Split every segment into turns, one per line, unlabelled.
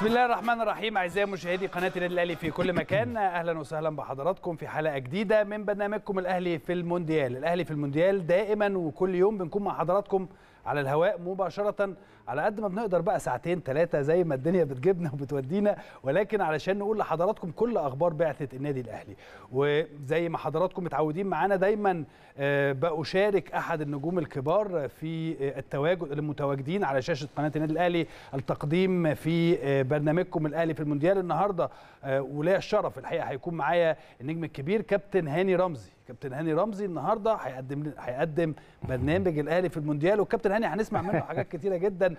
بسم الله الرحمن الرحيم اعزائي مشاهدي قناه النادي الاهلي في كل مكان اهلا وسهلا بحضراتكم في حلقه جديده من برنامجكم الاهلي في المونديال الاهلي في المونديال دائما وكل يوم بنكون مع حضراتكم على الهواء مباشره على قد ما بنقدر بقى ساعتين ثلاثه زي ما الدنيا بتجيبنا وبتودينا ولكن علشان نقول لحضراتكم كل اخبار بعثه النادي الاهلي وزي ما حضراتكم متعودين معانا دايما بأشارك احد النجوم الكبار في التواجد المتواجدين على شاشه قناه النادي الاهلي التقديم في برنامجكم الاهلي في المونديال النهارده وليا الشرف الحقيقه هيكون معايا النجم الكبير كابتن هاني رمزي كابتن هاني رمزي النهارده هيقدم هيقدم برنامج الاهلي في المونديال والكابتن هاني هنسمع منه حاجات كتيره جدا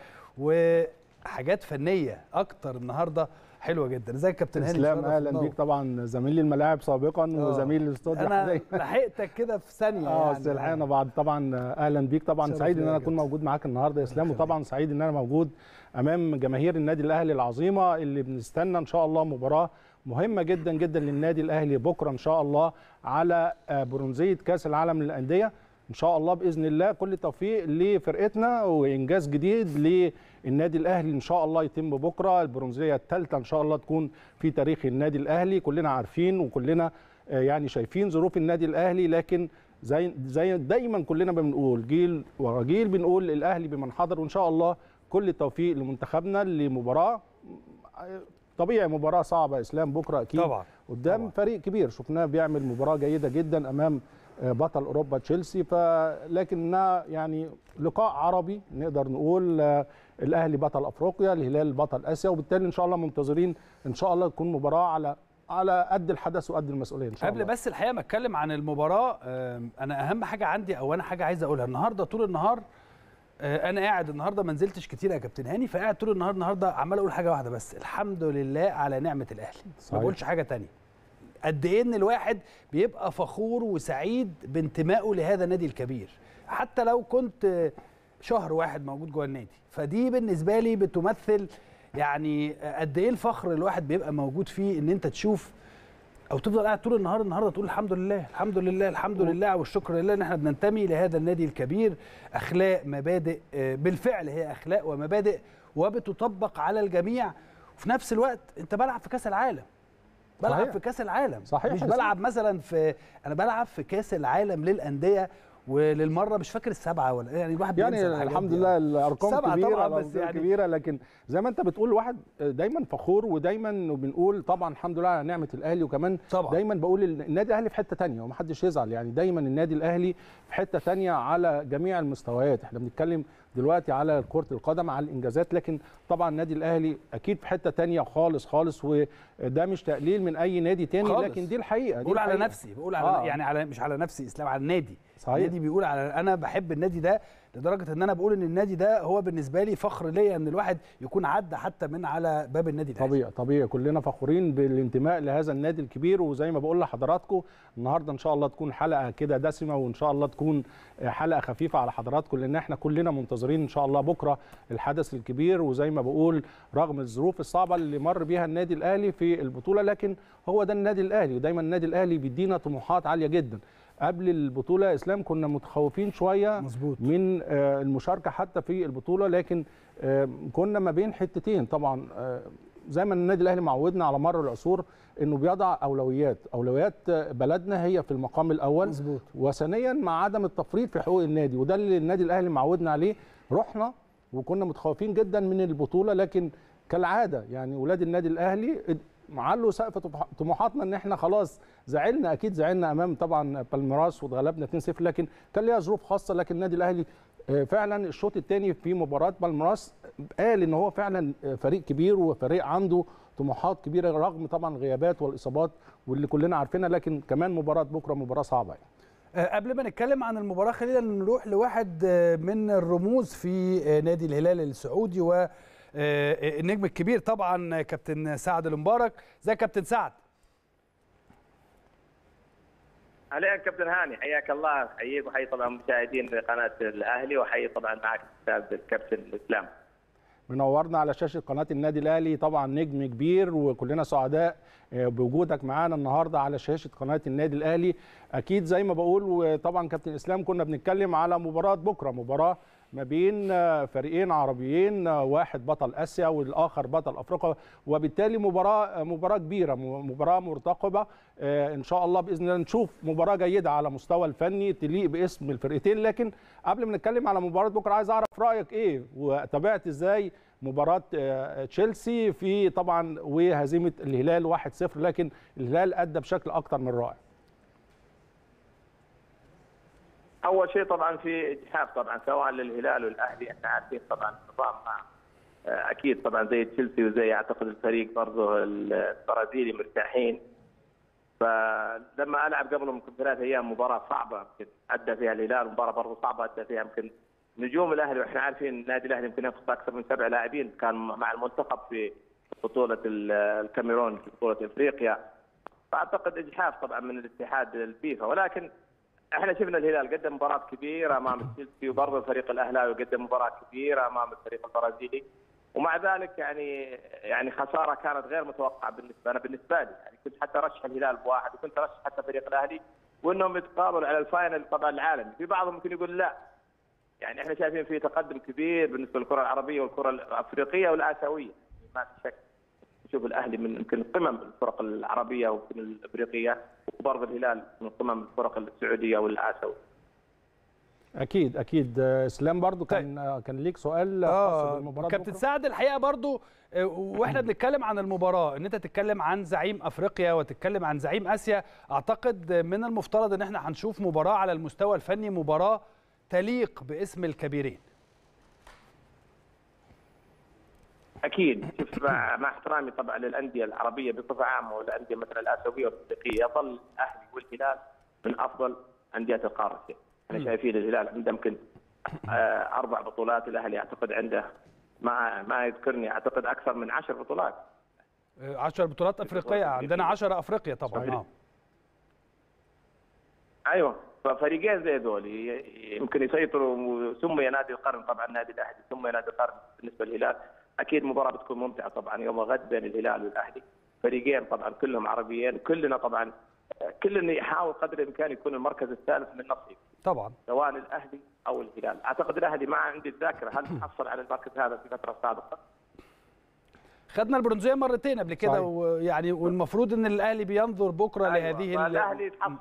وحاجات فنيه اكتر النهارده حلوه جدا ازيك كابتن هاني
اسلام اهلا بيك طبعا زميل الملاعب سابقا وزميل الاستوديو
انا لحقتك كده في ثانيه
اه يعني لحقنا بعض طبعا اهلا بيك طبعا سعيد ان انا اكون موجود معاك النهارده يا اسلام وطبعا سعيد ان انا موجود امام جماهير النادي الاهلي العظيمه اللي بنستنى ان شاء الله مباراه مهمه جدا جدا للنادي الاهلي بكره ان شاء الله على برونزيه كاس العالم للانديه ان شاء الله باذن الله كل التوفيق لفرقتنا وانجاز جديد للنادي الاهلي ان شاء الله يتم بكره البرونزيه الثالثه ان شاء الله تكون في تاريخ النادي الاهلي كلنا عارفين وكلنا يعني شايفين ظروف النادي الاهلي لكن زي زي دايما كلنا بنقول جيل ورا جيل بنقول الاهلي بمن حضر وان شاء الله كل التوفيق لمنتخبنا لمباراه طبيعي مباراه صعبه اسلام بكره اكيد
طبعا
قدام طبعا. فريق كبير شفناه بيعمل مباراه جيده جدا امام بطل اوروبا تشيلسي فلكنها يعني لقاء عربي نقدر نقول الاهلي بطل افريقيا الهلال بطل اسيا وبالتالي ان شاء الله منتظرين ان شاء الله تكون مباراه على على قد الحدث وقد المسؤوليه ان شاء
قبل
الله
بس الحقيقه ما اتكلم عن المباراه انا اهم حاجه عندي او انا حاجه عايز اقولها النهارده طول النهار انا قاعد النهارده ما نزلتش كتير يا كابتن هاني فقاعد طول النهار النهارده عمال اقول حاجه واحده بس الحمد لله على نعمه الاهلي ما بقولش حاجه تانية قد ايه ان الواحد بيبقى فخور وسعيد بانتمائه لهذا النادي الكبير حتى لو كنت شهر واحد موجود جوه النادي فدي بالنسبه لي بتمثل يعني قد ايه الفخر الواحد بيبقى موجود فيه ان انت تشوف او تفضل قاعد طول النهار النهارده تقول الحمد لله الحمد لله الحمد لله والشكر لله ان احنا بننتمي لهذا النادي الكبير اخلاق مبادئ بالفعل هي اخلاق ومبادئ وبتطبق على الجميع وفي نفس الوقت انت بلعب في كاس العالم بلعب صحيح. في كاس العالم
صحيح
مش بلعب مثلا في انا بلعب في كاس العالم للانديه وللمره مش فاكر السبعه ولا يعني الواحد
يعني الحمد لله الارقام كبيره
طبعا بس
يعني كبيره لكن زي ما انت بتقول الواحد دايما فخور ودايما بنقول طبعا الحمد لله على نعمه الاهلي وكمان
طبعا.
دايما بقول النادي الاهلي في حته ثانيه ومحدش يزعل يعني دايما النادي الاهلي في حته ثانيه على جميع المستويات احنا بنتكلم دلوقتي على كره القدم على الانجازات لكن طبعا النادي الاهلي اكيد في حته ثانيه خالص خالص وده مش تقليل من اي نادي تاني
خالص.
لكن دي الحقيقه دي
بقول
الحقيقة.
على نفسي بقول على آه. يعني على مش على نفسي اسلام على النادي
صحيح.
النادي بيقول على انا بحب النادي ده لدرجه ان انا بقول ان النادي ده هو بالنسبه لي فخر ليا ان الواحد يكون عدى حتى من على باب النادي الاهلي
طبيعي طبيعي كلنا فخورين بالانتماء لهذا النادي الكبير وزي ما بقول لحضراتكم النهارده ان شاء الله تكون حلقه كده دسمه وان شاء الله تكون حلقه خفيفه على حضراتكم لان احنا كلنا منتظرين ان شاء الله بكره الحدث الكبير وزي ما بقول رغم الظروف الصعبه اللي مر بيها النادي الاهلي في البطوله لكن هو ده النادي الاهلي ودايما النادي الاهلي بيدينا طموحات عاليه جدا قبل البطوله اسلام كنا متخوفين شويه
مزبوط.
من المشاركه حتى في البطوله لكن كنا ما بين حتتين طبعا زي ما النادي الاهلي معودنا على مر العصور انه بيضع اولويات اولويات بلدنا هي في المقام الاول
مزبوط.
وثانيا مع عدم التفريط في حقوق النادي وده اللي النادي الاهلي معودنا عليه رحنا وكنا متخوفين جدا من البطوله لكن كالعاده يعني ولاد النادي الاهلي معلوا سقف طموحاتنا ان احنا خلاص زعلنا اكيد زعلنا امام طبعا بالميراس واتغلبنا 2-0 لكن كان ليها ظروف خاصه لكن النادي الاهلي فعلا الشوط الثاني في مباراه بالميراس قال ان هو فعلا فريق كبير وفريق عنده طموحات كبيره رغم طبعا الغيابات والاصابات واللي كلنا عارفينها لكن كمان مباراه بكره مباراه صعبه يعني.
قبل ما نتكلم عن المباراه خلينا نروح لواحد من الرموز في نادي الهلال السعودي و النجم الكبير طبعا كابتن سعد المبارك ازيك كابتن سعد
اهلا كابتن هاني حياك الله احييك وحيي طبعا المشاهدين في قناه الاهلي وحيي طبعا معك استاذ الكابتن اسلام
منورنا على شاشه قناه النادي الاهلي طبعا نجم كبير وكلنا سعداء بوجودك معانا النهارده على شاشه قناه النادي الاهلي اكيد زي ما بقول وطبعا كابتن اسلام كنا بنتكلم على مباراه بكره مباراه ما بين فريقين عربيين واحد بطل اسيا والاخر بطل افريقيا وبالتالي مباراه مباراه كبيره مباراه مرتقبه ان شاء الله باذن الله نشوف مباراه جيده على مستوى الفني تليق باسم الفرقتين لكن قبل ما نتكلم على مباراه بكره عايز اعرف رايك ايه وتابعت ازاي مباراه تشيلسي في طبعا وهزيمه الهلال 1-0 لكن الهلال ادى بشكل اكثر من رائع
اول شيء طبعا في اجحاف طبعا سواء للهلال والاهلي احنا عارفين طبعا النظام مع اكيد طبعا زي تشيلسي وزي اعتقد الفريق برضه البرازيلي مرتاحين فلما العب قبل يمكن ثلاث ايام مباراه صعبه يمكن ادى فيها الهلال مباراه برضه صعبه ادى فيها يمكن نجوم الاهلي واحنا عارفين النادي الاهلي يمكن يفقد اكثر من سبع لاعبين كان مع المنتخب في بطوله الكاميرون في بطوله افريقيا فاعتقد اجحاف طبعا من الاتحاد الفيفا ولكن احنا شفنا الهلال قدم مباراه كبيره امام تشيلسي وبرضه الفريق الاهلاوي قدم مباراه كبيره امام الفريق البرازيلي ومع ذلك يعني يعني خساره كانت غير متوقعه بالنسبه انا بالنسبه لي يعني كنت حتى ارشح الهلال بواحد وكنت ارشح حتى فريق الاهلي وانهم يتقابلوا على الفاينل طبعا العالمي في بعضهم ممكن يقول لا يعني احنا شايفين في تقدم كبير بالنسبه للكره العربيه والكره الافريقيه والاسيويه ما في شك نشوف الاهلي من يمكن قمم الفرق العربيه ويمكن الافريقيه وبرضه الهلال من قمم الفرق السعوديه والاسيويه
اكيد اكيد اسلام برضو كان كان ليك سؤال خاص بالمباراه
كابتن سعد الحقيقه برضو واحنا بنتكلم عن المباراه ان انت تتكلم عن زعيم افريقيا وتتكلم عن زعيم اسيا اعتقد من المفترض ان احنا هنشوف مباراه على المستوى الفني مباراه تليق باسم الكبيرين
اكيد شوف مع, مع احترامي طبعا للانديه العربيه بصفه عامه والانديه مثلا الاسيويه والافريقيه يظل الاهلي والهلال من افضل انديه القاره احنا شايفين الهلال عنده يمكن اربع بطولات الاهلي اعتقد عنده ما ما يذكرني اعتقد اكثر من عشر بطولات
10 بطولات افريقيه عندنا 10 افريقيا طبعا
اه ايوه ففريقين زي ذول يمكن يسيطروا سمي نادي القرن طبعا نادي الاهلي سمي نادي القرن بالنسبه للهلال اكيد مباراه بتكون ممتعه طبعا يوم غد بين الهلال والاهلي فريقين طبعا كلهم عربيين كلنا طبعا كلنا يحاول قدر الامكان يكون المركز الثالث من نصيب
طبعا
سواء الاهلي او الهلال اعتقد الاهلي ما عندي الذاكره هل حصل على المركز هذا في فتره سابقه
خدنا البرونزيه مرتين قبل كده ويعني والمفروض ان الاهلي بينظر بكره أيوة. لهذه
الاهلي يتحصل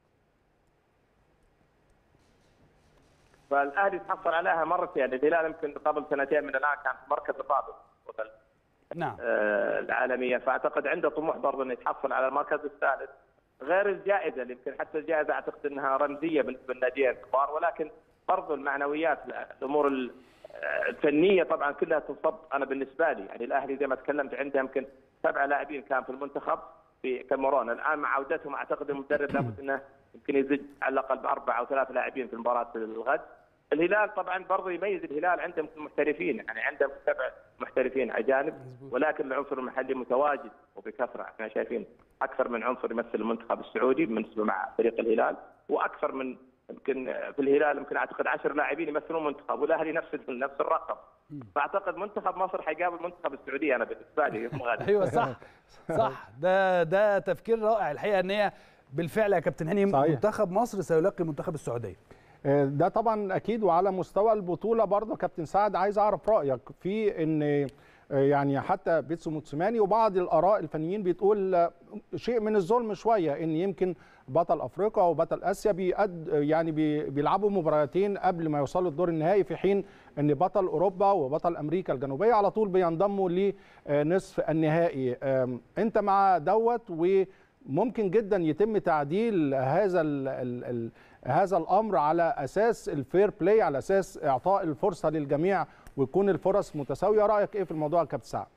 فالاهلي تحصل عليها مرتين الهلال يمكن قبل سنتين من الان كان في مركز الرابع
نعم
آه العالميه فاعتقد عنده طموح برضه انه يتحصل على المركز الثالث غير الجائزه اللي يمكن حتى الجائزه اعتقد انها رمزيه بالنسبه للناديين الكبار ولكن برضه المعنويات الامور الفنيه طبعا كلها تنصب انا بالنسبه لي يعني الاهلي زي ما تكلمت عنده يمكن سبعه لاعبين كان في المنتخب في كاميرون الان مع عودتهم اعتقد المدرب لابد انه يمكن يزج على الاقل باربع او ثلاث لاعبين في مباراه الغد الهلال طبعا برضه يميز الهلال عندهم محترفين يعني عندهم سبع محترفين اجانب ولكن العنصر المحلي متواجد وبكثره احنا شايفين اكثر من عنصر يمثل المنتخب السعودي بالنسبه مع فريق الهلال واكثر من يمكن في الهلال يمكن اعتقد 10 لاعبين يمثلون المنتخب والاهلي نفس نفس الرقم فاعتقد منتخب مصر حيقابل منتخب السعوديه انا بالنسبه لي
ايوه صح صح ده ده تفكير رائع الحقيقه ان هي بالفعل يا كابتن هاني منتخب مصر سيلاقي منتخب السعوديه
ده طبعا اكيد وعلى مستوى البطوله برضه كابتن سعد عايز اعرف رايك في ان يعني حتى بيتسو موتسيماني وبعض الاراء الفنيين بتقول شيء من الظلم شويه ان يمكن بطل افريقيا وبطل اسيا بيقد يعني بيلعبوا مباراتين قبل ما يوصلوا الدور النهائي في حين ان بطل اوروبا وبطل امريكا الجنوبيه على طول بينضموا لنصف النهائي انت مع دوت وممكن جدا يتم تعديل هذا ال ال ال هذا الامر على اساس الفير بلاي على اساس اعطاء الفرصه للجميع ويكون الفرص متساويه رايك ايه في الموضوع يا كابتن سعد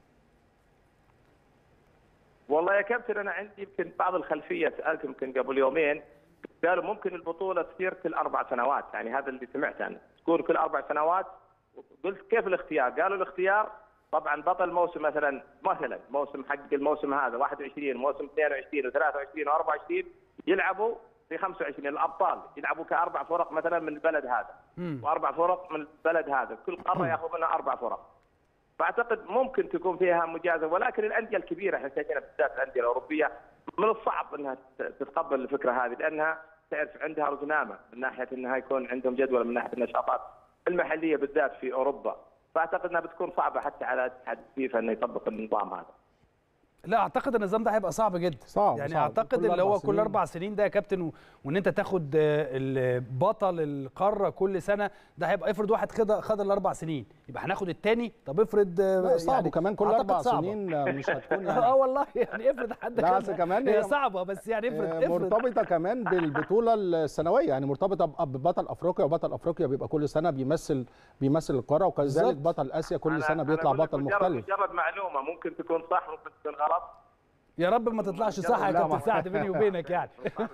والله يا كابتن انا عندي يمكن بعض الخلفيه سالت يمكن قبل يومين قالوا ممكن البطوله تصير كل اربع سنوات يعني هذا اللي سمعته انا تكون كل اربع سنوات قلت كيف الاختيار؟ قالوا الاختيار طبعا بطل موسم مثلا مثلا موسم حق الموسم هذا 21 موسم 22 و23 و24 يلعبوا في 25 الابطال يلعبوا كاربع فرق مثلا من البلد هذا
مم.
واربع فرق من البلد هذا كل قاره ياخذ منها اربع فرق فاعتقد ممكن تكون فيها مجازفه ولكن الانديه الكبيره احنا شايفينها بالذات الانديه الاوروبيه من الصعب انها تتقبل الفكره هذه لانها تعرف عندها رزنامه من ناحيه انها يكون عندهم جدول من ناحيه النشاطات المحليه بالذات في اوروبا فاعتقد انها بتكون صعبه حتى على اتحاد فيفا انه يطبق النظام هذا
لا اعتقد النظام ده هيبقى صعب جدا
صعب
يعني
صعب.
اعتقد
كل
اللي
أربع
هو كل
سنين.
اربع سنين ده يا كابتن و... وان انت تاخد آه، البطل القاره كل سنه ده هيبقى افرض واحد خد خد الاربع سنين يبقى هناخد الثاني طب افرض آه،
لا صعب
يعني
وكمان كل
أعتقد
اربع
صعبة.
سنين آه، مش هتكون
اه
يعني
والله يعني افرض حد
لا،
خدها.
أصل كمان
هي
هي-
صعبه بس يعني افرض
آه،
افرض
مرتبطه كمان بالبطوله السنويه يعني مرتبطه ب- ببطل افريقيا وبطل افريقيا بيبقى كل سنه بيمثل بيمثل القاره وكذلك
بالظبط.
بطل اسيا كل
أنا-
سنه
أنا
بيطلع
أقول لك
بطل
مجرد-
مختلف
مجرد معلومه ممكن تكون صح ممكن تكون غلط
يا رب ما تطلعش صح يا
لا،
كابتن
ما-
سعد بيني وبينك يعني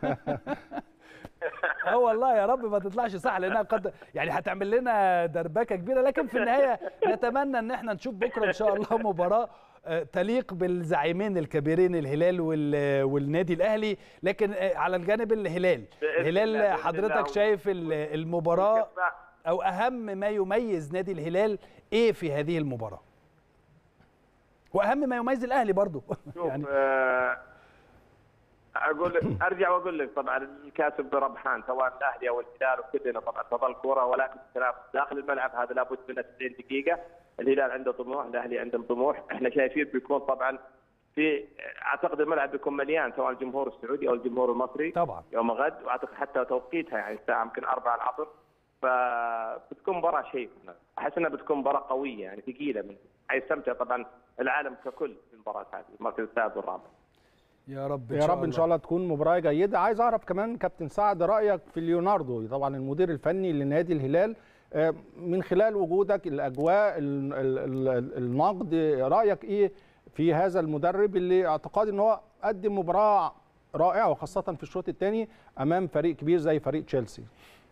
اه والله يا رب ما تطلعش صح لانها قد يعني هتعمل لنا دربكه كبيره لكن في النهايه نتمنى ان احنا نشوف بكره ان شاء الله مباراه آه، تليق بالزعيمين الكبيرين الهلال وال- والنادي الاهلي لكن آه، على الجانب الهلال
بإذن
الهلال
الله، بإذن
حضرتك
الله.
شايف ال- المباراه
والكفاء.
او اهم ما يميز نادي الهلال ايه في هذه المباراه واهم ما يميز الاهلي برضو
شوف
يعني
آه، اقول لك ارجع واقول لك طبعا الكاسب بربحان سواء الاهلي او الهلال وكلنا طبعا تظل كره ولكن التنافس داخل الملعب هذا لابد منه 90 دقيقه الهلال عنده طموح الاهلي عنده طموح احنا شايفين بيكون طبعا في اعتقد الملعب بيكون مليان سواء الجمهور السعودي او الجمهور المصري
طبعا
يوم غد واعتقد حتى توقيتها يعني الساعه يمكن 4 العصر فبتكون مباراه شيء احس انها بتكون مباراه قويه يعني ثقيله من حيستمتع طبعا العالم ككل في المباراه هذه المركز الثالث والرابع
يا رب
يا رب ان شاء الله تكون مباراه جيده عايز اعرف كمان كابتن سعد رايك في ليوناردو طبعا المدير الفني لنادي الهلال آه، من خلال وجودك الاجواء ال- ال- ال- النقد رايك ايه في هذا المدرب اللي اعتقاد ان هو قدم مباراه رائعه وخاصه في الشوط الثاني امام فريق كبير زي فريق تشيلسي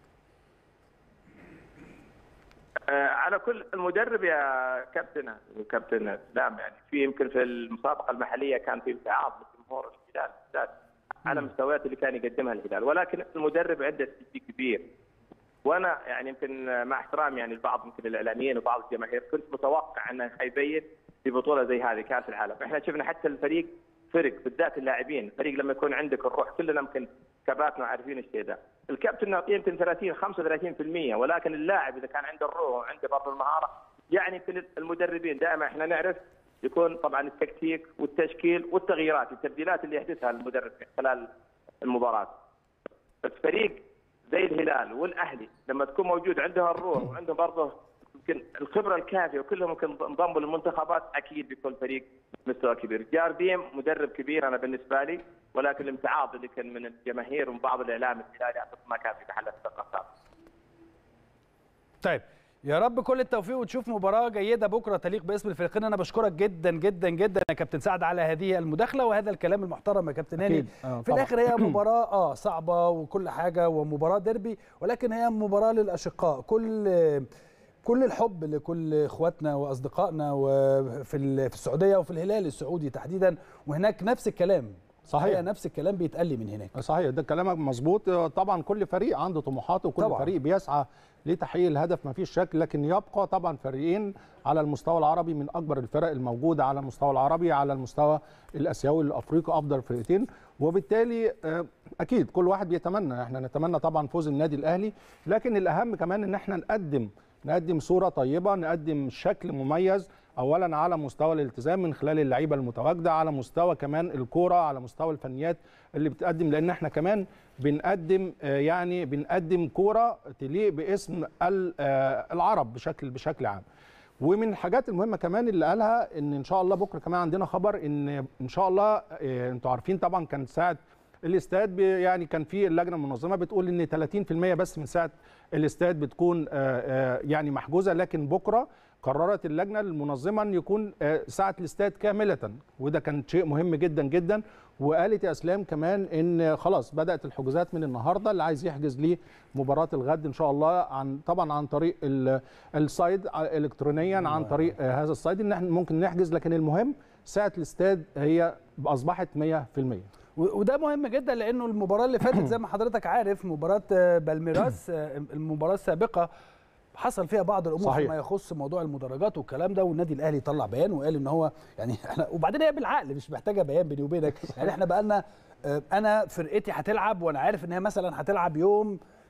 آه، على كل المدرب يا كابتن وكابتن اسلام يعني في يمكن في المسابقه المحليه كان في امتعاض من جمهور الهلال بالذات على المستويات اللي كان يقدمها الهلال ولكن المدرب عنده سي كبير وانا يعني يمكن مع احترامي يعني لبعض يمكن الاعلاميين وبعض الجماهير كنت متوقع انه حيبين في بطوله زي هذه كاس العالم، احنا شفنا حتى الفريق فرق بالذات اللاعبين، الفريق لما يكون عندك الروح كلنا يمكن كباتنا عارفين الشيء ده، الكابتن نعطيه يمكن 30 35% ولكن اللاعب اذا كان عنده الروح وعنده برضه المهاره يعني يمكن المدربين دائما احنا نعرف يكون طبعا التكتيك والتشكيل والتغييرات التبديلات اللي يحدثها المدرب خلال المباراه. بس فريق زي الهلال والاهلي لما تكون موجود عندهم الروح وعندهم برضه يمكن الخبره الكافيه وكلهم يمكن انضموا للمنتخبات اكيد بيكون فريق مستوى كبير، جارديم مدرب كبير انا بالنسبه لي ولكن الامتعاض اللي كان من الجماهير ومن بعض الاعلام الهلالي اعتقد ما كان في محل الثقافات.
طيب يا رب كل التوفيق وتشوف مباراة جيدة بكرة تليق باسم الفريقين أنا بشكرك جدا جدا جدا يا كابتن سعد على هذه المداخلة وهذا الكلام المحترم يا كابتن هاني
أكيد. آه،
في
طبعاً.
الآخر هي مباراة اه صعبة وكل حاجة ومباراة ديربي ولكن هي مباراة للأشقاء كل كل الحب لكل اخواتنا واصدقائنا وفي ال- في السعوديه وفي الهلال السعودي تحديدا وهناك نفس الكلام
صحيح.
هي نفس الكلام بيتقال لي من هناك
صحيح ده كلامك مظبوط طبعا كل فريق عنده طموحاته وكل
طبعاً.
فريق بيسعى لتحقيق الهدف ما فيش شك لكن يبقى طبعا فريقين على المستوى العربي من اكبر الفرق الموجوده على المستوى العربي على المستوى الاسيوي الافريقي افضل فرقتين وبالتالي آه، اكيد كل واحد بيتمنى احنا نتمنى طبعا فوز النادي الاهلي لكن الاهم كمان ان احنا نقدم نقدم صوره طيبه نقدم شكل مميز اولا على مستوى الالتزام من خلال اللعيبه المتواجده على مستوى كمان الكوره على مستوى الفنيات اللي بتقدم لان احنا كمان بنقدم آه، يعني بنقدم كوره تليق باسم ال- آه، العرب بشكل بشكل عام ومن الحاجات المهمه كمان اللي قالها ان ان شاء الله بكره كمان عندنا خبر ان ان شاء الله آه، انتوا عارفين طبعا كان ساعه الاستاد بي- يعني كان في اللجنه المنظمه بتقول ان 30% بس من ساعه الاستاد بتكون آه، آه، يعني محجوزه لكن بكره قررت اللجنه المنظمه ان يكون آه، ساعه الاستاد كامله وده كان شيء مهم جدا جدا وقالت يا اسلام كمان ان خلاص بدات الحجوزات من النهارده اللي عايز يحجز ليه مباراه الغد ان شاء الله عن طبعا عن طريق ال- السايد الكترونيا عن طريق آه، هذا السايد ان احنا ممكن نحجز لكن المهم ساعه الاستاد هي اصبحت 100%
و- وده مهم جدا لانه المباراه اللي فاتت زي ما حضرتك عارف مباراه آه، بالميراس آه، المباراه السابقه حصل فيها بعض الامور
صحيح.
فيما يخص موضوع المدرجات والكلام ده والنادي الاهلي طلع بيان وقال ان هو يعني احنا وبعدين هي بالعقل مش محتاجه بيان بيني وبينك يعني احنا بقى لنا انا فرقتي هتلعب وانا عارف ان هي مثلا هتلعب يوم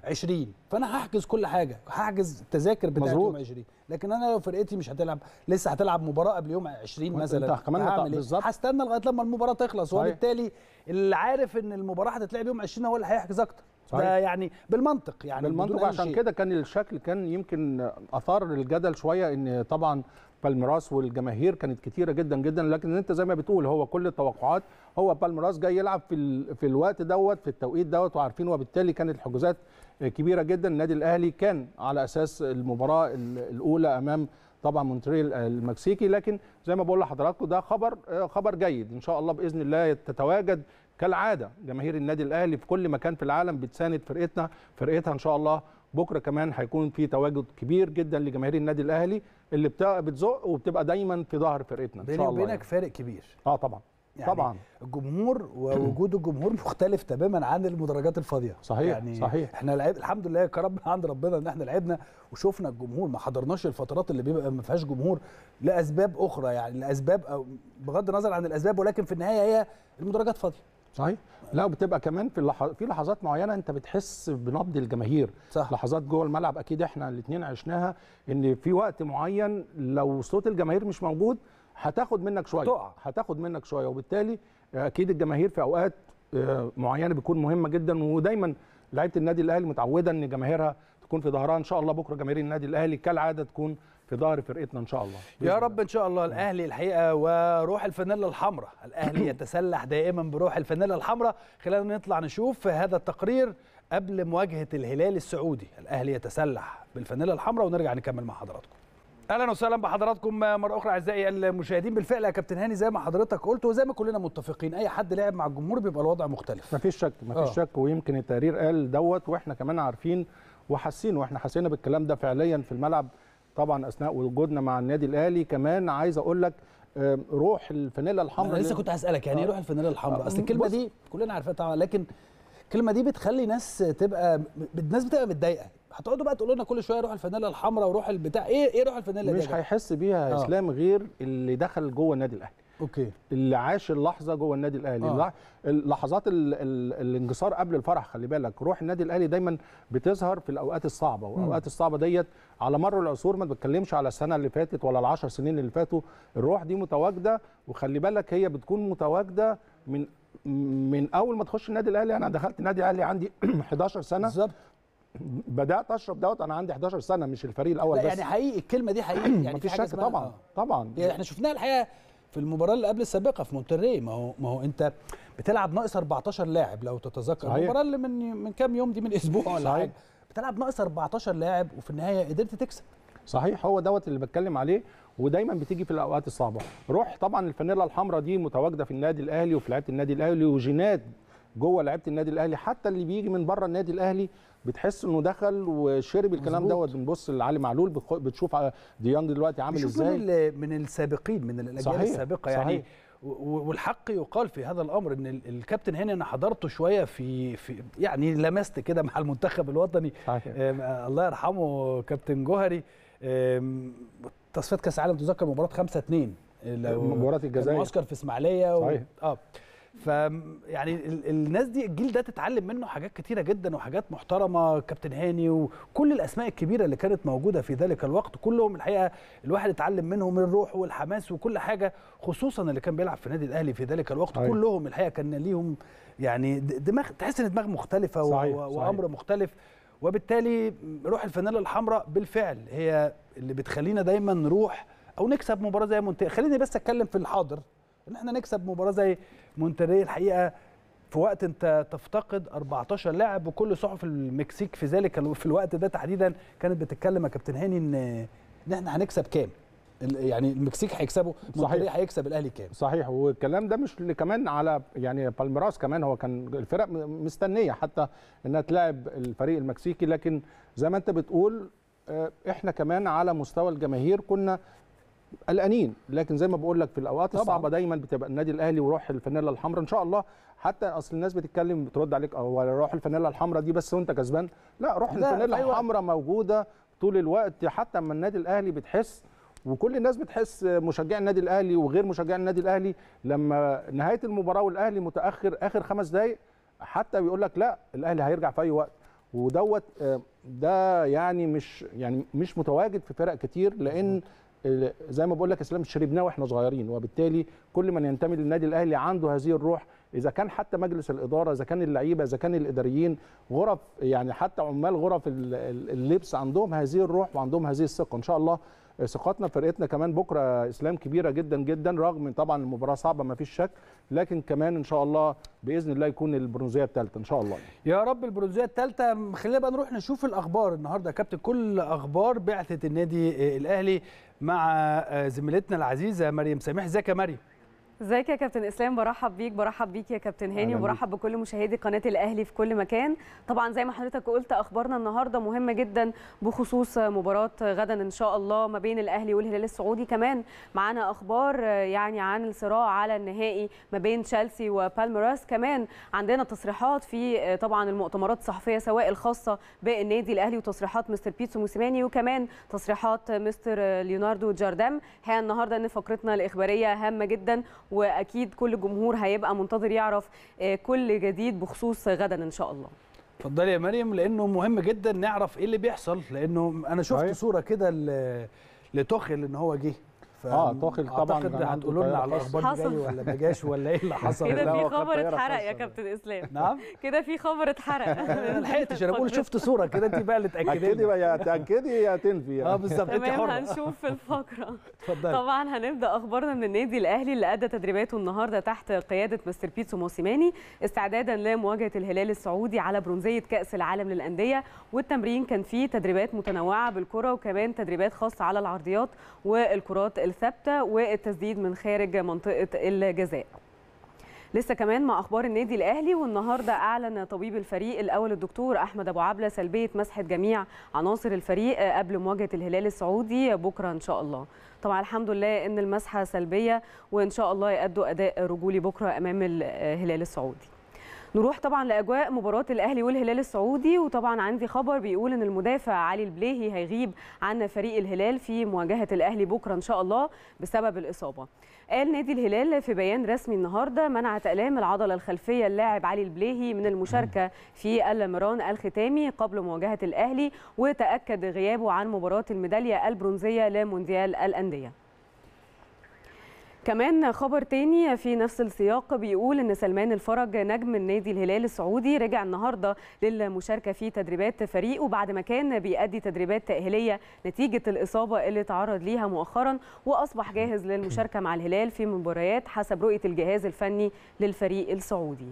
20 فانا هحجز كل حاجه هحجز التذاكر بتاعت
مظبوط.
يوم 20 لكن انا لو فرقتي مش هتلعب لسه هتلعب مباراه قبل يوم 20
وأنت
مثلا
كمان
هعمل
هت-
إيه؟
بالظبط.
هستنى لغايه لما المباراه تخلص
صحيح.
وبالتالي اللي عارف ان المباراه هتتلعب يوم 20 هو اللي هيحجز اكتر
صحيح.
ده يعني بالمنطق يعني بدون
بالمنطق
أي
عشان
شيء.
كده كان الشكل كان يمكن اثار الجدل شويه ان طبعا بالميراس والجماهير كانت كتيره جدا جدا لكن انت زي ما بتقول هو كل التوقعات هو بالميراس جاي يلعب في ال... في الوقت دوت في التوقيت دوت وعارفين وبالتالي كانت الحجوزات كبيره جدا النادي الاهلي كان على اساس المباراه ال- الاولى امام طبعا مونتريال المكسيكي لكن زي ما بقول لحضراتكم ده خبر خبر جيد ان شاء الله باذن الله تتواجد كالعاده جماهير النادي الاهلي في كل مكان في العالم بتساند فرقتنا فرقتها ان شاء الله بكره كمان هيكون في تواجد كبير جدا لجماهير النادي الاهلي اللي بتا- بتزق وبتبقى دايما في ظهر فرقتنا ان
بيني
شاء الله
وبينك
يعني.
فارق كبير
اه طبعا
يعني
طبعا
الجمهور ووجود الجمهور مختلف تماما عن المدرجات الفاضيه
صحيح،
يعني
صحيح.
احنا لعب الحمد لله كرم عند ربنا ان احنا لعبنا وشفنا الجمهور ما حضرناش الفترات اللي بيبقى ما فيهاش جمهور لاسباب اخرى يعني لاسباب او بغض النظر عن الاسباب ولكن في النهايه هي المدرجات فاضيه
صحيح لا وبتبقى كمان في اللح... في لحظات معينه انت بتحس بنبض الجماهير
صح.
لحظات جوه الملعب اكيد احنا الاثنين عشناها ان في وقت معين لو صوت الجماهير مش موجود هتاخد منك شويه
هتقع.
هتاخد منك شويه وبالتالي اكيد الجماهير في اوقات آه، معينه بتكون مهمه جدا ودايما لعيبه النادي الاهلي متعوده ان جماهيرها تكون في ظهرها ان شاء الله بكره جماهير النادي الاهلي كالعاده تكون في ظهر فرقتنا ان شاء الله
يا رب ان شاء الله الاهلي الحقيقه وروح الفانيلا الحمراء الاهلي يتسلح دائما بروح الفانيلا الحمراء خلينا نطلع نشوف هذا التقرير قبل مواجهه الهلال السعودي الاهلي يتسلح بالفانيلا الحمراء ونرجع نكمل مع حضراتكم اهلا وسهلا بحضراتكم مره اخرى اعزائي المشاهدين بالفعل يا كابتن هاني زي ما حضرتك قلت وزي ما كلنا متفقين اي حد لعب مع الجمهور بيبقى الوضع مختلف
ما فيش شك ما فيش
آه.
شك ويمكن التقرير قال دوت واحنا كمان عارفين وحاسين واحنا حسينا بالكلام ده فعليا في الملعب طبعا اثناء وجودنا مع النادي الاهلي كمان عايز اقول لك آه، روح الفانيلا الحمراء
انا لسه
اللي-
كنت هسالك يعني ايه
آه.
روح الفانيلا الحمراء
آه،
اصل الكلمه
بص.
دي كلنا عارفينها طبعا لكن الكلمه دي بتخلي ناس تبقى ب- الناس بتبقى متضايقه هتقعدوا بقى تقولوا لنا كل شويه روح الفانيلا الحمراء وروح البتاع ايه ايه روح الفانيلا دي يا
مش
جماعة؟
هيحس بيها يا
آه.
اسلام غير اللي دخل جوه النادي الاهلي
اوكي
اللي عاش اللحظه جوه النادي الاهلي
آه.
اللح- اللحظات ال ال الانتصار قبل الفرح خلي بالك روح النادي الاهلي دايما بتظهر في الاوقات الصعبه والاوقات الصعبه ديت على مر العصور ما بتكلمش على السنه اللي فاتت ولا العشر سنين اللي فاتوا الروح دي متواجده وخلي بالك هي بتكون متواجده من من اول ما تخش النادي الاهلي انا دخلت النادي الاهلي عندي 11 سنه
بالظبط
بدات اشرب دوت انا عندي 11 سنه مش الفريق الاول
لا
بس
يعني حقيقي الكلمه دي حقيقي يعني في
مفيش
حاجه
شك
اسمها
طبعا
آه.
طبعا
يعني احنا شفناها الحقيقه في المباراه اللي قبل السابقه في مونتري ما هو ما هو انت بتلعب ناقص 14 لاعب لو تتذكر
صحيح.
المباراه اللي من من كام يوم دي من اسبوع ولا
صحيح.
حاجه بتلعب ناقص 14 لاعب وفي النهايه قدرت تكسب
صحيح هو دوت اللي بتكلم عليه ودايما بتيجي في الاوقات الصعبه روح طبعا الفانيلا الحمراء دي متواجده في النادي الاهلي وفي لعيبه النادي الاهلي وجينات جوه لعيبه النادي الاهلي حتى اللي بيجي من بره النادي الاهلي بتحس انه دخل وشرب الكلام
مظبوط.
دوت بنبص لعلي معلول بتخ- بتشوف ديانج دلوقتي عامل
بيشوف من
ازاي
ال- من السابقين من الاجيال
صحيح،
السابقه يعني
صحيح.
و- و- والحق يقال في هذا الامر ان ال- الكابتن هاني انا حضرته شويه في في يعني لمست كده مع المنتخب الوطني
صحيح.
آم، آه، الله يرحمه كابتن جوهري آم، تصفيات كاس العالم تذكر مباراه 5 2
مباراة الجزائر.
معسكر في اسماعيليه و...
صحيح.
اه ف يعني ال- الناس دي الجيل ده تتعلم منه حاجات كتيره جدا وحاجات محترمه كابتن هاني وكل الاسماء الكبيره اللي كانت موجوده في ذلك الوقت كلهم الحقيقه الواحد اتعلم منهم الروح والحماس وكل حاجه خصوصا اللي كان بيلعب في النادي الاهلي في ذلك الوقت
صحيح.
كلهم الحقيقه كان ليهم يعني د- دماغ تحس ان دماغ مختلفه و-
صحيح،
و-
صحيح.
وامر مختلف وبالتالي روح الفانيلا الحمراء بالفعل هي اللي بتخلينا دايما نروح او نكسب مباراه زي مونتري خليني بس اتكلم في الحاضر ان احنا نكسب مباراه زي مونتري الحقيقه في وقت انت تفتقد 14 لاعب وكل صحف المكسيك في ذلك ال- في الوقت ده تحديدا كانت بتتكلم يا كابتن هاني ان ان احنا هنكسب كام ال- يعني المكسيك هيكسبوا مونتري
صحيح.
هيكسب الاهلي كام
صحيح والكلام ده مش اللي كمان على يعني بالميراس كمان هو كان الفرق م- مستنيه حتى انها تلاعب الفريق المكسيكي لكن زي ما انت بتقول آه، احنا كمان على مستوى الجماهير كنا قلقانين لكن زي ما بقول لك في الاوقات
طبعاً.
الصعبه دايما بتبقى النادي الاهلي وروح الفانيلا الحمراء ان شاء الله حتى اصل الناس بتتكلم بترد عليك او روح الفانيلا الحمراء دي بس وانت كسبان لا روح
لا،
الفانيلا
في أي وقت.
الحمراء موجوده طول الوقت حتى اما النادي الاهلي بتحس وكل الناس بتحس مشجعي النادي الاهلي وغير مشجعي النادي الاهلي لما نهايه المباراه والاهلي متاخر اخر خمس دقائق حتى بيقول لك لا الاهلي هيرجع في اي وقت ودوت آه، ده يعني مش يعني مش متواجد في فرق كتير لان ال- زي ما بقول لك اسلام شربناه واحنا صغيرين وبالتالي كل من ينتمي للنادي الاهلي عنده هذه الروح اذا كان حتى مجلس الاداره اذا كان اللعيبه اذا كان الاداريين غرف يعني حتى عمال غرف ال- ال- اللبس عندهم هذه الروح وعندهم هذه الثقه ان شاء الله ثقتنا في فرقتنا كمان بكره اسلام كبيره جدا جدا رغم من طبعا المباراه صعبه ما فيش شك لكن كمان ان شاء الله باذن الله يكون البرونزيه الثالثه ان شاء الله
يا رب البرونزيه الثالثه خلينا بقى نروح نشوف الاخبار النهارده يا كابتن كل اخبار بعثه النادي الاهلي مع زميلتنا العزيزه مريم سامح ازيك يا مريم
ازيك يا كابتن اسلام برحب بيك برحب بيك يا كابتن هاني
أهلاً
وبرحب بكل مشاهدي قناه الاهلي في كل مكان طبعا زي ما حضرتك قلت اخبارنا النهارده مهمه جدا بخصوص مباراه غدا ان شاء الله ما بين الاهلي والهلال السعودي كمان معانا اخبار يعني عن الصراع على النهائي ما بين تشيلسي وبالميراس كمان عندنا تصريحات في طبعا المؤتمرات الصحفيه سواء الخاصه بالنادي الاهلي وتصريحات مستر بيتسو موسيماني وكمان تصريحات مستر ليوناردو جاردام هي النهارده ان فقرتنا الاخباريه هامه جدا واكيد كل الجمهور هيبقى منتظر يعرف آه، كل جديد بخصوص غدا ان شاء الله
اتفضلي يا مريم لانه مهم جدا نعرف ايه اللي بيحصل لانه انا شفت
صحيح.
صوره كده ل- لتوخل ان هو جه ف-
آه، توخيل طبعاً
اعتقد
كان عنده
هتقولوا لنا
طيارة
على الاخبار دي
خاصة.
جاي ولا ما جاش ولا ايه اللي حصل
كده
لا،
في
هو خد
خبر
طيارة
اتحرق يا
خاصة.
كابتن اسلام
نعم
كده في خبر اتحرق
ما لحقتش انا بقول شفت صوره كده انت بقى اللي تاكدي
اكدي
لنا.
بقى يا تاكدي يا تنفي
اه
يعني.
بالظبط انت
تمام
حره
هنشوف في الفقره
اتفضلي
طبعا هنبدا اخبارنا من النادي الاهلي اللي ادى تدريباته النهارده تحت قياده مستر بيتسو موسيماني استعدادا لمواجهه الهلال السعودي على برونزيه كاس العالم للانديه والتمرين كان فيه تدريبات متنوعه بالكره وكمان تدريبات خاصه على العرضيات والكرات الثابته والتسديد من خارج منطقه الجزاء لسه كمان مع اخبار النادي الاهلي والنهارده اعلن طبيب الفريق الاول الدكتور احمد ابو عبله سلبيه مسحه جميع عناصر الفريق قبل مواجهه الهلال السعودي بكره ان شاء الله طبعا الحمد لله ان المسحه سلبيه وان شاء الله يأدوا اداء رجولي بكره امام الهلال السعودي نروح طبعا لاجواء مباراه الاهلي والهلال السعودي وطبعا عندي خبر بيقول ان المدافع علي البليهي هيغيب عن فريق الهلال في مواجهه الاهلي بكره ان شاء الله بسبب الاصابه قال نادي الهلال في بيان رسمي النهارده منعت الام العضله الخلفيه اللاعب علي البليهي من المشاركه في المران الختامي قبل مواجهه الاهلي وتاكد غيابه عن مباراه الميداليه البرونزيه لمونديال الانديه كمان خبر تاني في نفس السياق بيقول ان سلمان الفرج نجم النادي الهلال السعودي رجع النهارده للمشاركه في تدريبات فريقه بعد ما كان بيأدي تدريبات تأهيليه نتيجه الاصابه اللي تعرض ليها مؤخرا واصبح جاهز للمشاركه مع الهلال في مباريات حسب رؤيه الجهاز الفني للفريق السعودي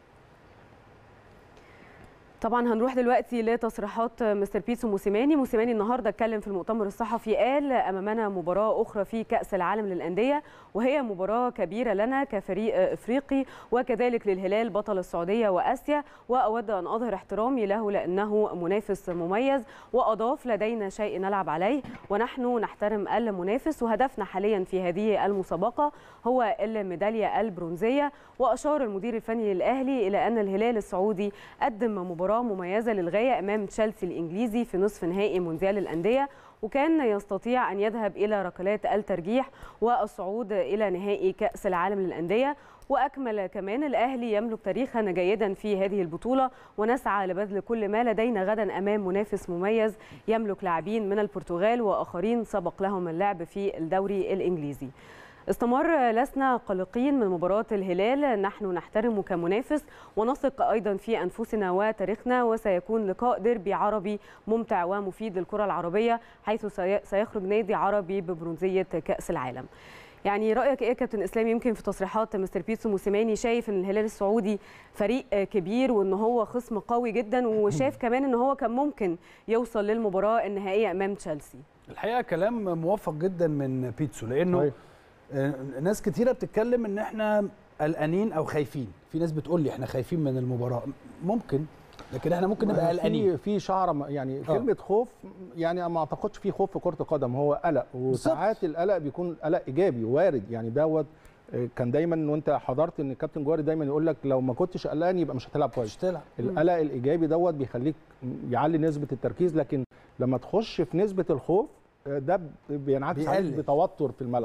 طبعا هنروح دلوقتي لتصريحات مستر بيتسو موسيماني موسيماني النهارده اتكلم في المؤتمر الصحفي قال امامنا مباراه اخرى في كاس العالم للانديه وهي مباراه كبيره لنا كفريق افريقي وكذلك للهلال بطل السعوديه واسيا واود ان اظهر احترامي له لانه منافس مميز واضاف لدينا شيء نلعب عليه ونحن نحترم المنافس وهدفنا حاليا في هذه المسابقه هو الميداليه البرونزيه واشار المدير الفني للاهلي الى ان الهلال السعودي قدم مباراه مباراة مميزة للغاية أمام تشيلسي الإنجليزي في نصف نهائي مونديال الأندية وكان يستطيع أن يذهب إلى ركلات الترجيح والصعود إلى نهائي كأس العالم للأندية وأكمل كمان الأهلي يملك تاريخا جيدا في هذه البطولة ونسعى لبذل كل ما لدينا غدا أمام منافس مميز يملك لاعبين من البرتغال وآخرين سبق لهم اللعب في الدوري الإنجليزي استمر لسنا قلقين من مباراة الهلال نحن نحترم كمنافس ونثق أيضا في أنفسنا وتاريخنا وسيكون لقاء ديربي عربي ممتع ومفيد للكرة العربية حيث سيخرج نادي عربي ببرونزية كأس العالم يعني رايك ايه يا كابتن اسلام يمكن في تصريحات مستر بيتسو موسيماني شايف ان الهلال السعودي فريق كبير وان هو خصم قوي جدا وشايف كمان ان هو كان ممكن يوصل للمباراه النهائيه امام تشيلسي
الحقيقه كلام موفق جدا من بيتسو لانه
طيب.
آه، ناس كتيره بتتكلم ان احنا قلقانين او خايفين في ناس بتقول لي احنا خايفين من المباراه ممكن لكن احنا ممكن نبقى قلقانين
في في شعره م- يعني كلمه خوف يعني ما اعتقدش في خوف في كره القدم هو قلق وساعات القلق بيكون قلق ايجابي وارد يعني دوت آه، كان دايما وانت حضرت ان الكابتن جوهري دايما يقول لك لو ما كنتش قلقان يبقى مش هتلعب
مش
كويس
تلعب
القلق الايجابي دوت بيخليك يعلي نسبه التركيز لكن لما تخش في نسبه الخوف آه، ده بينعكس عليك
بيقلل.
بتوتر في الملعب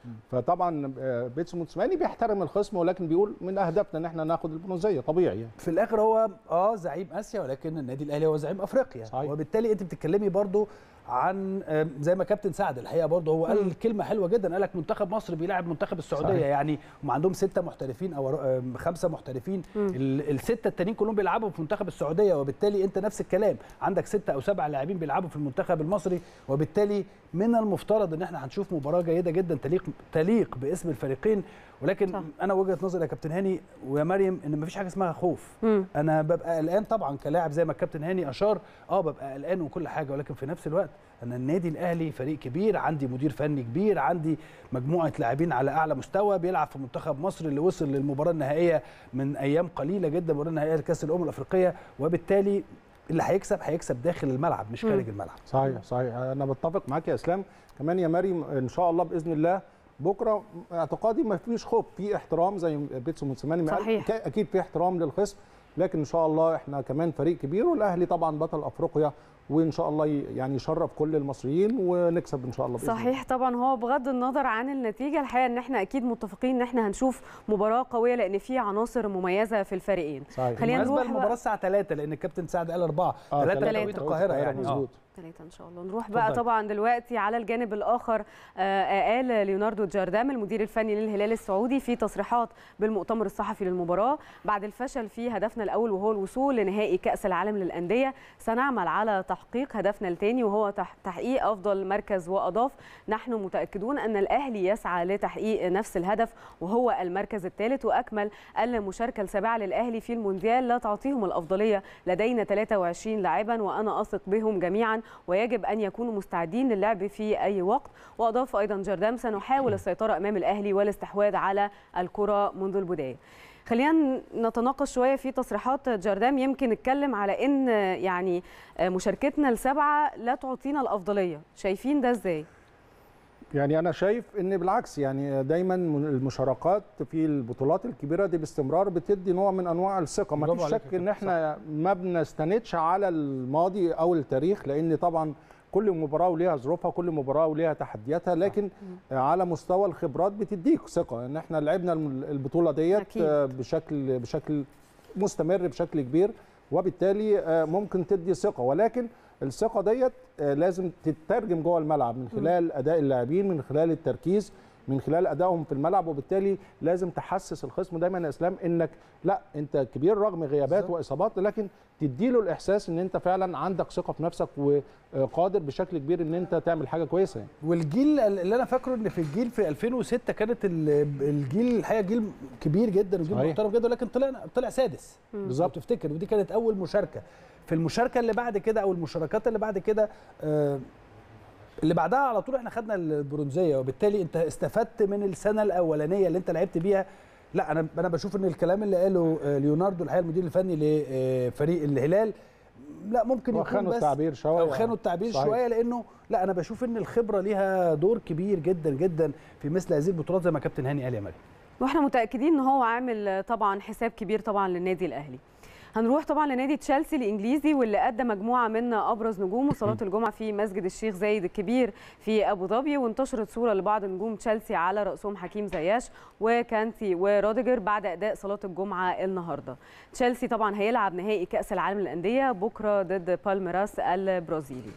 فطبعا آه، بيتسو موتسماني بيحترم الخصم ولكن بيقول من اهدافنا ان احنا ناخد البرونزيه طبيعي يعني
في الاخر هو اه زعيم اسيا ولكن النادي الاهلي هو زعيم افريقيا
صحيح.
وبالتالي انت بتتكلمي برضو عن آم، زي ما كابتن سعد الحقيقه برضو هو قال كلمه حلوه جدا قال لك منتخب مصر بيلاعب منتخب السعوديه
صحيح.
يعني هم عندهم سته محترفين او آم، خمسه محترفين ال- السته التانيين كلهم بيلعبوا في منتخب السعوديه وبالتالي انت نفس الكلام عندك سته او سبعه لاعبين بيلعبوا في المنتخب المصري وبالتالي من المفترض ان احنا هنشوف مباراه جيده جدا تليق تليق باسم الفريقين ولكن
صح.
انا وجهه نظري يا كابتن هاني ويا مريم ان مفيش حاجه اسمها خوف
مم.
انا ببقى قلقان طبعا كلاعب زي ما الكابتن هاني اشار اه ببقى قلقان وكل حاجه ولكن في نفس الوقت انا النادي الاهلي فريق كبير عندي مدير فني كبير عندي مجموعه لاعبين على اعلى مستوى بيلعب في منتخب مصر اللي وصل للمباراه النهائيه من ايام قليله جدا المباراه النهائيه لكاس الامم الافريقيه وبالتالي اللي هيكسب هيكسب داخل الملعب مش خارج الملعب
صحيح صحيح انا بتفق معاك يا اسلام كمان يا مريم ان شاء الله باذن الله بكره اعتقادي ما فيش خوف في احترام زي بيتسو موتسماني ما قال.
صحيح.
ك- اكيد في احترام للخصم لكن ان شاء الله احنا كمان فريق كبير والاهلي طبعا بطل افريقيا وان شاء الله ي- يعني يشرف كل المصريين ونكسب ان شاء الله بإذن الله.
صحيح طبعا هو بغض النظر عن النتيجه الحقيقه ان احنا اكيد متفقين ان احنا هنشوف مباراه قويه لان في عناصر مميزه في الفريقين
صحيح.
خلينا
بالمناسبه
نروح
المباراه
بقى-
الساعه 3 لان الكابتن سعد قال 4
آه،
3
تلاتة.
توقيت القاهره يعني آه.
مظبوط
ثلاثة إن شاء الله نروح بقى
اتفضل.
طبعا دلوقتي على الجانب الآخر آه، قال ليوناردو جاردام المدير الفني للهلال السعودي في تصريحات بالمؤتمر الصحفي للمباراة بعد الفشل في هدفنا الأول وهو الوصول لنهائي كأس العالم للأندية سنعمل على تحقيق هدفنا الثاني وهو تح- تحقيق أفضل مركز وأضاف نحن متأكدون أن الأهلي يسعى لتحقيق نفس الهدف وهو المركز الثالث وأكمل أن المشاركة السابعة للأهلي في المونديال لا تعطيهم الأفضلية لدينا 23 لاعبا وأنا أثق بهم جميعا ويجب أن يكونوا مستعدين للعب في أي وقت وأضاف أيضا جردام سنحاول السيطرة أمام الأهلي والاستحواذ على الكرة منذ البداية خلينا نتناقش شويه في تصريحات جردام يمكن نتكلم على ان يعني مشاركتنا السبعه لا تعطينا الافضليه شايفين ده ازاي
يعني انا شايف ان بالعكس يعني دايما المشاركات في البطولات الكبيره دي باستمرار بتدي نوع من انواع الثقه ما
برافو
فيش
عليك
شك
يا
ان
كابتن،
احنا ما بنستندش على الماضي او التاريخ لان طبعا كل مباراه وليها ظروفها كل مباراه وليها تحدياتها لكن على مستوى الخبرات بتديك ثقه ان احنا لعبنا الم- البطوله ديت
أكيد.
آه، بشكل بشكل مستمر بشكل كبير وبالتالي آه، ممكن تدي ثقه ولكن الثقه ديت آه، لازم تترجم جوه الملعب من خلال اداء اللاعبين من خلال التركيز من خلال ادائهم في الملعب وبالتالي لازم تحسس الخصم دايما يا اسلام انك لا انت كبير رغم غيابات
بالظبط.
واصابات لكن تديله الاحساس ان انت فعلا عندك ثقه في نفسك وقادر بشكل كبير ان انت تعمل حاجه كويسه يعني.
والجيل اللي انا فاكره ان في الجيل في 2006 كانت ال- الجيل الحقيقه جيل كبير جدا وجيل
صحيح.
محترم جدا ولكن طلع طلع سادس
بالظبط.
لو تفتكر ودي كانت اول مشاركه في المشاركه اللي بعد كده او المشاركات اللي بعد كده آه، اللي بعدها على طول احنا خدنا البرونزيه وبالتالي انت استفدت من السنه الاولانيه اللي انت لعبت بيها لا انا انا بشوف ان الكلام اللي قاله آه، ليوناردو الحقيقه المدير الفني لفريق الهلال لا ممكن يكون
وخانوا
بس
التعبير شويه
او خانوا التعبير
صحيح.
شويه لانه لا انا بشوف ان الخبره ليها دور كبير جدا جدا في مثل هذه البطولات زي ما كابتن هاني قال يا مريم
واحنا متاكدين ان هو عامل طبعا حساب كبير طبعا للنادي الاهلي هنروح طبعا لنادي تشيلسي الانجليزي واللي ادى مجموعه من ابرز نجومه صلاه الجمعه في مسجد الشيخ زايد الكبير في ابو ظبي وانتشرت صوره لبعض نجوم تشيلسي على راسهم حكيم زياش وكانتي وروديجر بعد اداء صلاه الجمعه النهارده تشيلسي طبعا هيلعب نهائي كاس العالم للانديه بكره ضد بالميراس البرازيلي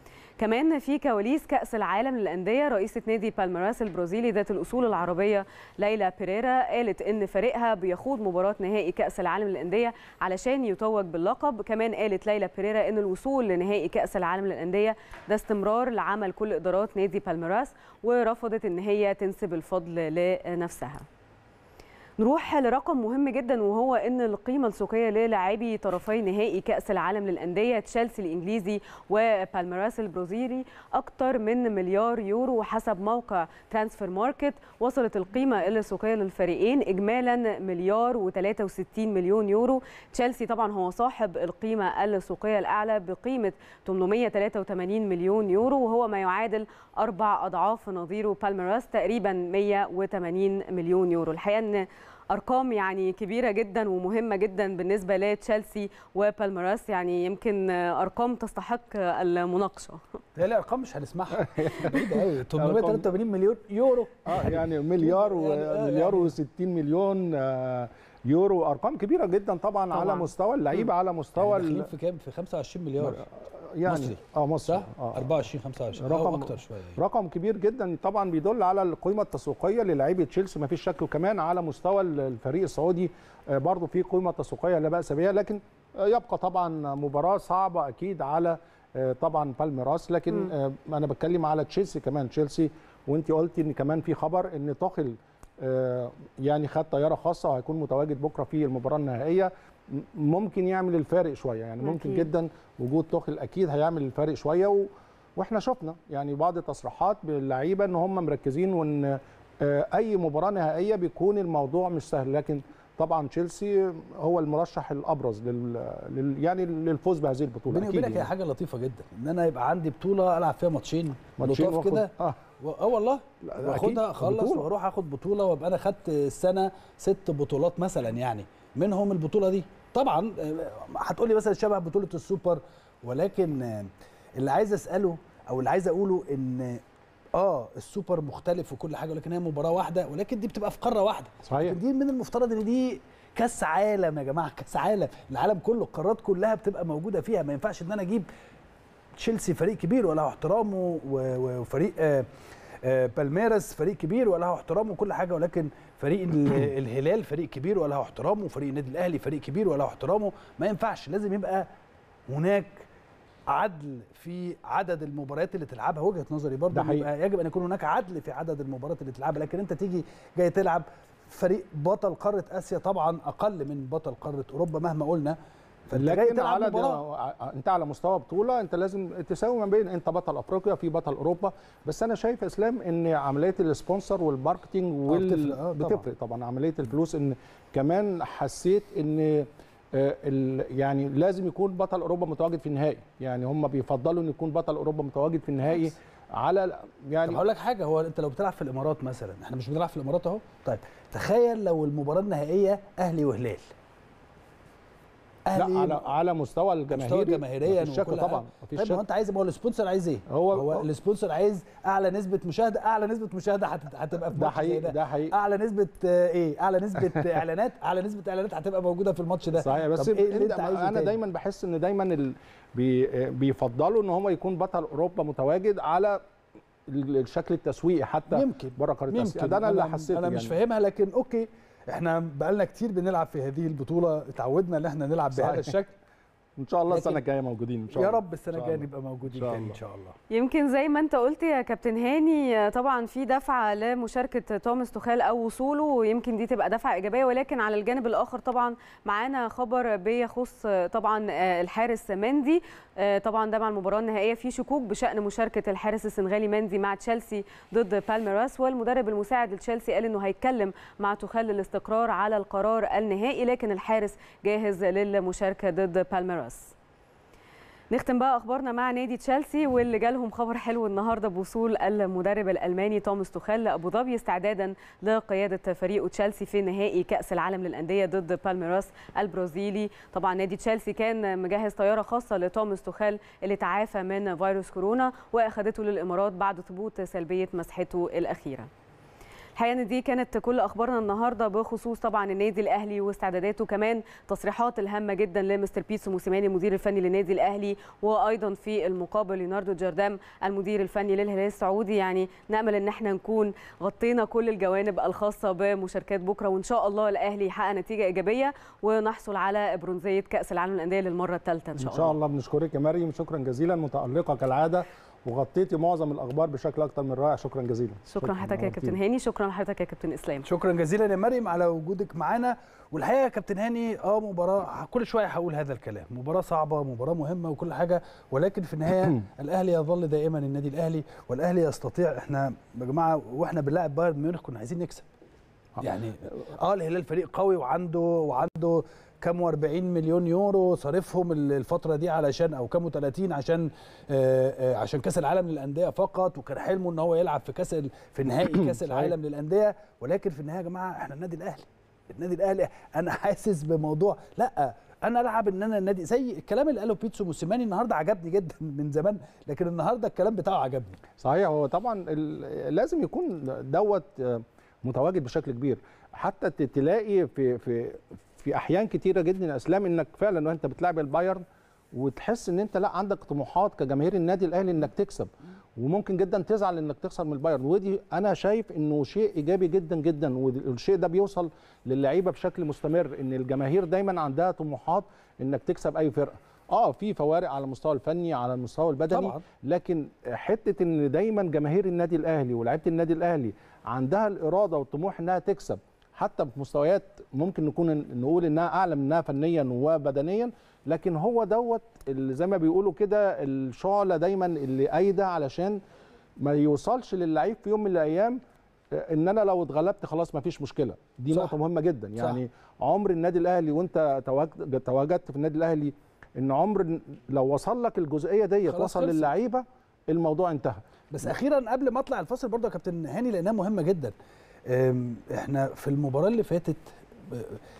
كمان في كواليس كأس العالم للأندية رئيسة نادي بالميراس البرازيلي ذات الأصول العربية ليلى بيريرا قالت إن فريقها بيخوض مباراة نهائي كأس العالم للأندية علشان يتوج باللقب كمان قالت ليلى بيريرا إن الوصول لنهائي كأس العالم للأندية ده استمرار لعمل كل إدارات نادي بالميراس ورفضت إن هي تنسب الفضل لنفسها نروح لرقم مهم جدا وهو ان القيمه السوقيه للاعبي طرفي نهائي كاس العالم للانديه تشيلسي الانجليزي وبالميراس البرازيلي اكثر من مليار يورو حسب موقع ترانسفير ماركت وصلت القيمه السوقيه للفريقين اجمالا مليار و63 مليون يورو تشيلسي طبعا هو صاحب القيمه السوقيه الاعلى بقيمه 883 مليون يورو وهو ما يعادل اربع اضعاف نظيره بالميراس تقريبا 180 مليون يورو الحقيقه ان ارقام يعني كبيره جدا ومهمه جدا بالنسبه لتشيلسي وبالميراس يعني يمكن ارقام تستحق المناقشه
هي الارقام مش هنسمعها بعيده قوي 883 مليون يورو
اه يعني مليار ومليار و60 مليون آه يورو ارقام كبيره جدا طبعا, طبعا. على مستوى اللعيبه على مستوى
يعني في كام في 25 مليار
يعني
مصري
اه مصري
صح؟ آه 24 25
رقم
أو اكتر شويه يعني.
رقم كبير جدا طبعا بيدل على القيمه التسويقيه للاعيبه تشيلسي ما فيش شك وكمان على مستوى الفريق السعودي برضه في قيمه تسويقيه لا باس بها لكن يبقى طبعا مباراه صعبه اكيد على طبعا بالميراس لكن م. انا بتكلم على تشيلسي كمان تشيلسي وانت قلتي ان كمان في خبر ان توخل يعني خد طياره خاصه وهيكون متواجد بكره في المباراه النهائيه ممكن يعمل الفارق شويه يعني ممكن أكيد. جدا وجود توخل اكيد هيعمل الفارق شويه و... واحنا شفنا يعني بعض التصريحات باللعيبه ان هم مركزين وان اي مباراه نهائيه بيكون الموضوع مش سهل لكن طبعا تشيلسي هو المرشح الابرز لل... لل... يعني للفوز بهذه البطوله
بيني وبينك هي حاجه لطيفه جدا ان انا يبقى عندي بطوله العب فيها ماتشين ماتشين كده اه اه والله واخدها اخلص واروح اخد بطوله وابقى انا خدت السنه ست بطولات مثلا يعني منهم البطوله دي طبعا هتقولي مثلا شبه بطوله السوبر ولكن اللي عايز اساله او اللي عايز اقوله ان اه السوبر مختلف وكل حاجه ولكن هي مباراه واحده ولكن دي بتبقى في قاره واحده
صحيح
دي من المفترض ان دي كاس عالم يا جماعه كاس عالم العالم كله القارات كلها بتبقى موجوده فيها ما ينفعش ان انا اجيب تشيلسي فريق كبير وله احترامه وفريق آه آه بالميراس فريق كبير وله احترامه وكل حاجه ولكن فريق الهلال فريق كبير وله احترامه وفريق النادي الاهلي فريق كبير وله احترامه ما ينفعش لازم يبقى هناك عدل في عدد المباريات اللي تلعبها وجهه نظري برضه يبقى يجب ان يكون هناك عدل في عدد المباريات اللي تلعبها لكن انت تيجي جاي تلعب فريق بطل قاره اسيا طبعا اقل من بطل قاره اوروبا مهما قلنا
لكن على انت على مستوى بطوله انت لازم تساوي ما بين انت بطل افريقيا في بطل اوروبا بس انا شايف اسلام ان عمليه السبونسر والماركتنج وال...
آه
بتفرق طبعا عمليه الفلوس ان كمان حسيت ان يعني لازم يكون بطل اوروبا متواجد في النهائي يعني هم بيفضلوا ان يكون بطل اوروبا متواجد في النهائي على يعني
طب هقول لك حاجه هو انت لو بتلعب في الامارات مثلا احنا مش بنلعب في الامارات اهو طيب تخيل لو المباراه النهائيه اهلي وهلال
أهلي لا على على مستوى الجماهيري
مستوى الجماهيريا
مفيش شك طبعا
مفيش طيب ما انت عايز ما هو السبونسر عايز ايه؟ هو, هو السبونسر عايز اعلى نسبه مشاهده اعلى نسبه مشاهده هتبقى في
ده حقيقي ده, ده حقيقي
اعلى نسبه ايه؟ اعلى نسبه اعلانات اعلى نسبه اعلانات هتبقى موجوده في الماتش ده
صحيح بس
إيه
اللي انت انا تاني؟ دايما بحس ان دايما ال... بي... بيفضلوا ان هو يكون بطل اوروبا متواجد على الشكل التسويقي حتى
يمكن
بره قاره اسيا ده انا اللي حسيته
انا
يعني.
مش فاهمها لكن اوكي احنا بقالنا كتير بنلعب في هذه البطوله اتعودنا ان احنا نلعب بهذا الشكل
ان شاء الله السنه الجايه موجودين ان شاء الله
يا رب السنه الجايه نبقى موجودين تاني ان شاء الله
يمكن زي ما انت قلت يا كابتن هاني طبعا في دفعه لمشاركه توماس توخال او وصوله ويمكن دي تبقى دفعه ايجابيه ولكن على الجانب الاخر طبعا معانا خبر بيخص طبعا الحارس مندي طبعا ده مع المباراه النهائيه في شكوك بشان مشاركه الحارس السنغالي مندي مع تشيلسي ضد بالميراس والمدرب المساعد لتشيلسي قال انه هيتكلم مع توخال للاستقرار على القرار النهائي لكن الحارس جاهز للمشاركه ضد بالميراس نختم بقى اخبارنا مع نادي تشيلسي واللي جالهم خبر حلو النهارده بوصول المدرب الالماني توماس توخيل لابو ظبي استعدادا لقياده فريقه تشيلسي في نهائي كاس العالم للانديه ضد بالميراس البرازيلي طبعا نادي تشيلسي كان مجهز طياره خاصه لتوماس توخيل اللي تعافى من فيروس كورونا واخذته للامارات بعد ثبوت سلبيه مسحته الاخيره الحقيقه ان دي كانت كل اخبارنا النهارده بخصوص طبعا النادي الاهلي واستعداداته كمان تصريحات الهامه جدا لمستر بيتسو موسيماني المدير الفني للنادي الاهلي وايضا في المقابل ليوناردو جردام المدير الفني للهلال السعودي يعني نامل ان احنا نكون غطينا كل الجوانب الخاصه بمشاركات بكره وان شاء الله الاهلي يحقق نتيجه ايجابيه ونحصل على برونزيه كاس العالم للانديه للمره الثالثه ان شاء الله
ان شاء الله بنشكرك يا مريم شكرا جزيلا متالقه كالعاده وغطيتي معظم الاخبار بشكل اكتر من رائع شكرا جزيلا
شكرا لحضرتك يا كابتن هاني شكرا لحضرتك يا كابتن اسلام
شكرا جزيلا يا مريم على وجودك معانا والحقيقه يا كابتن هاني اه مباراه كل شويه هقول هذا الكلام مباراه صعبه مباراه مهمه وكل حاجه ولكن في النهايه الاهلي يظل دائما النادي الاهلي والاهلي يستطيع احنا يا جماعه واحنا بنلاعب بايرن ميونخ كنا عايزين نكسب يعني اه الهلال فريق قوي وعنده وعنده كام و40 مليون يورو صارفهم الفتره دي علشان او كام 30 عشان آآ آآ عشان كاس العالم للانديه فقط وكان حلمه ان هو يلعب في كاس في نهائي كاس العالم للانديه ولكن في النهايه يا جماعه احنا النادي الاهلي النادي الاهلي انا حاسس بموضوع لا انا العب ان انا النادي زي الكلام اللي قاله بيتسو موسيماني النهارده عجبني جدا من زمان لكن النهارده الكلام بتاعه عجبني
صحيح هو طبعا لازم يكون دوت متواجد بشكل كبير حتى تلاقي في في في احيان كتيره جدا يا اسلام انك فعلا وانت بتلعب البايرن وتحس ان انت لا عندك طموحات كجماهير النادي الاهلي انك تكسب وممكن جدا تزعل انك تخسر من البايرن ودي انا شايف انه شيء ايجابي جدا جدا والشيء ده بيوصل للعيبه بشكل مستمر ان الجماهير دايما عندها طموحات انك تكسب اي فرقه اه في فوارق على المستوى الفني على المستوى البدني
طبعا.
لكن حته ان دايما جماهير النادي الاهلي ولاعيبه النادي الاهلي عندها الاراده والطموح انها تكسب حتى في مستويات ممكن نكون نقول انها اعلى منها فنيا وبدنيا لكن هو دوت اللي زي ما بيقولوا كده الشعله دايما اللي قايده علشان ما يوصلش للعيب في يوم من الايام ان انا لو اتغلبت خلاص ما فيش مشكله دي
صح.
نقطه مهمه جدا
صح.
يعني عمر النادي الاهلي وانت تواجد- تواجدت في النادي الاهلي ان عمر لو وصل لك الجزئيه ديت
خلاص
وصل
خلصت.
للعيبه الموضوع انتهى
بس اخيرا قبل ما اطلع الفاصل برضه يا كابتن هاني لانها مهمه جدا أم، احنا في المباراه اللي فاتت ب-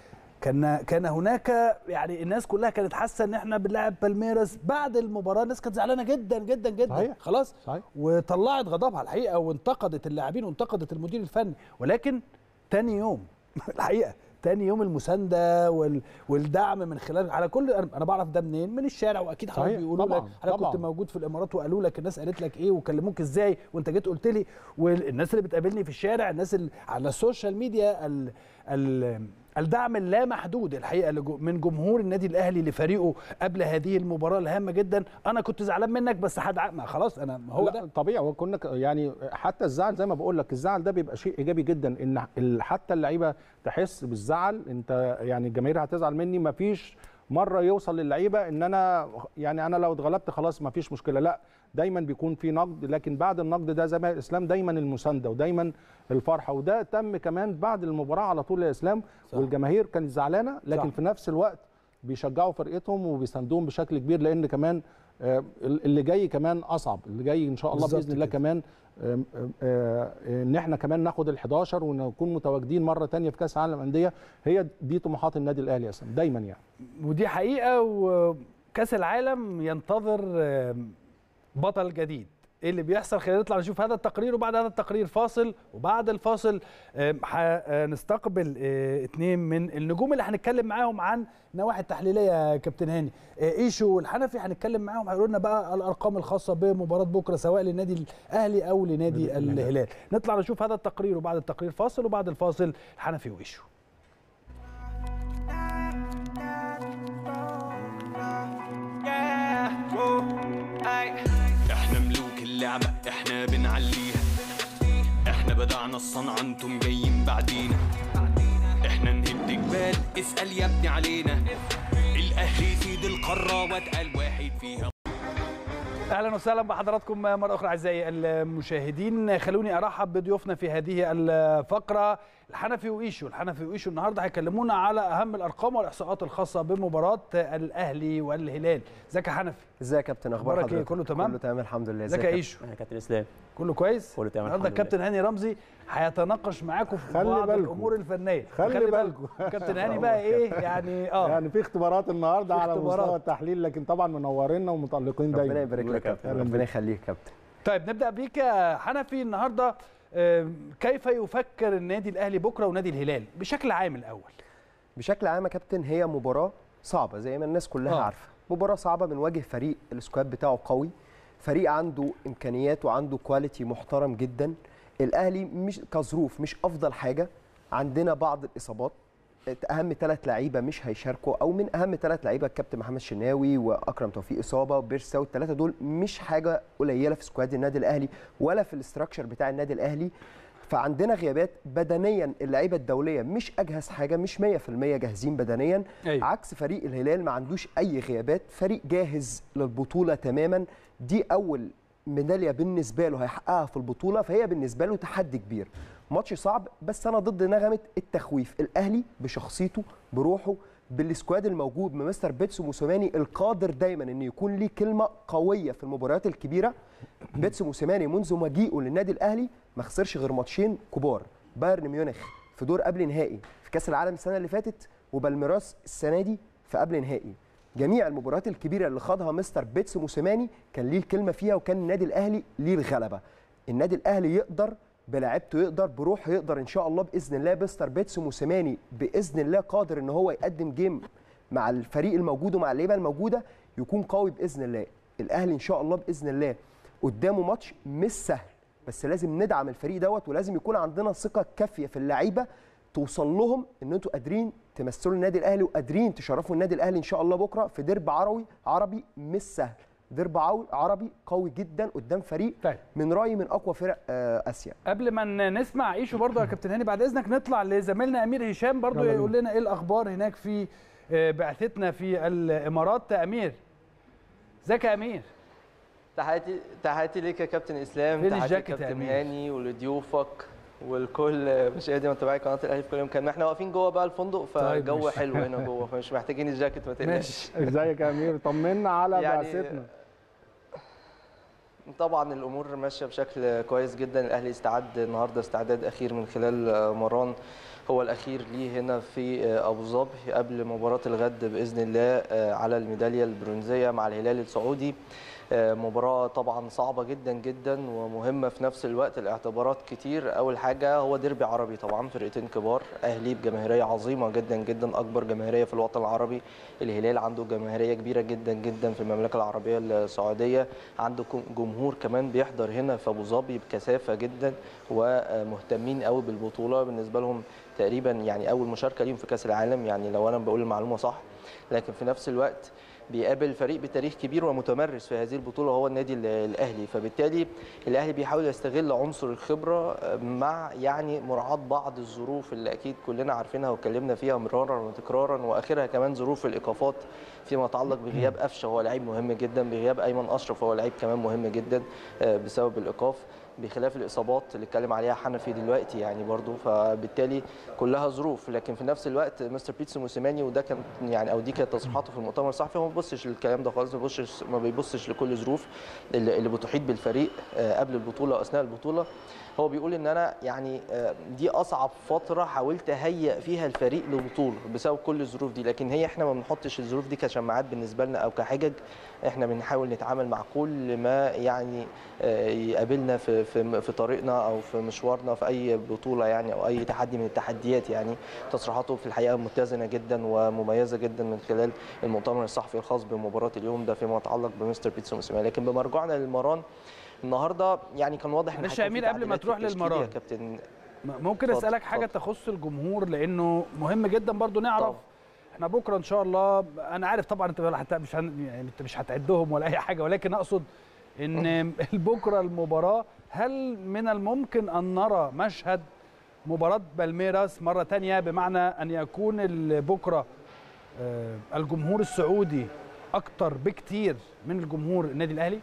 كان كان هناك يعني الناس كلها كانت حاسه ان احنا بنلعب بالميراس بعد المباراه الناس كانت زعلانه جدا جدا جدا
صحيح.
خلاص
صحيح
وطلعت غضبها الحقيقه وانتقدت اللاعبين وانتقدت المدير الفني ولكن تاني يوم الحقيقه تاني يوم المسانده وال... والدعم من خلال على كل انا أنا بعرف ده منين من الشارع واكيد حضرتك
صحيح.
بيقولوا لك
طبعاً.
انا
طبعاً.
كنت موجود في الامارات وقالوا لك الناس قالت لك ايه وكلموك ازاي وانت جيت قلت لي والناس اللي بتقابلني في الشارع الناس اللي على السوشيال ميديا ال... ال... الدعم اللامحدود الحقيقه لجو- من جمهور النادي الاهلي لفريقه قبل هذه المباراه الهامه جدا انا كنت زعلان منك بس هدعم ما خلاص انا هو
لا
ده
طبيعي وكنا ك- يعني حتى الزعل زي ما بقول لك الزعل ده بيبقى شيء ايجابي جدا ان ال- حتى اللعيبه تحس بالزعل انت يعني الجماهير هتزعل مني مفيش مره يوصل للعيبه ان انا يعني انا لو اتغلبت خلاص مفيش مشكله لا دايما بيكون في نقد لكن بعد النقد ده زي ما الاسلام دايما المسانده ودايما الفرحه وده تم كمان بعد المباراه على طول يا اسلام
صح.
والجماهير كانت زعلانه لكن
صح.
في نفس الوقت بيشجعوا فرقتهم وبيساندوهم بشكل كبير لان كمان آه، اللي جاي كمان اصعب اللي جاي ان شاء الله
بالظبط
باذن الله
كده.
كمان آم، آم، آه، ان احنا كمان ناخد ال11 ونكون متواجدين مره تانية في كاس العالم للانديه هي دي طموحات النادي الاهلي يا اسلام دايما يعني
ودي حقيقه وكاس العالم ينتظر آم، بطل جديد ايه اللي بيحصل خلينا نطلع نشوف هذا التقرير وبعد هذا التقرير فاصل وبعد الفاصل آم، هنستقبل آه، اتنين من النجوم اللي هنتكلم معاهم عن النواحي التحليليه يا كابتن هاني آه، ايشو والحنفي هنتكلم معاهم هيقولوا لنا بقى الارقام الخاصه بمباراه بكره سواء للنادي الاهلي او لنادي الهلال نطلع نشوف هذا التقرير وبعد التقرير فاصل وبعد الفاصل الحنفي وايشو
احنا ملوك اللعبة احنا بنعليها احنا بدعنا الصنعة انتم جايين بعدينا احنا نهد جبال اسأل يا ابني علينا الاهلي سيد القارة واتقل واحد فيها
اهلا وسهلا بحضراتكم مره اخرى اعزائي المشاهدين خلوني ارحب بضيوفنا في هذه الفقره الحنفي وايشو الحنفي وايشو النهارده هيكلمونا على اهم الارقام والاحصاءات الخاصه بمباراه الاهلي والهلال ازيك يا حنفي
ازيك يا كابتن اخبار
أخبارك إيه؟
حضرتك
كله تمام؟
كله تمام الحمد لله
ازيك يا
كابتن؟
ايشو
يا كابتن اسلام
كله كويس
كله تمام
النهارده
الحمد لله.
الكابتن هاني رمزي هيتناقش معاكم في
خلي
بعض
بالكم.
الامور الفنيه
خلي بالكم.
كابتن هاني بقى ايه يعني اه
يعني في اختبارات النهارده
في
على
اختبارات.
مستوى التحليل لكن طبعا منورينا ومتالقين دايما
ربنا يبارك لك يا كابتن
أهلاً
ربنا
بيك.
يخليك يا كابتن
طيب نبدا بيك يا حنفي النهارده آم، كيف يفكر النادي الاهلي بكره ونادي الهلال بشكل عام الاول
بشكل عام يا كابتن هي مباراه صعبه زي ما الناس كلها
آه.
عارفه مباراه صعبه بنواجه فريق السكواد بتاعه قوي فريق عنده امكانيات وعنده كواليتي محترم جدا الاهلي مش كظروف مش افضل حاجه عندنا بعض الاصابات اهم ثلاث لعيبه مش هيشاركوا او من اهم ثلاث لعيبه الكابتن محمد شناوي واكرم توفيق اصابه وبيرسا والثلاثه دول مش حاجه قليله في سكواد النادي الاهلي ولا في الاستراكشر بتاع النادي الاهلي فعندنا غيابات بدنيا اللعيبه الدوليه مش اجهز حاجه مش 100% جاهزين بدنيا
أيوة.
عكس فريق الهلال ما عندوش اي غيابات فريق جاهز للبطوله تماما دي اول ميداليه بالنسبه له هيحققها في البطوله فهي بالنسبه له تحدي كبير ماتش صعب بس انا ضد نغمه التخويف الاهلي بشخصيته بروحه بالسكواد الموجود من مستر بيتسو موسيماني القادر دايما ان يكون ليه كلمه قويه في المباريات الكبيره بيتسو موسيماني منذ مجيئه للنادي الاهلي ما خسرش غير ماتشين كبار بايرن ميونخ في دور قبل نهائي في كاس العالم السنه اللي فاتت وبالميراس السنه دي في قبل نهائي جميع المباريات الكبيره اللي خاضها مستر بيتس موسيماني كان ليه الكلمه فيها وكان النادي الاهلي ليه الغلبه النادي الاهلي يقدر بلاعيبته يقدر بروحه يقدر ان شاء الله باذن الله مستر بيتس موسيماني باذن الله قادر ان هو يقدم جيم مع الفريق الموجود ومع اللعيبه الموجوده يكون قوي باذن الله الاهلي ان شاء الله باذن الله قدامه ماتش مش سهل بس لازم ندعم الفريق دوت ولازم يكون عندنا ثقه كافيه في اللعيبه توصل لهم ان انتوا قادرين تمثلوا النادي الاهلي وقادرين تشرفوا النادي الاهلي ان شاء الله بكره في ديرب عربي عربي مش سهل ديرب عو- عربي قوي جدا قدام فريق
طيب.
من رايي من اقوى فرق آه، اسيا
قبل ما ن- نسمع عيشو برضه يا كابتن هاني بعد اذنك نطلع لزميلنا امير هشام برضه
يلا
يقول لنا ايه الاخبار هناك في آه، بعثتنا في الامارات امير ازيك يا امير
تحياتي تحياتي ليك يا كابتن اسلام
فين
تحياتي
الجاكيت يا
كابتن
أمير؟
هاني ولضيوفك ولكل مشاهدي ومتابعي قناه الاهلي في كل مكان احنا واقفين جوه بقى الفندق
طيب،
فالجو
ماشي.
حلو هنا جوه فمش محتاجين الجاكيت ما تقلقش
ماشي
ازيك يا امير طمنا على
يعني-
بعثتنا
طبعا الامور ماشيه بشكل كويس جدا الاهلي استعد النهارده استعداد اخير من خلال آه، مران هو الاخير ليه هنا في آه، ابو ظبي قبل مباراه الغد باذن الله آه، على الميداليه البرونزيه مع الهلال السعودي آه، مباراه طبعا صعبه جدا جدا ومهمه في نفس الوقت الاعتبارات كتير اول حاجه هو ديربي عربي طبعا فرقتين كبار اهلي بجماهيريه عظيمه جدا جدا اكبر جماهيريه في الوطن العربي الهلال عنده جماهيريه كبيره جدا جدا في المملكه العربيه السعوديه عنده كم- جمهور كمان بيحضر هنا في ابو ظبي بكثافه جدا ومهتمين قوي بالبطوله بالنسبه لهم تقريبا يعني اول مشاركه ليهم في كاس العالم يعني لو انا بقول المعلومه صح لكن في نفس الوقت بيقابل فريق بتاريخ كبير ومتمرس في هذه البطوله هو النادي ال- الاهلي فبالتالي الاهلي بيحاول يستغل عنصر الخبره مع يعني مراعاه بعض الظروف اللي اكيد كلنا عارفينها واتكلمنا فيها مرارا وتكرارا واخرها كمان ظروف الايقافات فيما يتعلق بغياب قفشه هو لعيب مهم جدا بغياب ايمن اشرف هو لعيب كمان مهم جدا آه، بسبب الايقاف بخلاف الاصابات اللي اتكلم عليها حنفي دلوقتي يعني برضو فبالتالي كلها ظروف لكن في نفس الوقت مستر بيتسو موسيماني وده كان يعني او دي كانت تصريحاته في المؤتمر الصحفي هو ما بيبصش للكلام ده خالص ما بيبصش ما بيبصش لكل ظروف اللي اللي بتحيط بالفريق آه، قبل البطوله واثناء البطوله هو بيقول ان انا يعني آه، دي اصعب فتره حاولت اهيئ فيها الفريق لبطوله بسبب كل الظروف دي لكن هي احنا ما بنحطش الظروف دي كشماعات بالنسبه لنا او كحجج احنا بنحاول نتعامل مع كل ما يعني آه، يقابلنا في في في طريقنا او في مشوارنا في اي بطوله يعني او اي تحدي من التحديات يعني تصريحاته في الحقيقه متزنه جدا ومميزه جدا من خلال المؤتمر الصحفي الخاص بمباراه اليوم ده فيما يتعلق بمستر بيتسو موسيماني لكن بمرجعنا للمران النهارده يعني كان واضح ان
معلش يا
هيكون في
أمير، قبل ما
تعديلات في
تروح
التشكيل
للمران.
يا كابتن
ممكن
اتفضل،
اسالك حاجه
اتفضل.
تخص الجمهور لانه مهم جدا برضو نعرف
طبعا.
احنا بكره ان شاء الله انا عارف طبعا انت حتى مش هن يعني انت مش هتعدهم ولا اي حاجه ولكن اقصد ان بكره المباراه هل من الممكن ان نرى مشهد مباراه بالميراس مره تانية بمعنى ان يكون ال- بكره آه، الجمهور السعودي اكتر بكتير من الجمهور النادي الاهلي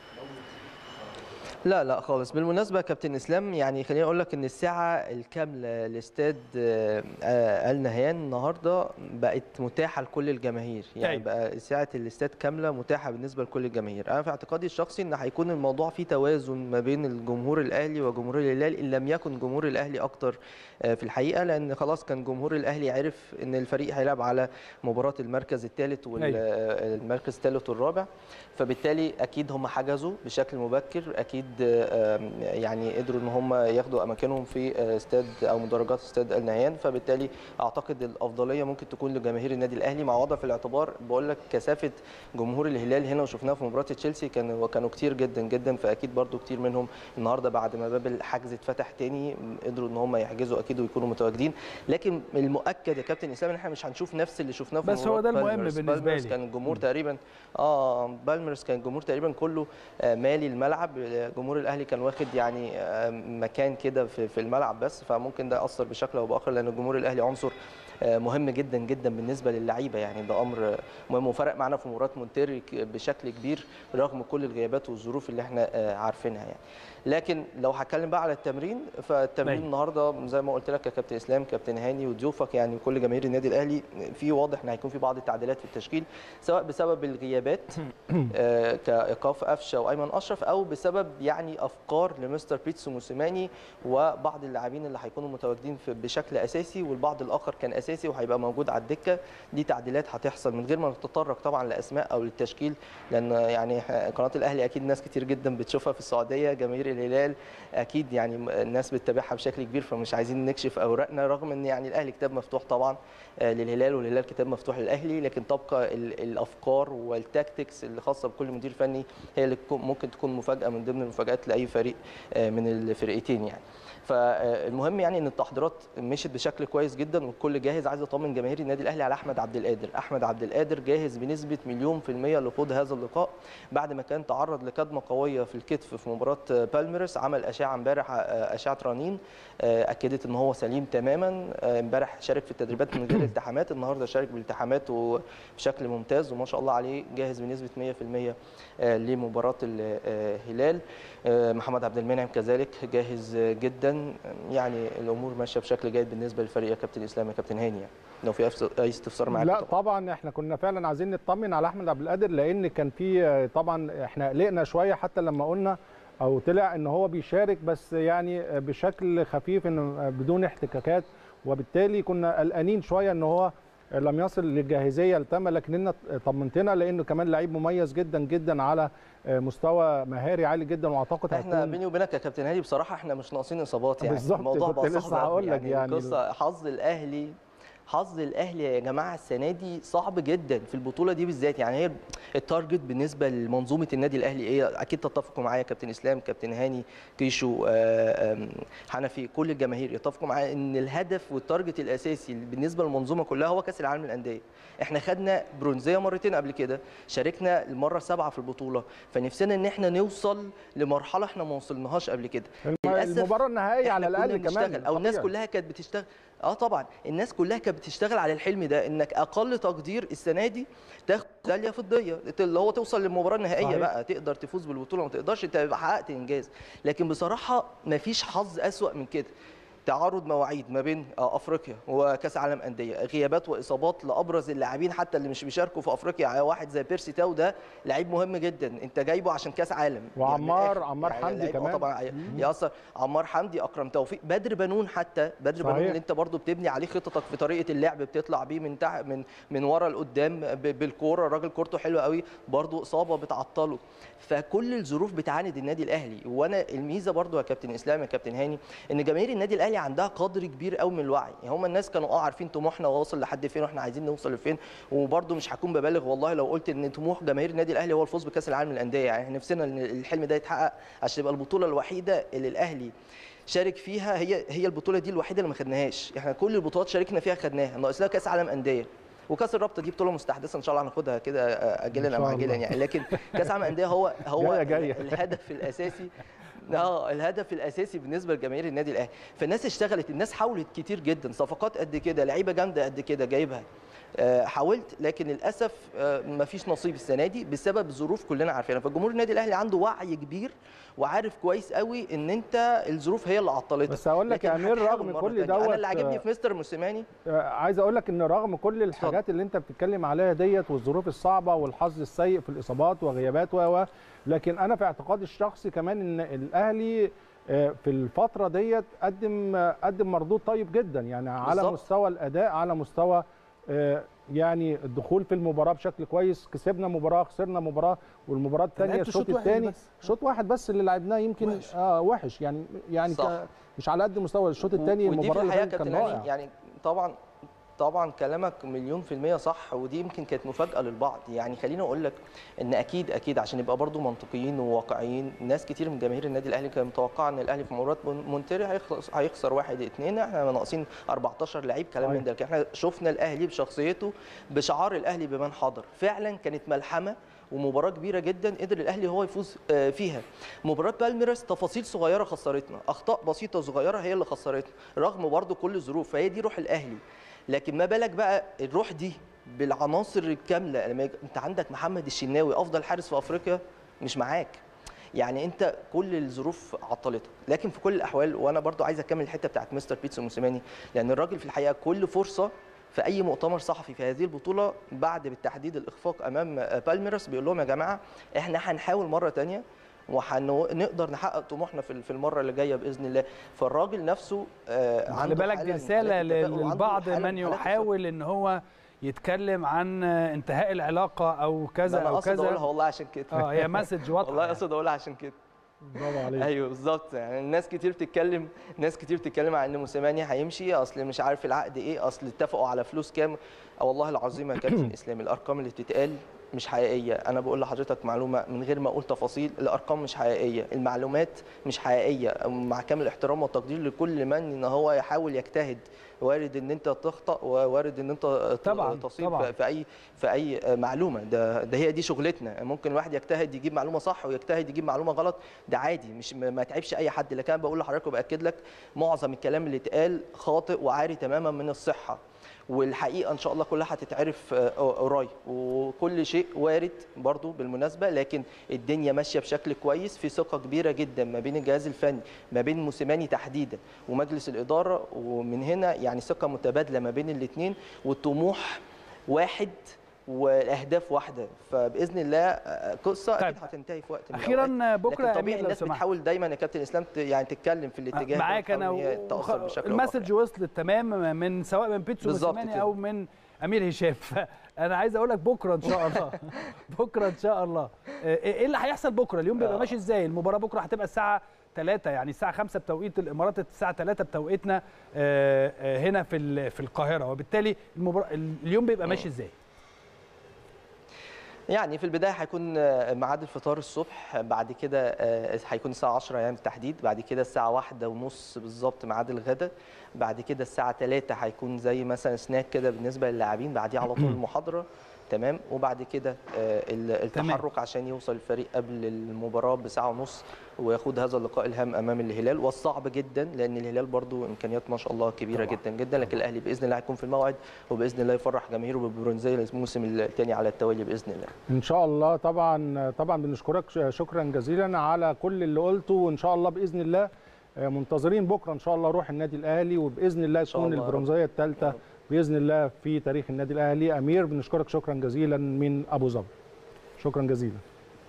لا لا خالص بالمناسبه يا كابتن اسلام يعني خليني اقول لك ان الساعه الكامله لاستاد آه، آه، ال نهيان النهارده بقت متاحه لكل الجماهير يعني
طيب.
بقى ساعه الاستاد كامله متاحه بالنسبه لكل الجماهير انا في اعتقادي الشخصي ان هيكون الموضوع فيه توازن ما بين الجمهور الاهلي وجمهور الهلال ان لم يكن جمهور الاهلي اكتر آه، في الحقيقه لان خلاص كان جمهور الاهلي عرف ان الفريق هيلعب على مباراه المركز الثالث
أيوة.
والمركز الثالث والرابع فبالتالي اكيد هم حجزوا بشكل مبكر اكيد آه، يعني قدروا ان هم ياخدوا اماكنهم في آه، استاد او مدرجات استاد النهيان فبالتالي اعتقد الافضليه ممكن تكون لجماهير النادي الاهلي مع وضع في الاعتبار بقول لك كثافه جمهور الهلال هنا وشفناها في مباراه تشيلسي كانوا كانوا كتير جدا جدا فاكيد برضو كتير منهم النهارده بعد ما باب الحجز اتفتح تاني قدروا ان هم يحجزوا اكيد ويكونوا متواجدين لكن المؤكد يا كابتن اسلام ان احنا مش هنشوف نفس اللي شفناه في
بس هو
مباراة
ده المهم
بالميرس.
بالنسبة
بالميرس
لي.
كان الجمهور تقريبا اه بالميرس كان الجمهور تقريبا كله آه، مالي الملعب آه، جمهور الاهلي كان واخد يعني آه، مكان كده في في الملعب بس فممكن ده اثر بشكل او باخر لان الجمهور الاهلي عنصر آه، مهم جدا جدا بالنسبه للعيبه يعني ده امر مهم وفرق معانا في مباراه مونتيري ك- بشكل كبير رغم كل الغيابات والظروف اللي احنا آه، عارفينها يعني لكن لو هتكلم بقى على التمرين فالتمرين
أيوة.
النهارده زي ما قلت لك يا كابتن اسلام كابتن هاني وضيوفك يعني كل جماهير النادي الاهلي في واضح ان هيكون في بعض التعديلات في التشكيل سواء بسبب الغيابات آه، كايقاف قفشه وايمن اشرف او بسبب يعني افكار لمستر بيتسو موسيماني وبعض اللاعبين اللي هيكونوا متواجدين في- بشكل اساسي والبعض الاخر كان اساسي وهيبقى موجود على الدكه دي تعديلات هتحصل من غير ما نتطرق طبعا لاسماء او للتشكيل لان يعني إحنا- قناه الاهلي اكيد ناس كتير جدا بتشوفها في السعوديه جماهير الهلال اكيد يعني الناس بتتابعها بشكل كبير فمش عايزين نكشف اوراقنا رغم ان يعني الاهلي كتاب مفتوح طبعا آه، للهلال والهلال كتاب مفتوح للاهلي لكن تبقى ال- الافكار والتاكتكس اللي خاصه بكل مدير فني هي اللي تكون- ممكن تكون مفاجاه من ضمن المفاجات لاي فريق آه، من الفرقتين يعني فالمهم يعني ان التحضيرات مشيت بشكل كويس جدا والكل جاهز عايز اطمن جماهير النادي الاهلي على احمد عبد القادر احمد عبد القادر جاهز بنسبه مليون في الميه لخوض هذا اللقاء بعد ما كان تعرض لكدمه قويه في الكتف في مباراه بالميرس عمل اشعه امبارح آه، اشعه رنين آه، اكدت ان هو سليم تماما آه، امبارح شارك في التدريبات من غير التحامات النهارده شارك بالالتحامات وبشكل ممتاز وما شاء الله عليه جاهز بنسبه 100% آه، لمباراه الهلال آه، محمد عبد المنعم كذلك جاهز آه، جدا يعني الامور ماشيه بشكل جيد بالنسبه للفريق يا كابتن اسلام يا كابتن هاني يعني لو في أفس- اي استفسار معاك
لا طبعا احنا كنا فعلا عايزين نطمن على احمد عبد القادر لان كان في آه، طبعا احنا قلقنا شويه حتى لما قلنا او طلع ان هو بيشارك بس يعني آه، بشكل خفيف ان آه، بدون احتكاكات وبالتالي كنا قلقانين شويه ان هو لم يصل للجاهزيه التامه لكننا طمنتنا لانه كمان لعيب مميز جدا جدا على آه، مستوى مهاري عالي جدا واعتقد
احنا
هيكون
بيني وبينك يا كابتن هادي بصراحه احنا مش ناقصين اصابات يعني
بالظبط،
الموضوع
كنت
بقى
لسه
صعب
هقول لك يعني.
القصه حظ الاهلي حظ الاهلي يا جماعه السنه دي صعب جدا في البطوله دي بالذات يعني هي التارجت بالنسبه لمنظومه النادي الاهلي ايه اكيد تتفقوا معايا كابتن اسلام كابتن هاني كيشو آه، آم، حنفي كل الجماهير يتفقوا معايا ان الهدف والتارجت الاساسي بالنسبه للمنظومه كلها هو كاس العالم للانديه احنا خدنا برونزيه مرتين قبل كده شاركنا المره السابعه في البطوله فنفسنا ان احنا نوصل لمرحله احنا ما وصلناش قبل كده للأسف
المباراه النهائيه على
إحنا كنا
الاقل كمان
بنشتغل او الناس
طبيعي.
كلها كانت بتشتغل اه طبعا الناس كلها كانت بتشتغل على الحلم ده انك اقل تقدير السنه دي تاخد ميداليه فضيه اللي هو توصل للمباراه النهائيه
صحيح.
بقى تقدر تفوز بالبطوله ما تقدرش انت يبقى حققت انجاز لكن بصراحه ما فيش حظ اسوا من كده تعارض مواعيد ما بين آه، افريقيا وكاس عالم انديه غيابات واصابات لابرز اللاعبين حتى اللي مش بيشاركوا في افريقيا واحد زي بيرسي تاو ده لعيب مهم جدا انت جايبه عشان كاس عالم
وعمار-
من الآخر.
عمار حمدي
لعيب آه
كمان.
طبعا ياثر عمار حمدي اكرم توفيق بدر بنون حتى بدر
صحيح.
بنون اللي انت برضو بتبني عليه خططك في طريقه اللعب بتطلع بيه من تحت من من ورا لقدام ب- بالكوره الراجل كورته حلوه قوي برضو اصابه بتعطله فكل الظروف بتعاند النادي الاهلي وانا الميزه برضو يا كابتن اسلام يا كابتن هاني ان جماهير النادي الاهلي عندها قدر كبير قوي من الوعي يعني هم الناس كانوا اه عارفين طموحنا واصل لحد فين واحنا عايزين نوصل لفين وبرضو مش هكون ببالغ والله لو قلت ان طموح جماهير النادي الاهلي هو الفوز بكاس العالم للانديه يعني احنا نفسنا ان الحلم ده يتحقق عشان يبقى البطوله الوحيده اللي الاهلي شارك فيها هي هي البطوله دي الوحيده اللي ما خدناهاش احنا كل البطولات شاركنا فيها خدناها ناقص لها كاس عالم انديه وكاس الرابطه دي بطوله مستحدثه ان شاء الله هناخدها كده اجلا
إن
ام
شاء
عاجلا
الله.
يعني لكن كاس عالم انديه هو هو
جاية جاية.
الهدف الاساسي اه الهدف الاساسي بالنسبه لجماهير النادي الاهلي فالناس اشتغلت الناس حاولت كتير جدا صفقات قد كده لعيبه جامده قد كده جايبها آه، حاولت لكن للاسف آه، مفيش نصيب السنه دي بسبب ظروف كلنا عارفينها فالجمهور النادي الاهلي عنده وعي كبير وعارف كويس قوي ان انت الظروف هي اللي عطلتك
بس هقول لك
لكن
يا أمير
هتحاول
رغم
مرة
كل
تانية. انا
دوت،
اللي عاجبني
آه،
في مستر موسيماني
آه، عايز اقول لك ان رغم كل الحاجات اللي انت بتتكلم عليها ديت والظروف الصعبه والحظ السيء في الاصابات وغيابات و و لكن انا في اعتقادي الشخصي كمان ان الاهلي آه، في الفتره ديت قدم آه، قدم مردود طيب جدا يعني على
بالظبط.
مستوى الاداء على مستوى آه، يعني الدخول في المباراه بشكل كويس كسبنا مباراه خسرنا مباراه والمباراه الثانيه
لعبت
الشوط
شوط واحد
الثاني
بس.
شوط واحد بس اللي لعبناه يمكن
وحش.
اه وحش يعني يعني
صح.
ك- مش على قد مستوى الشوط الثاني
ودي في
المباراه اللي
الحقيقه
فاتت كان
كابتن
رائع
هاني يعني طبعا طبعا كلامك مليون في المية صح ودي يمكن كانت مفاجأة للبعض يعني خليني أقول لك إن أكيد أكيد عشان نبقى برضو منطقيين وواقعيين ناس كتير من جماهير النادي الأهلي كان متوقع إن الأهلي في مباراة مون- مونتيري هيخلص هيخسر واحد اتنين إحنا ناقصين 14 لعيب كلام
صحيح.
من ده لكن إحنا شفنا الأهلي بشخصيته بشعار الأهلي بمن حضر فعلا كانت ملحمة ومباراه كبيره جدا قدر الاهلي هو يفوز آه، فيها مباراه بالميراس تفاصيل صغيره خسرتنا اخطاء بسيطه صغيره هي اللي خسرتنا رغم برضو كل الظروف فهي دي روح الاهلي لكن ما بالك بقى الروح دي بالعناصر الكامله لما يج- انت عندك محمد الشناوي افضل حارس في افريقيا مش معاك يعني انت كل الظروف عطلتك لكن في كل الاحوال وانا برضو عايز اكمل الحته بتاعت مستر بيتسو موسيماني لان الراجل في الحقيقه كل فرصه في اي مؤتمر صحفي في هذه البطوله بعد بالتحديد الاخفاق امام بالميراس بيقول لهم يا جماعه احنا هنحاول مره تانية وهنقدر نحقق طموحنا في في المره اللي جايه باذن الله فالراجل نفسه آه،
خلي
عنده
بالك
حالة
دي
من
رساله
حالات التفاؤل وعنده
للبعض
حالة
من
من حالات
يحاول ان هو يتكلم عن انتهاء العلاقه او
الفرق.
كذا
انا
او
قصد اقولها
كذا
والله عشان كده
اه هي مسج واضحه
والله
يعني.
قصد اقولها عشان كده
برافو عليك
ايوه بالظبط يعني الناس كتير بتتكلم ناس كتير بتتكلم عن ان موسيماني هيمشي اصل مش عارف العقد ايه اصل اتفقوا على فلوس كام آه والله العظيم يا كابتن اسلام الارقام اللي بتتقال مش حقيقيه انا بقول لحضرتك معلومه من غير ما اقول تفاصيل الارقام مش حقيقيه المعلومات مش حقيقيه مع كامل الاحترام والتقدير لكل من ان هو يحاول يجتهد وارد ان انت تخطا ووارد ان انت ت-
طبعاً،
تصيب
طبعاً.
في- في اي في اي معلومه ده ده هي دي شغلتنا ممكن الواحد يجتهد يجيب معلومه صح ويجتهد يجيب معلومه غلط ده عادي مش ما ما تعبش اي حد لكن انا بقول لحضرتك وباكد لك معظم الكلام اللي اتقال خاطئ وعاري تماما من الصحه والحقيقه ان شاء الله كلها هتتعرف آه، قريب وكل شيء وارد برضو بالمناسبه لكن الدنيا ماشيه بشكل كويس في ثقه كبيره جدا ما بين الجهاز الفني ما بين موسيماني تحديدا ومجلس الاداره ومن هنا يعني ثقه متبادله ما بين الاثنين والطموح واحد والاهداف واحده فباذن الله آه، قصه
طيب.
اكيد هتنتهي في وقت من
اخيرا
الأوقات.
بكره
لكن
يا
طبيعي
امير لو
الناس
سمحت
بتحاول دايما يا كابتن اسلام ت- يعني تتكلم في الاتجاه ده
معاك انا
وتحاول إن هي
و...
تاثر
وخ-
بشكل أو
المسج
بآخر.
وصلت تمام من سواء من بيتسو
بالظبط
موسيماني
كده.
او من امير هشام انا عايز اقول لك بكره ان شاء الله بكره ان شاء الله ايه إيه اللي هيحصل بكره اليوم بيبقى
آه.
ماشي ازاي المباراه بكره هتبقى الساعه 3 يعني الساعه 5 بتوقيت الامارات الساعه 3 بتوقيتنا آه، آه، هنا في ال- في القاهره وبالتالي المباراه اليوم بيبقى ماشي ازاي
يعني في البدايه هيكون آه، ميعاد الفطار الصبح بعد كده آه، هيكون الساعه 10 يعني بالتحديد بعد كده الساعه واحدة ونص بالظبط ميعاد الغداء بعد كده الساعه 3 هيكون زي مثلا سناك كده بالنسبه للاعبين بعديه على طول المحاضره تمام وبعد كده آه، ال-
تمام.
التحرك عشان يوصل الفريق قبل المباراه بساعه ونص وياخد هذا اللقاء الهام امام الهلال والصعب جدا لان الهلال برضو امكانيات ما شاء الله كبيره
طبعا.
جدا جدا لكن الاهلي باذن الله هيكون في الموعد وباذن الله يفرح جماهيره بالبرونزيه الموسم الثاني على التوالي باذن الله
ان شاء الله طبعا طبعا بنشكرك ش- شكرا جزيلا على كل اللي قلته وان شاء الله باذن الله آه، منتظرين بكره ان شاء الله روح النادي الاهلي وباذن الله
شاء
تكون
الله يا رب.
البرونزيه
يا
الثالثه
رب.
باذن الله في تاريخ النادي الاهلي امير بنشكرك شكرا جزيلا من ابو ظبي شكرا جزيلا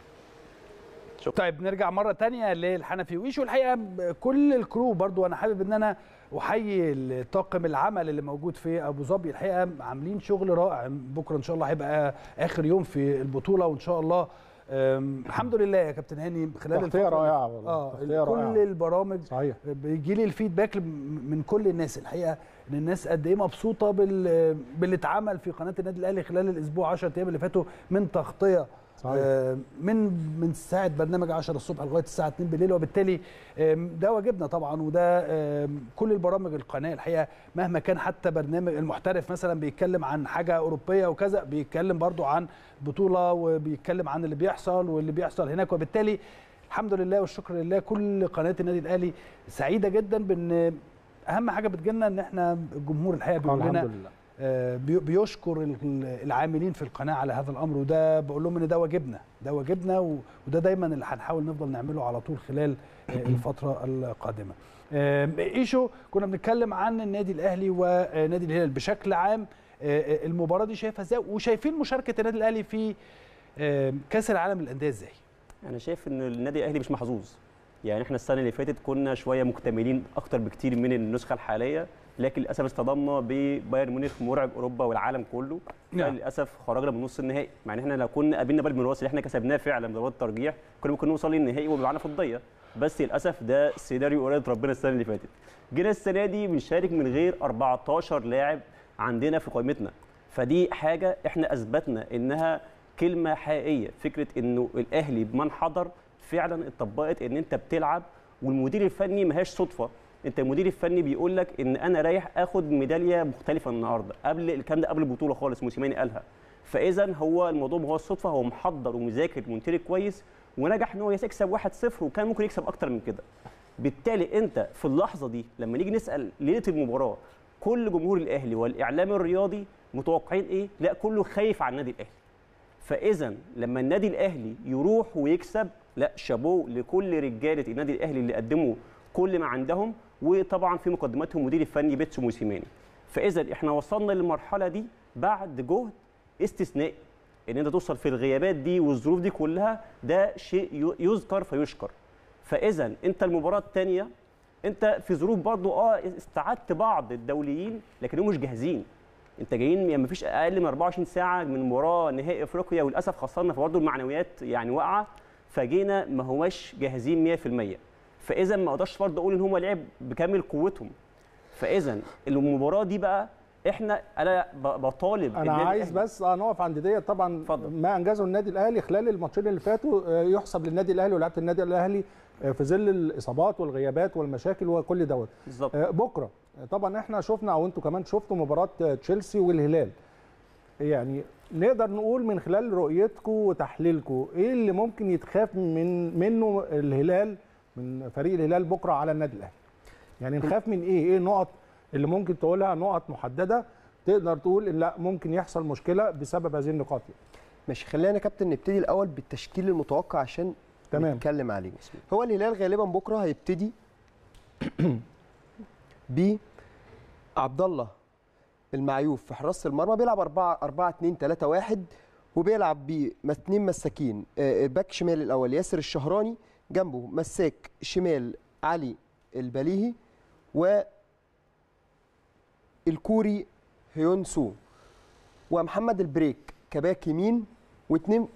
طيب نرجع مره تانية للحنفي ويشو الحقيقه ب- كل الكرو برضو انا حابب ان انا احيي الطاقم العمل اللي موجود في ابو ظبي الحقيقه عاملين شغل رائع بكره ان شاء الله هيبقى اخر يوم في البطوله وان شاء الله أم، الحمد لله يا كابتن هاني خلال
تغطية
الفترة اللي-
رائعة والله،
اه
تغطية
كل
رائعة.
البرامج
صحيح
بيجي لي الفيدباك من كل الناس الحقيقه ان الناس قد ايه مبسوطه بال باللي اتعمل في قناه النادي الاهلي خلال الاسبوع 10 ايام اللي فاتوا من تغطيه
صحيح.
آه، من من ساعه برنامج 10 الصبح لغايه الساعه 2 بالليل وبالتالي آم، ده واجبنا طبعا وده آم، كل البرامج القناه الحقيقه مهما كان حتى برنامج المحترف مثلا بيتكلم عن حاجه اوروبيه وكذا بيتكلم برضو عن بطوله وبيتكلم عن اللي بيحصل واللي بيحصل هناك وبالتالي الحمد لله والشكر لله كل قناه النادي الاهلي سعيده جدا بان اهم حاجه بتجيلنا ان احنا الجمهور الحقيقه بيقول
الحمد
لنا
لله
آه، بي- بيشكر ال- العاملين في القناه على هذا الامر وده بقول لهم ان ده واجبنا ده واجبنا و- وده دايما اللي هنحاول نفضل نعمله على طول خلال آه، الفتره القادمه. آه، ايشو كنا بنتكلم عن النادي الاهلي ونادي الهلال بشكل عام آه، آه، المباراه دي شايفها ازاي وشايفين مشاركه النادي الاهلي في آه، كاس العالم للانديه ازاي؟
انا شايف ان النادي الاهلي مش محظوظ يعني احنا السنه اللي فاتت كنا شويه مكتملين اكتر بكتير من النسخه الحاليه لكن للاسف اصطدمنا ببايرن ميونخ مرعب اوروبا والعالم كله
نعم.
للاسف خرجنا من نص النهائي مع ان احنا لو كنا قابلنا بايرن ميونخ اللي احنا كسبناه فعلا بضربات ترجيح كنا ممكن نوصل للنهائي ويبقى معانا فضيه بس للاسف ده سيناريو اراده ربنا السنه اللي فاتت جينا السنه دي بنشارك من غير 14 لاعب عندنا في قائمتنا فدي حاجه احنا اثبتنا انها كلمه حقيقيه فكره انه الاهلي بمن حضر فعلا اتطبقت ان انت بتلعب والمدير الفني ما هياش صدفه انت المدير الفني بيقول لك ان انا رايح اخد ميداليه مختلفه النهارده قبل الكلام ده قبل البطوله خالص موسيماني قالها فاذا هو الموضوع ما هو الصدفه هو محضر ومذاكر ومنتري كويس ونجح ان هو يكسب 1-0 وكان ممكن يكسب اكتر من كده بالتالي انت في اللحظه دي لما نيجي نسال ليله المباراه كل جمهور الاهلي والاعلام الرياضي متوقعين ايه لا كله خايف على النادي الاهلي فاذا لما النادي الاهلي يروح ويكسب لا شابوه لكل رجاله النادي الاهلي اللي قدموا كل ما عندهم وطبعا في مقدمتهم مدير الفني بيتسو موسيماني فاذا احنا وصلنا للمرحله دي بعد جهد استثنائي ان انت توصل في الغيابات دي والظروف دي كلها ده شيء يذكر فيشكر فاذا انت المباراه الثانيه انت في ظروف برضو اه استعدت بعض الدوليين لكنهم مش جاهزين انت جايين يعني مفيش اقل من 24 ساعه من مباراه نهائي افريقيا وللاسف خسرنا فبرضه المعنويات يعني واقعه فجينا ما هواش جاهزين 100% فاذا ما اقدرش برضه اقول ان هم لعب بكامل قوتهم فاذا المباراه دي بقى احنا انا ب- بطالب
انا
النادي
عايز
الأهلي.
بس اه نقف عند ديت طبعا
اتفضل.
ما انجزه النادي الاهلي خلال الماتشين اللي فاتوا آه، يحسب للنادي الاهلي ولاعيبه النادي الاهلي آه، في ظل الاصابات والغيابات والمشاكل وكل دوت
بالظبط
آه، بكره آه، طبعا احنا شفنا او انتوا كمان شفتوا مباراه آه، تشيلسي والهلال يعني نقدر نقول من خلال رؤيتكم وتحليلكم ايه اللي ممكن يتخاف من منه الهلال من فريق الهلال بكره على النادي الاهلي يعني نخاف من ايه ايه النقط اللي ممكن تقولها نقط محدده تقدر تقول إن لا ممكن يحصل مشكله بسبب هذه النقاط
ماشي خلينا يا كابتن نبتدي الاول بالتشكيل المتوقع عشان
تمام.
نتكلم عليه هو الهلال غالبا بكره هيبتدي ب عبد الله المعيوف في حراسه المرمى بيلعب 4 4 2 3 1 وبيلعب ب اثنين مساكين آه، باك شمال الاول ياسر الشهراني جنبه مساك شمال علي البليهي و الكوري هيون سو ومحمد البريك كباك يمين واثنين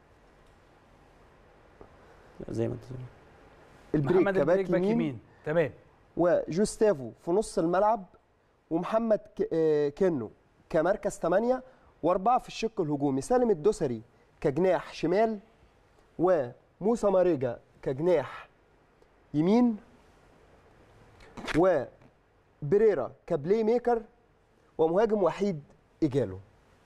زي ما انت
البريك
محمد
كباك
البريك باك
يمين
يمين تمام
وجوستافو في نص الملعب ومحمد ك- آه، كنو كمركز 8 واربعه في الشق الهجومي سالم الدوسري كجناح شمال وموسى ماريجا كجناح يمين وبريرا كبلاي ميكر ومهاجم وحيد اجاله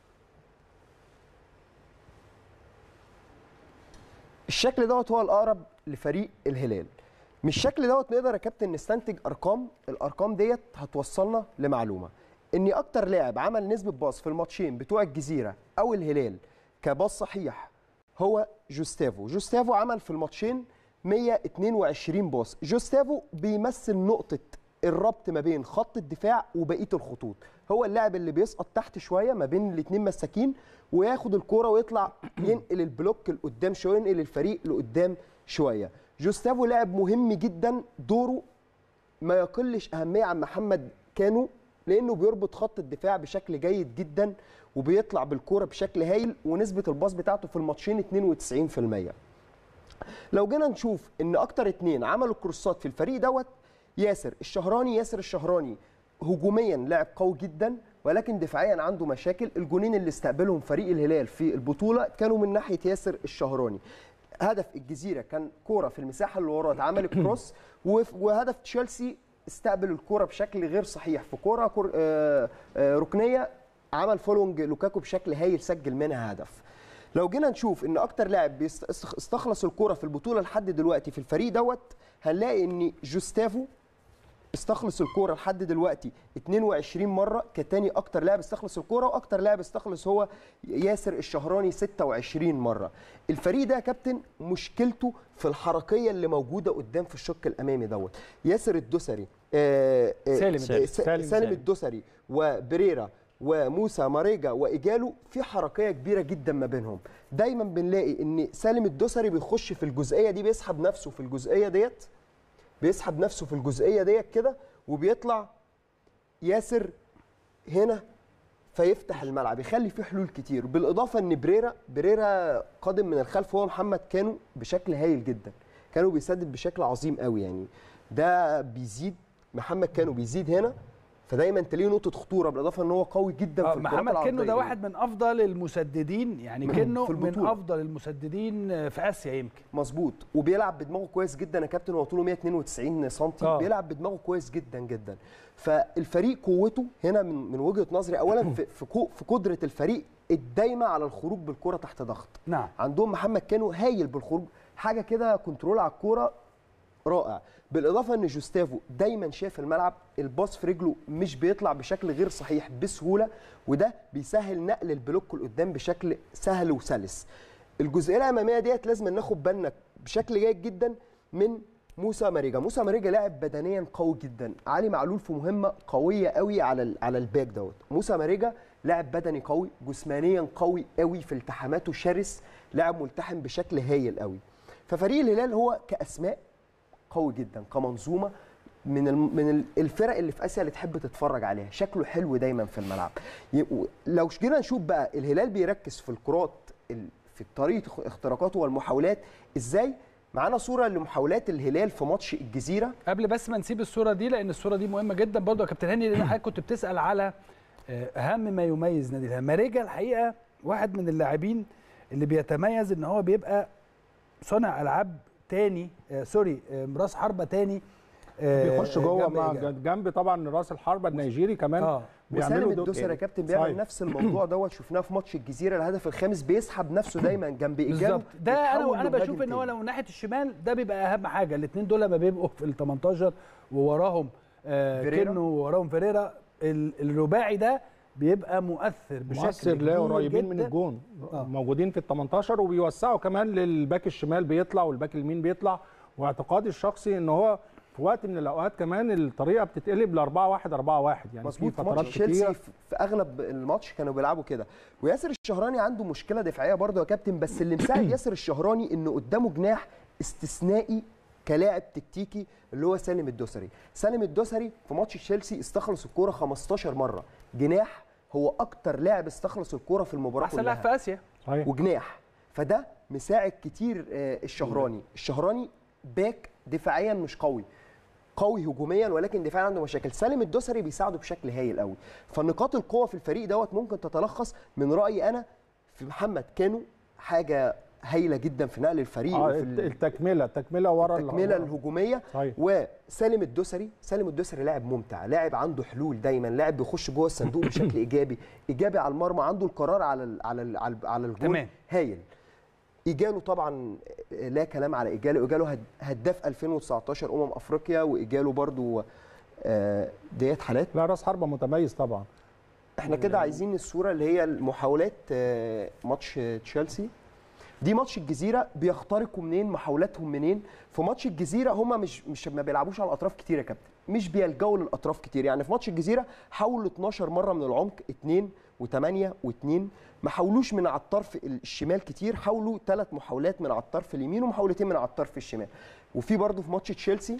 الشكل دوت هو الاقرب لفريق الهلال مش الشكل دوت نقدر يا كابتن نستنتج ارقام الارقام ديت هتوصلنا لمعلومه ان اكتر لاعب عمل نسبه باص في الماتشين بتوع الجزيره او الهلال كباص صحيح هو جوستافو جوستافو عمل في الماتشين 122 باص جوستافو بيمثل نقطه الربط ما بين خط الدفاع وبقيه الخطوط هو اللاعب اللي بيسقط تحت شويه ما بين الاثنين مساكين وياخد الكوره ويطلع ينقل البلوك لقدام شويه ينقل الفريق لقدام شويه جوستافو لاعب مهم جدا دوره ما يقلش اهميه عن محمد كانو لانه بيربط خط الدفاع بشكل جيد جدا وبيطلع بالكوره بشكل هايل ونسبه الباص بتاعته في الماتشين 92% لو جينا نشوف ان اكتر اتنين عملوا كروسات في الفريق دوت ياسر الشهراني ياسر الشهراني هجوميا لاعب قوي جدا ولكن دفاعيا عنده مشاكل الجونين اللي استقبلهم فريق الهلال في البطوله كانوا من ناحيه ياسر الشهراني هدف الجزيره كان كوره في المساحه اللي وراه اتعمل كروس وف- وهدف تشيلسي استقبل الكوره بشكل غير صحيح في كوره كور آه آه ركنيه عمل فولونج لوكاكو بشكل هايل سجل منها هدف لو جينا نشوف ان اكتر لاعب بيست- است- استخلص الكوره في البطوله لحد دلوقتي في الفريق دوت هنلاقي ان جوستافو استخلص الكوره لحد دلوقتي 22 مره كتاني اكتر لاعب استخلص الكوره واكتر لاعب استخلص هو ياسر الشهراني 26 مره الفريق ده يا كابتن مشكلته في الحركيه اللي موجوده قدام في الشق الامامي دوت ياسر الدوسري آه آه
سالم
آه،
الدوسري.
س-
سالم.
سالم الدوسري وبريرا وموسى ماريجا وايجالو في حركيه كبيره جدا ما بينهم دايما بنلاقي ان سالم الدوسري بيخش في الجزئيه دي بيسحب نفسه في الجزئيه ديت بيسحب نفسه في الجزئيه ديت كده وبيطلع ياسر هنا فيفتح الملعب يخلي فيه حلول كتير بالاضافه ان بريرا بريرا قادم من الخلف هو محمد كانوا بشكل هايل جدا كانوا بيسدد بشكل عظيم قوي يعني ده بيزيد محمد كانوا بيزيد هنا فدايما تلاقيه نقطه خطوره بالاضافه ان هو قوي جدا
آه،
في الكرات
محمد كنو ده
العرضية.
واحد من افضل المسددين يعني كنو
في
من
البطولة.
افضل المسددين في اسيا يمكن
مظبوط وبيلعب بدماغه كويس جدا يا كابتن هو طوله 192 سم
آه.
بيلعب بدماغه كويس جدا جدا فالفريق قوته هنا من من وجهه نظري اولا في في كو- في قدره الفريق الدايمه على الخروج بالكره تحت ضغط
نعم
عندهم محمد كانوا هايل بالخروج حاجه كده كنترول على الكوره رائع بالاضافه ان جوستافو دايما شاف الملعب الباص في رجله مش بيطلع بشكل غير صحيح بسهوله وده بيسهل نقل البلوك لقدام بشكل سهل وسلس الجزئيه الاماميه ديت لازم ناخد بالنا بشكل جيد جدا من موسى ماريجا موسى ماريجا لاعب بدنيا قوي جدا علي معلول في مهمه قويه قوي على ال- على الباك دوت موسى ماريجا لاعب بدني قوي جسمانيا قوي قوي في التحاماته شرس لاعب ملتحم بشكل هايل قوي ففريق الهلال هو كاسماء قوي جدا كمنظومه من الم- من ال- الفرق اللي في اسيا اللي تحب تتفرج عليها شكله حلو دايما في الملعب ي- و- لو جينا نشوف بقى الهلال بيركز في الكرات ال- في طريقه اخ- اختراقاته والمحاولات ازاي معانا صوره لمحاولات الهلال في ماتش الجزيره
قبل بس ما نسيب الصوره دي لان الصوره دي مهمه جدا برضه يا كابتن هاني لان حضرتك كنت بتسال على آه، اهم ما يميز نادي الهلال ماريجا الحقيقه واحد من اللاعبين اللي بيتميز ان هو بيبقى صانع العاب تاني آه سوري آه راس حربه تاني آه،
بيخش جوه
جنب
مع
إيجاب.
جنب طبعا راس الحربه النيجيري كمان
اه
وسالم
بيعملوا دو-
الدوسر يا كابتن بيعمل
صحيح.
نفس الموضوع دوت شفناه في ماتش الجزيره الهدف الخامس بيسحب نفسه دايما جنب ايجاب
بالظبط ده
بيتحول
انا انا
لمهاجم
بشوف ان هو
تاني.
لو ناحيه الشمال ده بيبقى اهم حاجه الاثنين دول لما بيبقوا في ال 18 ووراهم آه
فيريرا.
كينو ووراهم فيريرا ال- الرباعي ده بيبقى مؤثر بشكل
مؤثر لا
كبير
قريبين من
جداً.
الجون
آه.
موجودين في ال 18 وبيوسعوا كمان للباك الشمال بيطلع والباك اليمين بيطلع واعتقادي الشخصي ان هو في وقت من الاوقات كمان الطريقه بتتقلب ل 4 1 4 1 يعني
مظبوط
في
في
فترات
ماتش تشيلسي
كتيره
في في اغلب الماتش كانوا بيلعبوا كده وياسر الشهراني عنده مشكله دفاعيه برضه يا كابتن بس اللي مساعد ياسر الشهراني انه قدامه جناح استثنائي كلاعب تكتيكي اللي هو سالم الدوسري سالم الدوسري في ماتش تشيلسي استخلص الكوره 15 مره جناح هو اكتر لاعب استخلص الكوره في المباراه
احسن لاعب
كلها
في اسيا
صحيح
وجناح فده مساعد كتير آه، الشهراني الشهراني باك دفاعيا مش قوي قوي هجوميا ولكن دفاعيا عنده مشاكل سالم الدوسري بيساعده بشكل هايل قوي فنقاط القوه في الفريق دوت ممكن تتلخص من رايي انا في محمد كانو حاجه هايله جدا في نقل الفريق
اه
وفي
الت-
ال-
التكمله التكمله ورا ال-
التكمله الهجوميه
صحيح
وسالم الدوسري سالم الدوسري لاعب ممتع لاعب عنده حلول دايما لاعب بيخش جوه الصندوق بشكل ايجابي ايجابي على المرمى عنده القرار على ال على ال على, ال على الجول
تمام.
هايل ايجالو طبعا لا كلام على ايجالو ايجالو هد- هداف 2019 امم افريقيا وايجالو برضو آه، ديت حالات
لا راس حربه متميز طبعا
احنا كده عايزين الصوره اللي هي المحاولات آه، ماتش آه، تشيلسي دي ماتش الجزيره بيخترقوا منين محاولاتهم منين في ماتش الجزيره هم مش مش ما بيلعبوش على الاطراف كتير يا كابتن مش بيلجأوا للاطراف كتير يعني في ماتش الجزيره حاولوا 12 مره من العمق 2 و8 و2 ما حاولوش من على الطرف الشمال كتير حاولوا ثلاث محاولات من على الطرف اليمين ومحاولتين من على الطرف الشمال وفي برضه في ماتش تشيلسي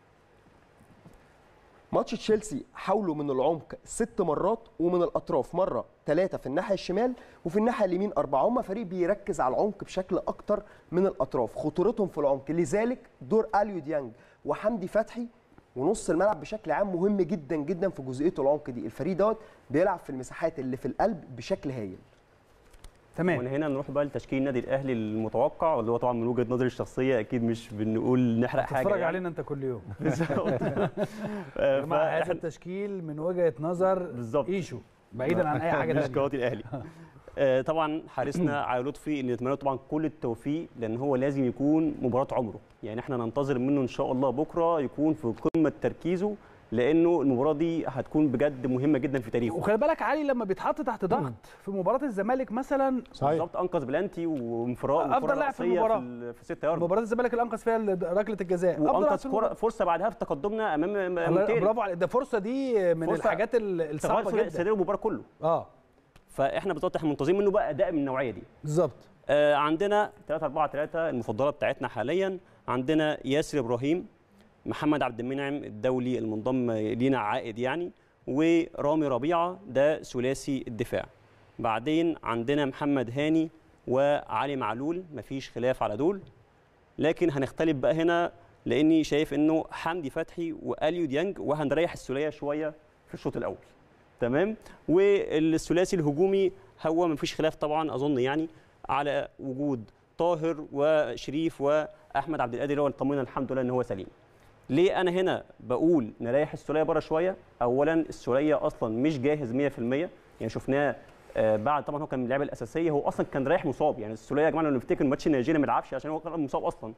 ماتش تشيلسي حاولوا من العمق ست مرات ومن الاطراف مره ثلاثه في الناحيه الشمال وفي الناحيه اليمين اربعه هم فريق بيركز على العمق بشكل اكتر من الاطراف خطورتهم في العمق لذلك دور اليو ديانج وحمدي فتحي ونص الملعب بشكل عام مهم جدا جدا في جزئيه العمق دي الفريق دوت بيلعب في المساحات اللي في القلب بشكل هايل
تمام
ومن هنا نروح بقى لتشكيل النادي الاهلي المتوقع واللي هو طبعا من وجهه نظري الشخصيه اكيد مش بنقول نحرق حاجه
تتفرج
يعني.
علينا انت كل يوم
بالظبط آه،
مع هذا
فإحنا-
التشكيل من وجهه نظر
بالظبط
ايشو بعيدا عن اي حاجه
مش
تانية
قوات الاهلي آه، طبعا حارسنا علي لطفي اللي نتمنى له طبعا كل التوفيق لان هو لازم يكون مباراه عمره يعني احنا ننتظر منه ان شاء الله بكره يكون في قمه تركيزه لانه المباراه دي هتكون بجد مهمه جدا في تاريخه
وخلي بالك علي لما بيتحط تحت ضغط في مباراه الزمالك مثلا
صحيح
بالظبط انقذ بلانتي وانفراد
أفضل لاعب في المباراة.
في, في 6 يارد
مباراه الزمالك اللي انقذ فيها ركله الجزاء أفضل لاعب في
وانقذ
المباراة.
كرة- فرصه بعدها في تقدمنا امام
الله-
مونتيري
برافو عليك ده فرصه دي من
فرصة
الحاجات ال- الصعبه
تغير
جدا
سيناريو المباراه كله
اه
فاحنا بالظبط احنا منتظرين منه بقى اداء من النوعيه دي
بالظبط
آه، عندنا 3 4 3 المفضله بتاعتنا حاليا عندنا ياسر ابراهيم محمد عبد المنعم الدولي المنضم لينا عائد يعني ورامي ربيعه ده ثلاثي الدفاع بعدين عندنا محمد هاني وعلي معلول مفيش خلاف على دول لكن هنختلف بقى هنا لاني شايف انه حمدي فتحي واليو ديانج وهنريح السوليه شويه في الشوط الاول تمام والثلاثي الهجومي هو مفيش خلاف طبعا اظن يعني على وجود طاهر وشريف واحمد عبد القادر اللي هو طمنا الحمد لله ان هو سليم ليه انا هنا بقول نريح السوليه بره شويه اولا السوليه اصلا مش جاهز 100% يعني شفناه آه، بعد طبعا هو كان من اللعيبه الاساسيه هو اصلا كان رايح مصاب يعني السوليه يا جماعه لو نفتكر ماتش نيجيريا ما لعبش عشان هو كان مصاب اصلا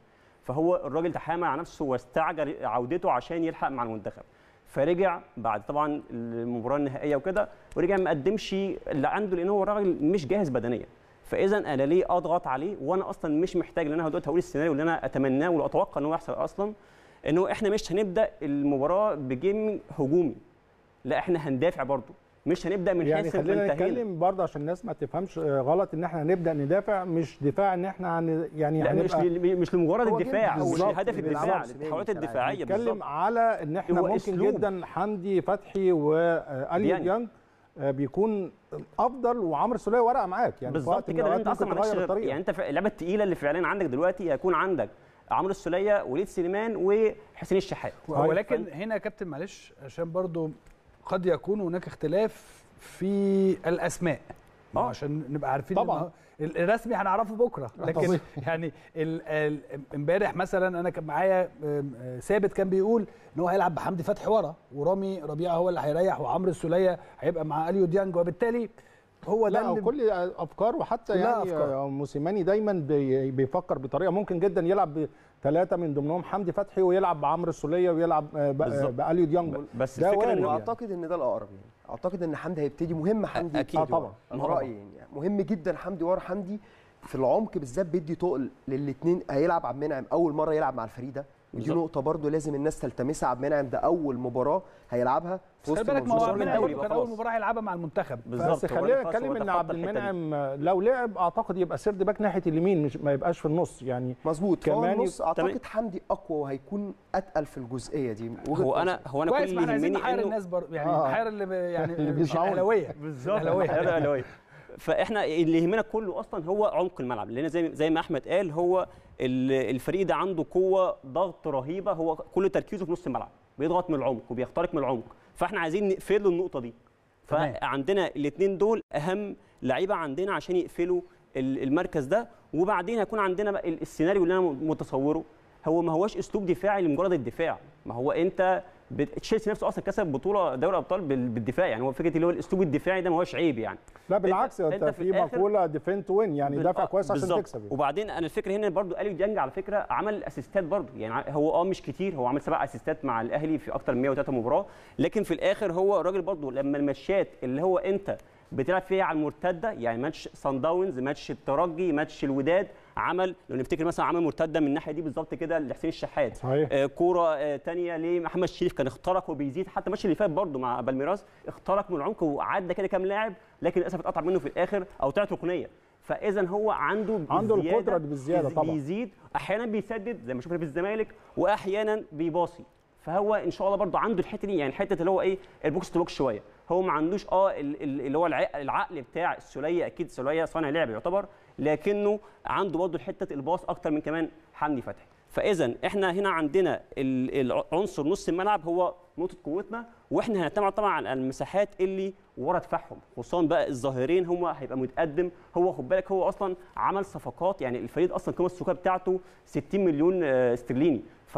فهو الراجل تحامل على نفسه واستعجل عودته عشان يلحق مع المنتخب فرجع بعد طبعا المباراه النهائيه وكده ورجع ما قدمش اللي عنده لان هو راجل مش جاهز بدنيا فاذا انا ليه اضغط عليه وانا اصلا مش محتاج ان انا دلوقتي هقول السيناريو اللي انا اتمناه واتوقع ان هو يحصل اصلا انه احنا مش هنبدا المباراه بجيم هجومي لا احنا هندافع برضه مش هنبدا من
يعني
حيث
خلينا
انتهينا.
نتكلم برضه عشان الناس ما تفهمش آه، غلط ان احنا هنبدا ندافع مش دفاع ان احنا هن يعني
لا مش
هنبقى
ل- مش لمجرد
هو
الدفاع
جدا
مش
بالظبط،
لهدف الدفاع
بالظبط.
للتحولات
بالظبط.
الدفاعيه بالظبط
نتكلم على ان احنا
هو
ممكن
أسلوب.
جدا حمدي فتحي واليو
ديانج.
ديانج آه، بيكون افضل وعمرو السوليه ورقه معاك يعني في وقت
بالظبط
من
كده لأن
الأوقات
انت اصلا
ممكن
ما عندكش
تغير
غير-
الطريقه
يعني انت في- اللعبه الثقيله اللي فعليا عندك دلوقتي هيكون عندك عمرو السوليه وليد سليمان وحسين الشحات
ولكن هنا يا كابتن معلش عشان برضو قد يكون هناك اختلاف في الاسماء ما هو
آه.
عشان نبقى عارفين
طبعاً.
إن هو- ال- الرسمي هنعرفه بكره لكن
طبيعي.
يعني ال- ال- امبارح مثلا انا كان معايا آم، آه، ثابت كان بيقول ان هو هيلعب بحمدي فتحي ورا ورامي ربيعه هو اللي هيريح وعمرو السوليه هيبقى مع اليو ديانج وبالتالي هو ده
لا
اللي
وكل افكار وحتى
كلها
يعني
أفكار.
آه، موسيماني دايما بي- بيفكر بطريقه ممكن جدا يلعب بثلاثه من ضمنهم حمدي فتحي ويلعب بعمرو السوليه ويلعب آه، ب-
بالظبط.
آه، باليو ديانج
بس
ده
الفكره
وارد
انه
يعني.
واعتقد ان ده الاقرب يعني اعتقد ان حمدي هيبتدي مهم حمدي
أكيد.
يبتدي
آه،
ورا.
طبعاً.
انا
طبعاً.
رايي يعني مهم جدا حمدي ورا حمدي في العمق بالذات بيدي تقل للاثنين هيلعب عبد المنعم اول مره يلعب مع الفريق ده ودي
بالظبط.
نقطه برضو لازم الناس تلتمسها عبد المنعم ده اول مباراه هيلعبها في
خلي
وسط
بالك ما هو
منظومة
عبد
الدوري
المنعم
بقى
كان اول
خلاص.
مباراه هيلعبها مع المنتخب
بالظبط
بس
هو
خلينا
خلاص هو
نتكلم ان
تخطى
عبد
الحتة دي.
المنعم آه، لو لعب اعتقد يبقى سيرد باك ناحيه اليمين مش ما يبقاش في النص يعني
مظبوط فهو
كمان
النص اعتقد
تمام.
حمدي اقوى وهيكون اتقل في الجزئيه دي وجهة
هو
نظري.
انا هو انا
كويس
كل
ما احنا
اللي
عايزين
يهمني
نحير
انه
الناس برضه يعني
آه.
نحير اللي ب- يعني
اللي
مش
بيسمعونا.
الاهلاويه
بالظبط
أهلاوية.
أهلاوية، أهلاوية. فاحنا اللي يهمنا كله اصلا هو عمق الملعب لان زي زي ما احمد قال هو ال- الفريق ده عنده قوه ضغط رهيبه هو كل تركيزه في نص الملعب بيضغط من العمق وبيخترق من العمق فاحنا عايزين نقفل له النقطه دي
تمام.
فعندنا الاثنين دول اهم لعيبه عندنا عشان يقفلوا ال- المركز ده وبعدين هيكون عندنا بقى ال- السيناريو اللي انا متصوره هو ما هوش اسلوب دفاعي لمجرد الدفاع ما هو انت بت- تشيلسي نفسه اصلا كسب بطوله دوري ابطال بال- بالدفاع يعني هو فكره اللي هو الاسلوب الدفاعي ده ما هوش عيب يعني
لا بالعكس
أنت-
انت,
أنت في
في
الآخر-
مقوله ديفنت وين يعني
بال-
دافع
آه،
كويس عشان
بالظبط.
تكسب يعني.
وبعدين انا الفكره هنا برضو اليو ديانج على فكره عمل اسيستات برضو يعني ع- هو اه مش كتير هو عمل سبع اسيستات مع الاهلي في اكتر من 103 مباراه لكن في الاخر هو الراجل برضو لما الماتشات اللي هو انت بتلعب فيها على المرتده يعني ماتش سان داونز ماتش الترجي ماتش الوداد عمل لو نفتكر مثلا عمل مرتده من الناحيه دي بالظبط كده لحسين الشحات
صحيح.
آه كوره آه تانية لمحمد شريف كان اخترق وبيزيد حتى الماتش اللي فات برضو مع بالميراس اخترق من العمق وعدى كده كام لاعب لكن للاسف اتقطع منه في الاخر او طلعت ركنيه فاذا هو عنده
عنده
بالزيادة-
القدرة دي بالزيادة
بيز-
طبعاً.
بيزيد احيانا بيسدد زي ما شفنا في الزمالك واحيانا بيباصي فهو ان شاء الله برضو عنده الحته دي يعني حته اللي هو ايه البوكس تو بوكس شويه هو ما عندوش اه ال- ال- اللي هو الع- العقل بتاع السوليه اكيد السوليه صانع لعب يعتبر لكنه عنده برضو حته الباص اكتر من كمان حمدي فتحي فاذا احنا هنا عندنا ال- العنصر نص الملعب هو نقطه قوتنا واحنا هنعتمد طبعا على المساحات اللي ورا دفاعهم خصوصا بقى الظاهرين هم هيبقى متقدم هو خد بالك هو اصلا عمل صفقات يعني الفريق اصلا القيمه السوقيه بتاعته 60 مليون آه، استرليني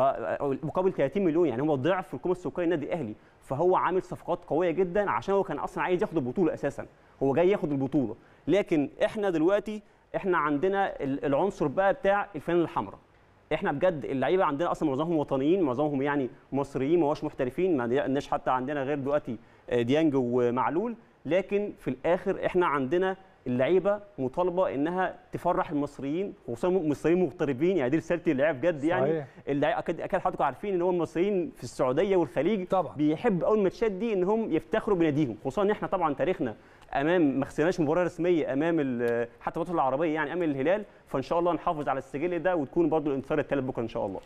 فمقابل 30 مليون يعني هو ضعف القيمه السوقيه للنادي الاهلي فهو عامل صفقات قويه جدا عشان هو كان اصلا عايز ياخد البطوله اساسا هو جاي ياخد البطوله لكن احنا دلوقتي احنا عندنا ال- العنصر بقى بتاع الفانله الحمراء احنا بجد اللعيبه عندنا اصلا معظمهم وطنيين معظمهم يعني مصريين ما هوش محترفين ما عندناش حتى عندنا غير دلوقتي آه، ديانج ومعلول لكن في الاخر احنا عندنا اللعيبه مطالبه انها تفرح المصريين خصوصا المصريين مغتربين يعني دي رساله اللعيبه بجد يعني
صحيح.
اللعيبه اكيد اكيد حضراتكم عارفين ان هو المصريين في السعوديه والخليج
طبعاً.
بيحب اول الماتشات دي ان هم يفتخروا بناديهم خصوصا ان احنا طبعا تاريخنا امام ما خسرناش مباراه رسميه امام ال- حتى البطوله العربيه يعني امام الهلال فان شاء الله نحافظ على السجل ده وتكون برضو الانتصار الثالث بكره ان شاء الله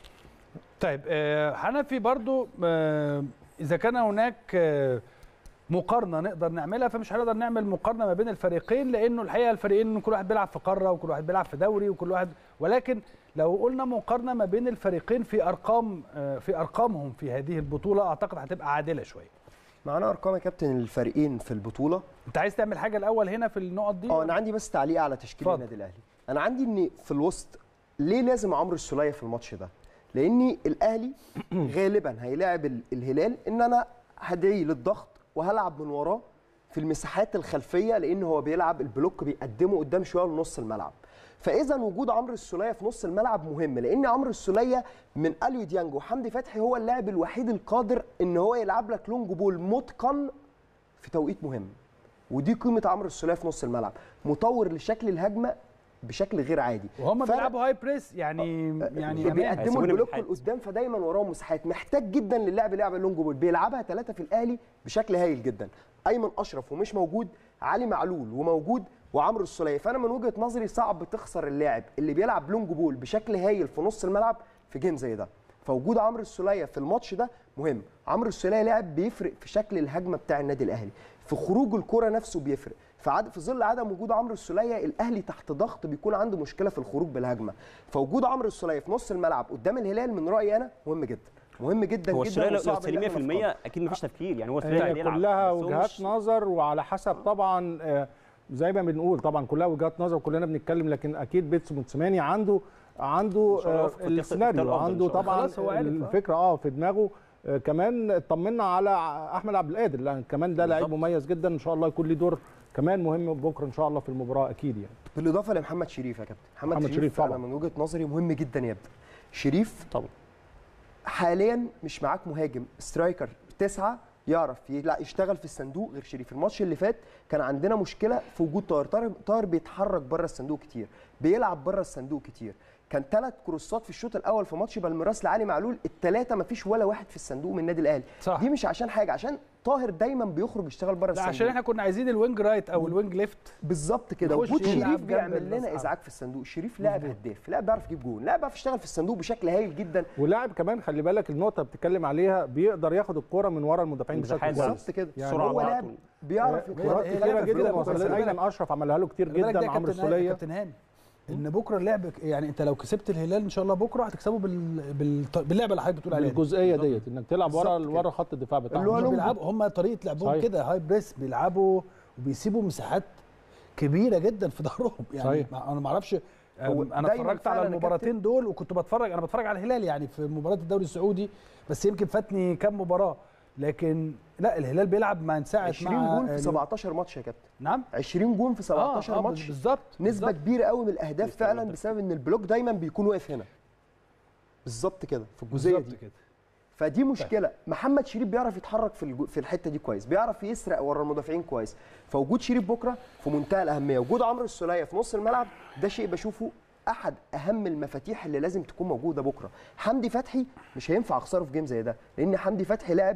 طيب آه، حنفي برضو آه، اذا كان هناك آه، مقارنه نقدر نعملها فمش هنقدر نعمل مقارنه ما بين الفريقين لانه الحقيقه الفريقين كل واحد بيلعب في قاره وكل واحد بيلعب في دوري وكل واحد ولكن لو قلنا مقارنه ما بين الفريقين في ارقام آه، في ارقامهم في هذه البطوله اعتقد هتبقى عادله شويه
معانا ارقام يا كابتن الفريقين في البطوله
انت عايز تعمل حاجه الاول هنا في النقط دي
اه انا عندي بس تعليق على تشكيل
اتفضل.
النادي الاهلي انا عندي ان في الوسط ليه لازم عمرو السوليه في الماتش ده لان الاهلي غالبا هيلاعب ال- الهلال ان انا هدعي للضغط وهلعب من وراه في المساحات الخلفيه لان هو بيلعب البلوك بيقدمه قدام شويه لنص الملعب فاذا وجود عمرو السوليه في نص الملعب مهم لان عمرو السوليه من اليو ديانج وحمدي فتحي هو اللاعب الوحيد القادر ان هو يلعب لك لونج بول متقن في توقيت مهم ودي قيمه عمرو السوليه في نص الملعب مطور لشكل الهجمه بشكل غير عادي
وهم
فرق-
بيلعبوا هاي بريس يعني يعني أمان.
بيقدموا
هيسيبوني
البلوك
بالحياة.
لقدام فدايما وراهم مساحات محتاج جدا للاعب اللي يلعب اللونج بول بيلعبها ثلاثه في الاهلي بشكل هايل جدا ايمن اشرف ومش موجود علي معلول وموجود وعمرو السوليه فانا من وجهه نظري صعب تخسر اللاعب اللي بيلعب لونج بول بشكل هايل في نص الملعب في جيم زي ده فوجود عمرو السوليه في الماتش ده مهم عمرو السوليه لاعب بيفرق في شكل الهجمه بتاع النادي الاهلي في خروج الكره نفسه بيفرق في عد... في ظل عدم وجود عمرو السوليه الاهلي تحت ضغط بيكون عنده مشكله في الخروج بالهجمه فوجود عمرو السوليه في نص الملعب قدام الهلال من رايي انا مهم جدا مهم جدا
هو
جدا
السؤال لو
وصعب إن
سليم
إحنا
100%
نفقده.
اكيد مفيش تفكير يعني هو السوليه
هي
هيلعب
كلها
بس هو
وجهات
مش-
نظر وعلى حسب طبعا آه، زي ما بنقول طبعا كلها وجهات نظر وكلنا بنتكلم لكن اكيد بيتسو موتسيماني عنده عنده
إن شاء الله
آه،
في اختيار-
السيناريو
اختيار الأفضل إن
عنده
شاء الله.
طبعا
خلاص هو عارف، آه.
الفكره اه في دماغه آه، كمان اطمنا على احمد عبد القادر لان كمان ده لعيب
بالظبط.
مميز جدا ان شاء الله يكون له دور كمان مهم بكره ان شاء الله في المباراه اكيد يعني
بالاضافه لمحمد شريف يا كابتن محمد,
محمد
شريف,
شريف
شريف
طبعاً.
انا من وجهه نظري مهم جدا يبدا شريف
طبعا
حاليا مش معاك مهاجم سترايكر تسعة يعرف يلا- يشتغل في الصندوق غير شريف الماتش اللي فات كان عندنا مشكله في وجود طاهر طاهر طاهر بيتحرك بره الصندوق كتير بيلعب بره الصندوق كتير كان ثلاث كروسات في الشوط الاول في ماتش بالميراس لعلي معلول الثلاثه ما فيش ولا واحد في الصندوق من النادي الاهلي
صح.
دي مش عشان حاجه عشان طاهر دايما بيخرج يشتغل بره
لا
الصندوق
عشان احنا كنا عايزين الوينج رايت او الوينج ليفت
بالظبط كده
يخش
وجود
يلعب
شريف
جنب
بيعمل لنا
الأصحاب.
ازعاج في الصندوق شريف لاعب هداف لاعب بيعرف يجيب جول لاعب بيعرف يشتغل في الصندوق بشكل هايل جدا
ولاعب كمان خلي بالك النقطه بتتكلم عليها بيقدر ياخد الكره من ورا المدافعين بشكل
مساحات
كويس
بالظبط كده
يعني
هو
سرعة
لاعب
وعطل.
بيعرف
كرات
هي- هي
كتيره
لعبة
جدا
كده،
وصلت
بس خلي
ايمن
بالك-
اشرف عملها له كتير
خلي بالك ده
جدا
يا
عمرو
كابتن هاني- يا
السوليه
كابتن هاني ان بكره اللعب يعني انت لو كسبت الهلال ان شاء الله بكره هتكسبه بال... بال... باللعبه اللي حضرتك بتقول عليها دي.
بالجزئيه ديت انك تلعب ورا
بالظبط كده.
ورا خط الدفاع
اللي هو
بتاعهم
هم
لهم-
بيلعبوا هم طريقه لعبهم
صحيح.
كده هاي بريس بيلعبوا وبيسيبوا مساحات كبيره جدا في ظهرهم يعني
صحيح.
ما- انا ما اعرفش
هو
انا
دايماً
اتفرجت على
فعلاً يا
المباراتين دول وكنت بتفرج انا بتفرج على الهلال يعني في مباراه الدوري السعودي بس يمكن فاتني كام مباراه لكن لا الهلال بيلعب مع ساعه
20
مع
جون في 17 ماتش يا كابتن
نعم
20 جون في 17
آه،
ماتش
بالظبط
نسبه
بالظبط.
كبيره قوي من الاهداف فعلا بسبب ان البلوك دايما بيكون واقف هنا بالظبط كده في الجزئيه
بالظبط
دي
كده
فدي مشكله محمد شريف بيعرف يتحرك في الجو- في الحته دي كويس بيعرف يسرق ورا المدافعين كويس فوجود شريف بكره في منتهى الاهميه وجود عمرو السوليه في نص الملعب ده شيء بشوفه احد اهم المفاتيح اللي لازم تكون موجوده بكره حمدي فتحي مش هينفع اخسره في جيم زي ده لان حمدي فتحي لاعب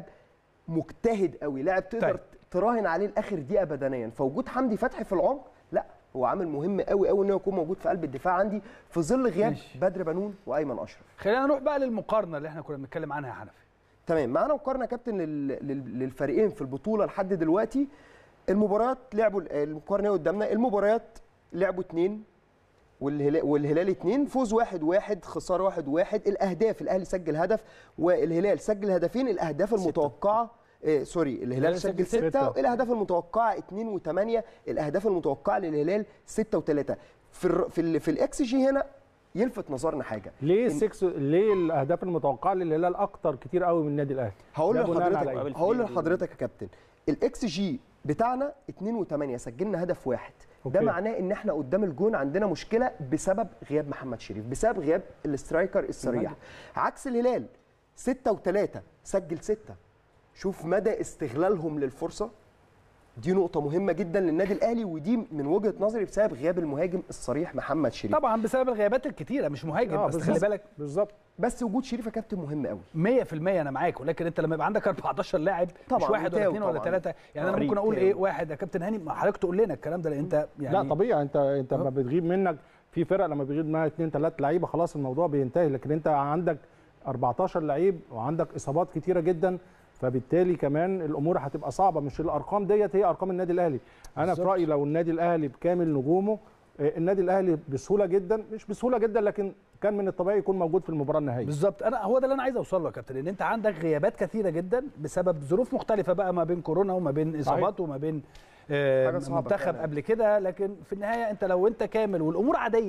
مجتهد قوي لاعب تقدر
طيب.
تراهن عليه لاخر دقيقه بدنيا فوجود حمدي فتحي في العمق لا هو عامل مهم قوي قوي انه يكون موجود في قلب الدفاع عندي في ظل غياب
ماشي.
بدر بنون وايمن اشرف
خلينا نروح بقى للمقارنه اللي احنا كنا بنتكلم عنها يا حنفي
تمام معانا مقارنه يا كابتن لل- لل- للفريقين في البطوله لحد دلوقتي المباريات لعبوا المقارنه قدامنا المباريات لعبوا اثنين والهلال والهلال اثنين فوز واحد واحد خساره واحد واحد الاهداف الاهلي سجل هدف والهلال سجل هدفين الاهداف المتوقعه آه سوري الهلال
الهلال
سجل
سجل
ستة
ستة.
الاهداف المتوقعه 2 و8 الاهداف المتوقعه للهلال 6 و3 في الر- في ال- في الاكس جي هنا يلفت نظرنا حاجه
ليه
إن-
السكس ليه الاهداف المتوقعه للهلال اكتر كتير قوي من النادي الاهلي
هقول
ده بناء على
لحضرتك
إيه؟
هقول لحضرتك يا كابتن الاكس جي بتاعنا 2 و8 سجلنا هدف واحد ده
أوكي.
معناه ان احنا قدام الجون عندنا مشكله بسبب غياب محمد شريف بسبب غياب الاسترايكر الصريح عكس الهلال 6 و3 سجل 6 شوف مدى استغلالهم للفرصه دي نقطة مهمة جدا للنادي الأهلي ودي من وجهة نظري بسبب غياب المهاجم الصريح محمد شريف
طبعا بسبب الغيابات الكتيره مش مهاجم
آه،
بس خلي
بالظبط.
بالك
بالظبط
بس وجود شريف يا كابتن مهم قوي
100% انا معاك ولكن انت لما يبقى عندك 14 لاعب مش
طبعاً،
واحد ولا
وتاو
اثنين ولا
طبعاً.
ثلاثه يعني انا
فريق
ممكن اقول
تاو.
ايه واحد يا كابتن هاني ما حضرتك تقول لنا الكلام ده لان انت يعني
لا طبيعي انت انت ما بتغيب منك في فرق لما بيغيب منها اثنين ثلاث لعيبه خلاص الموضوع بينتهي لكن انت عندك 14 لعيب وعندك اصابات كتيره جدا فبالتالي كمان الامور هتبقى صعبه مش الارقام ديت هي ارقام النادي الاهلي انا في
بالظبط.
رايي لو النادي الاهلي بكامل نجومه آه، النادي الاهلي بسهوله جدا مش بسهوله جدا لكن كان من الطبيعي يكون موجود في المباراه النهائيه
بالظبط انا هو ده اللي انا عايز اوصل له يا كابتن ان انت عندك غيابات كثيره جدا بسبب ظروف مختلفه بقى ما بين كورونا وما بين اصابات وما بين آه،
حاجة صعبة
منتخب
فعلاً.
قبل كده لكن في النهايه انت لو انت كامل والامور عاديه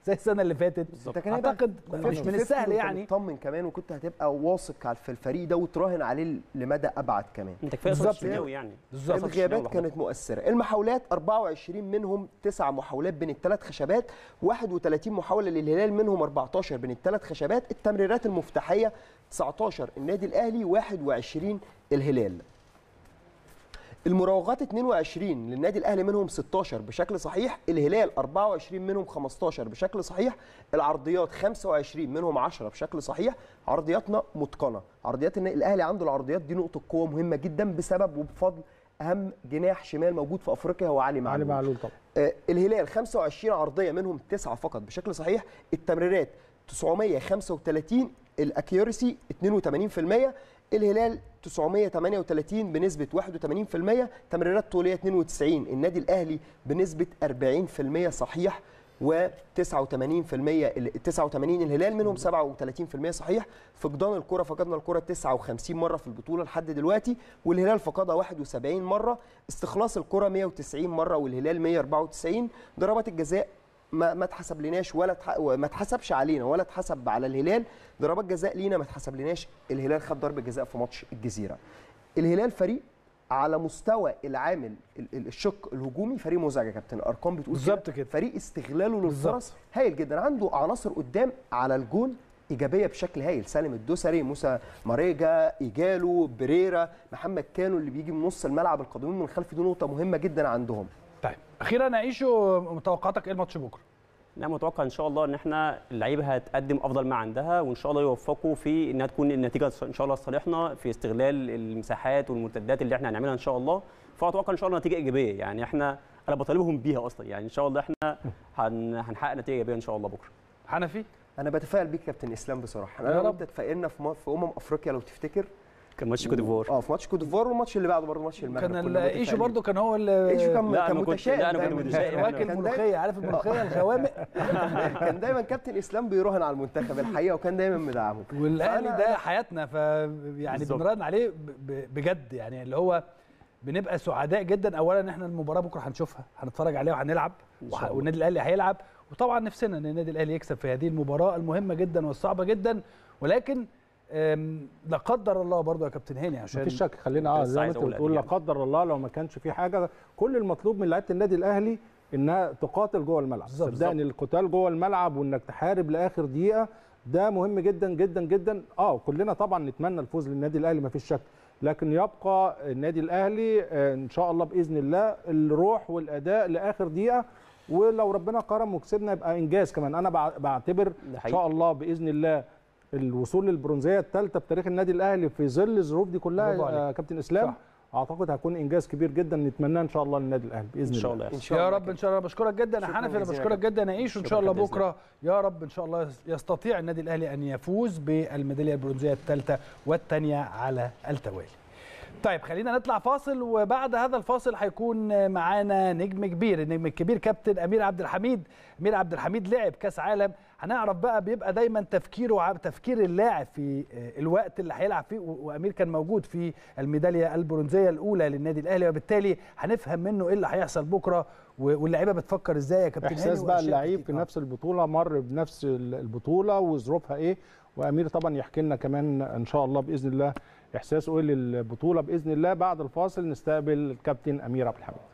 زي السنه اللي فاتت
انت كان هيبقى
اعتقد مش من السهل يعني
تطمن كمان وكنت هتبقى واثق على- في الفريق ده وتراهن عليه لمدى ابعد كمان
انت كفايه
بالظبط.
صوت الشناوي يعني
بالظبط
صوت
الغيابات
الشناوي
كانت مؤثره المحاولات 24 منهم 9 محاولات بين الثلاث خشبات 31 محاوله للهلال منهم 14 بين الثلاث خشبات التمريرات المفتاحيه 19 النادي الاهلي 21 الهلال المراوغات 22 للنادي الاهلي منهم 16 بشكل صحيح الهلال 24 منهم 15 بشكل صحيح العرضيات 25 منهم 10 بشكل صحيح عرضياتنا متقنه عرضيات النادي الاهلي عنده العرضيات دي نقطه قوه مهمه جدا بسبب وبفضل اهم جناح شمال موجود في افريقيا هو علي معلول
علي معلول طبعا
آه، الهلال 25 عرضيه منهم 9 فقط بشكل صحيح التمريرات 935 الاكيورسي 82% الهلال 938 بنسبه 81% تمريرات طوليه 92 النادي الاهلي بنسبه 40% صحيح و 89% ال- 89 الهلال منهم 37% صحيح فقدان الكره فقدنا الكره 59 مره في البطوله لحد دلوقتي والهلال فقدها 71 مره استخلاص الكره 190 مره والهلال 194 ضربات الجزاء ما ما اتحسب لناش ولا تح... ما اتحسبش علينا ولا اتحسب على الهلال ضربات جزاء لينا ما اتحسب لناش الهلال خد ضربه جزاء في ماتش الجزيره الهلال فريق على مستوى العامل ال- ال- الشق الهجومي فريق مزعج يا كابتن الارقام بتقول
بالظبط كده.
فريق استغلاله للفرص
بالظبط.
هايل جدا عنده عناصر قدام على الجون ايجابيه بشكل هايل سالم الدوسري موسى ماريجا ايجالو بريرا محمد كانو اللي بيجي من نص الملعب القادمين من خلف دي نقطه مهمه جدا عندهم
طيب اخيرا نعيشه متوقعاتك ايه الماتش بكره
انا متوقع ان شاء الله ان احنا اللعيبه هتقدم افضل ما عندها وان شاء الله يوفقوا في انها تكون النتيجه ان شاء الله لصالحنا في استغلال المساحات والمرتدات اللي احنا هنعملها ان شاء الله فاتوقع ان شاء الله نتيجه ايجابيه يعني احنا انا بطالبهم بيها اصلا يعني ان شاء الله احنا هن... هنحقق نتيجه ايجابيه ان شاء الله بكره
حنفي
انا بتفائل بيك يا كابتن اسلام بصراحه
يا
انا
رب.
وانت اتفائلنا في م- في امم افريقيا لو تفتكر
كان ماتش كوت ديفوار
اه في ماتش كوت ديفوار والماتش اللي بعده برضه ماتش المغرب
كان
كنا
ايشو
متفائلين.
برضو كان هو اللي
ايشو كان
لا،
كان
أنا كنت-
متشائم
لا، أنا كنت
دايماً.
متشائم.
واكل
كان دايماً-
ملوخيه عارف الملوخيه الغوامق
كان دايما كابتن اسلام بيراهن على المنتخب الحقيقه وكان دايما مدعمه
والاهلي
فأنا-
ده حياتنا ف يعني
بالظبط.
بنراهن عليه ب- ب- بجد يعني اللي هو بنبقى سعداء جدا اولا ان احنا المباراه بكره هنشوفها هنتفرج عليها وهنلعب
إن
وح-
شاء الله.
والنادي الاهلي هيلعب وطبعا نفسنا ان النادي الاهلي يكسب في هذه المباراه المهمه جدا والصعبه جدا ولكن أم، لا قدر الله برضو يا كابتن هاني عشان
مفيش شك خلينا اه
بس
زي ما
عايز
انت
أقول
بتقول لا
يعني.
قدر الله لو ما كانش في حاجه كل المطلوب من لعيبه النادي الاهلي انها تقاتل جوه الملعب
بالظبط،
صدقني القتال جوه الملعب وانك تحارب لاخر دقيقه ده مهم جدا جدا جدا اه كلنا طبعا نتمنى الفوز للنادي الاهلي ما فيش شك لكن يبقى النادي الاهلي آه، ان شاء الله باذن الله الروح والاداء لاخر دقيقه ولو ربنا كرم وكسبنا يبقى انجاز كمان انا بع- بعتبر ان
حقيقي.
شاء الله باذن الله الوصول للبرونزيه الثالثه بتاريخ النادي الاهلي في ظل الظروف دي كلها
برافو عليك.
آه، كابتن اسلام
صح.
اعتقد هيكون انجاز كبير جدا نتمناه ان شاء الله للنادي الاهلي باذن
ان شاء
الله
الله
ان شاء
يا
الله
رب ان شاء الله بشكرك جدا يا
شكراً
حنفي انا
جزيلاً
بشكرك جدا يا عيش وان شاء
شكراً
الله
بإذن
بكره يا رب ان شاء الله يستطيع النادي الاهلي ان يفوز بالميداليه البرونزيه الثالثه والثانيه على التوالي طيب خلينا نطلع فاصل وبعد هذا الفاصل هيكون معانا نجم كبير النجم الكبير كابتن امير عبد الحميد امير عبد الحميد لعب كاس عالم هنعرف بقى بيبقى دايما تفكيره ع- تفكير اللاعب في آه، الوقت اللي هيلعب فيه و- وامير كان موجود في الميداليه البرونزيه الاولى للنادي الاهلي وبالتالي هنفهم منه ايه اللي هيحصل بكره و- واللعيبه بتفكر ازاي يا كابتن
احساس
هاني
بقى
وأشياء
اللعيب
كتير.
في نفس البطوله مر بنفس ال- البطوله وظروفها ايه وامير طبعا يحكي لنا كمان ان شاء الله باذن الله احساسه ايه للبطوله باذن الله بعد الفاصل نستقبل الكابتن امير عبد الحميد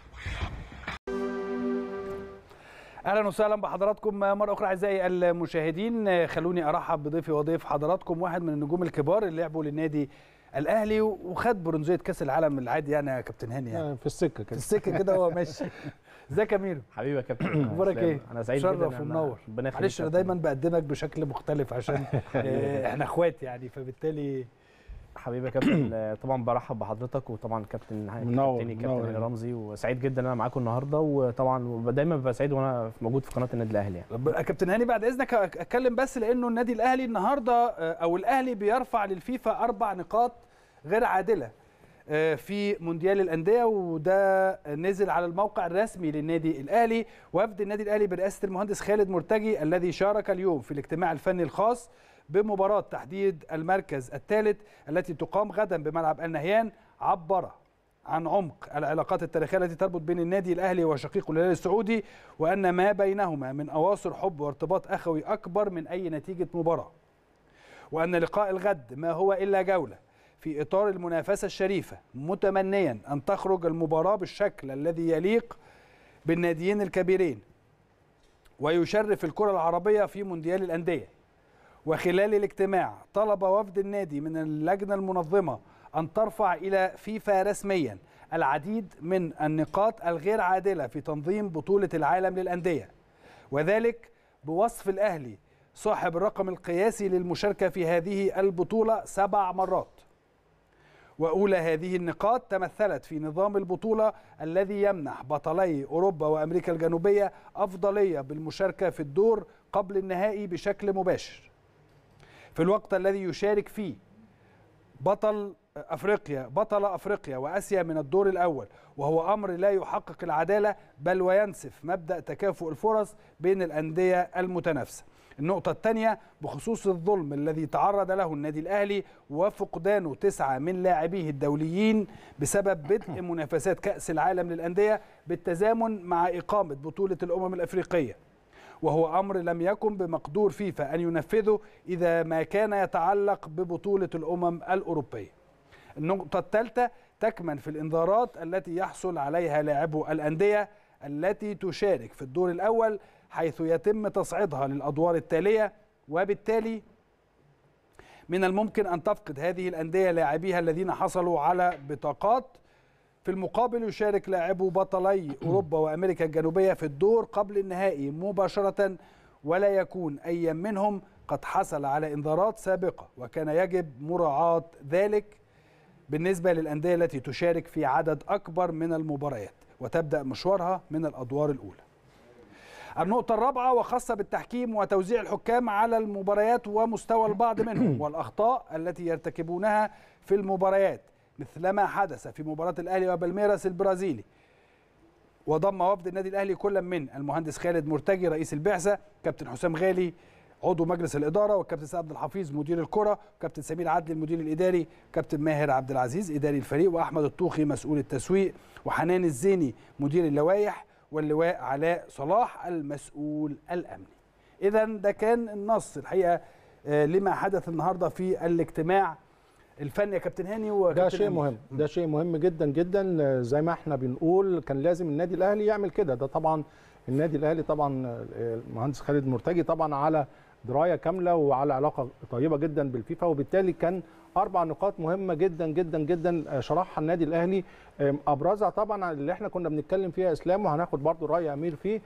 اهلا وسهلا بحضراتكم مره اخرى اعزائي المشاهدين خلوني ارحب بضيفي وضيف حضراتكم واحد من النجوم الكبار اللي لعبوا للنادي الاهلي وخد برونزيه كاس العالم العادي يعني يا كابتن هاني يعني
آه، في السكه
في
كده
السكه كده هو ماشي ازيك يا ميرو
حبيبي يا كابتن
اخبارك ايه
انا سعيد جدا
شرف
إن أنا-
ومنور
ربنا يخليك
معلش
يا
انا
كابتن.
دايما بقدمك بشكل مختلف عشان آه، احنا اخوات يعني فبالتالي
حبيبي يا كابتن آه، طبعا برحب بحضرتك وطبعا كابتن
منور،
كابتني
منور
كابتن
يعني.
هاني رمزي وسعيد جدا ان انا معاكم النهارده وطبعا دايما ببقى سعيد وانا موجود في قناه النادي الاهلي يعني
رب- كابتن هاني بعد اذنك أك- اتكلم بس لانه النادي الاهلي النهارده آه، او الاهلي بيرفع للفيفا اربع نقاط غير عادله آه، في مونديال الانديه وده نزل على الموقع الرسمي للنادي الاهلي وفد النادي الاهلي برئاسه المهندس خالد مرتجي الذي شارك اليوم في الاجتماع الفني الخاص بمباراه تحديد المركز الثالث التي تقام غدا بملعب النهيان عبر عن عمق العلاقات التاريخيه التي تربط بين النادي الاهلي وشقيقه الهلال السعودي وان ما بينهما من اواصر حب وارتباط اخوي اكبر من اي نتيجه مباراه وان لقاء الغد ما هو الا جوله في اطار المنافسه الشريفه متمنيا ان تخرج المباراه بالشكل الذي يليق بالناديين الكبيرين ويشرف الكره العربيه في مونديال الانديه وخلال الاجتماع طلب وفد النادي من اللجنه المنظمه ان ترفع الى فيفا رسميا العديد من النقاط الغير عادله في تنظيم بطوله العالم للانديه وذلك بوصف الاهلي صاحب الرقم القياسي للمشاركه في هذه البطوله سبع مرات واولى هذه النقاط تمثلت في نظام البطوله الذي يمنح بطلي اوروبا وامريكا الجنوبيه افضليه بالمشاركه في الدور قبل النهائي بشكل مباشر في الوقت الذي يشارك فيه بطل افريقيا بطل افريقيا واسيا من الدور الاول وهو امر لا يحقق العداله بل وينسف مبدا تكافؤ الفرص بين الانديه المتنافسه النقطة الثانية بخصوص الظلم الذي تعرض له النادي الأهلي وفقدانه تسعة من لاعبيه الدوليين بسبب بدء منافسات كأس العالم للأندية بالتزامن مع إقامة بطولة الأمم الأفريقية وهو أمر لم يكن بمقدور فيفا أن ينفذه إذا ما كان يتعلق ببطولة الأمم الأوروبية النقطة الثالثة تكمن في الإنذارات التي يحصل عليها لاعبو الأندية التي تشارك في الدور الأول حيث يتم تصعيدها للأدوار التالية وبالتالي من الممكن أن تفقد هذه الأندية لاعبيها الذين حصلوا على بطاقات في المقابل يشارك لاعبو بطلي أوروبا وأمريكا الجنوبية في الدور قبل النهائي مباشرة ولا يكون أي منهم قد حصل على إنذارات سابقة وكان يجب مراعاة ذلك بالنسبة للأندية التي تشارك في عدد أكبر من المباريات وتبدأ مشوارها من الأدوار الأولى النقطة الرابعة وخاصة بالتحكيم وتوزيع الحكام على المباريات ومستوى البعض منهم والأخطاء التي يرتكبونها في المباريات مثلما حدث في مباراة الأهلي وبالميراس البرازيلي وضم وفد النادي الأهلي كل من المهندس خالد مرتجي رئيس البعثة كابتن حسام غالي عضو مجلس الإدارة والكابتن سعد عبد الحفيظ مدير الكرة وكابتن سمير عدلي المدير الإداري كابتن ماهر عبد العزيز إداري الفريق وأحمد الطوخي مسؤول التسويق وحنان الزيني مدير اللوائح واللواء علاء صلاح المسؤول الامني. اذا ده كان النص الحقيقه لما حدث النهارده في الاجتماع الفني يا كابتن هاني وكابتن
ده شيء
أمير.
مهم ده شيء مهم جدا جدا زي ما احنا بنقول كان لازم النادي الاهلي يعمل كده ده طبعا النادي الاهلي طبعا المهندس خالد مرتجي طبعا على درايه كامله وعلى علاقه طيبه جدا بالفيفا وبالتالي كان اربع نقاط مهمه جدا جدا جدا شرحها النادي الاهلي ابرزها طبعا اللي احنا كنا بنتكلم فيها اسلام وهناخد برضو راي امير فيه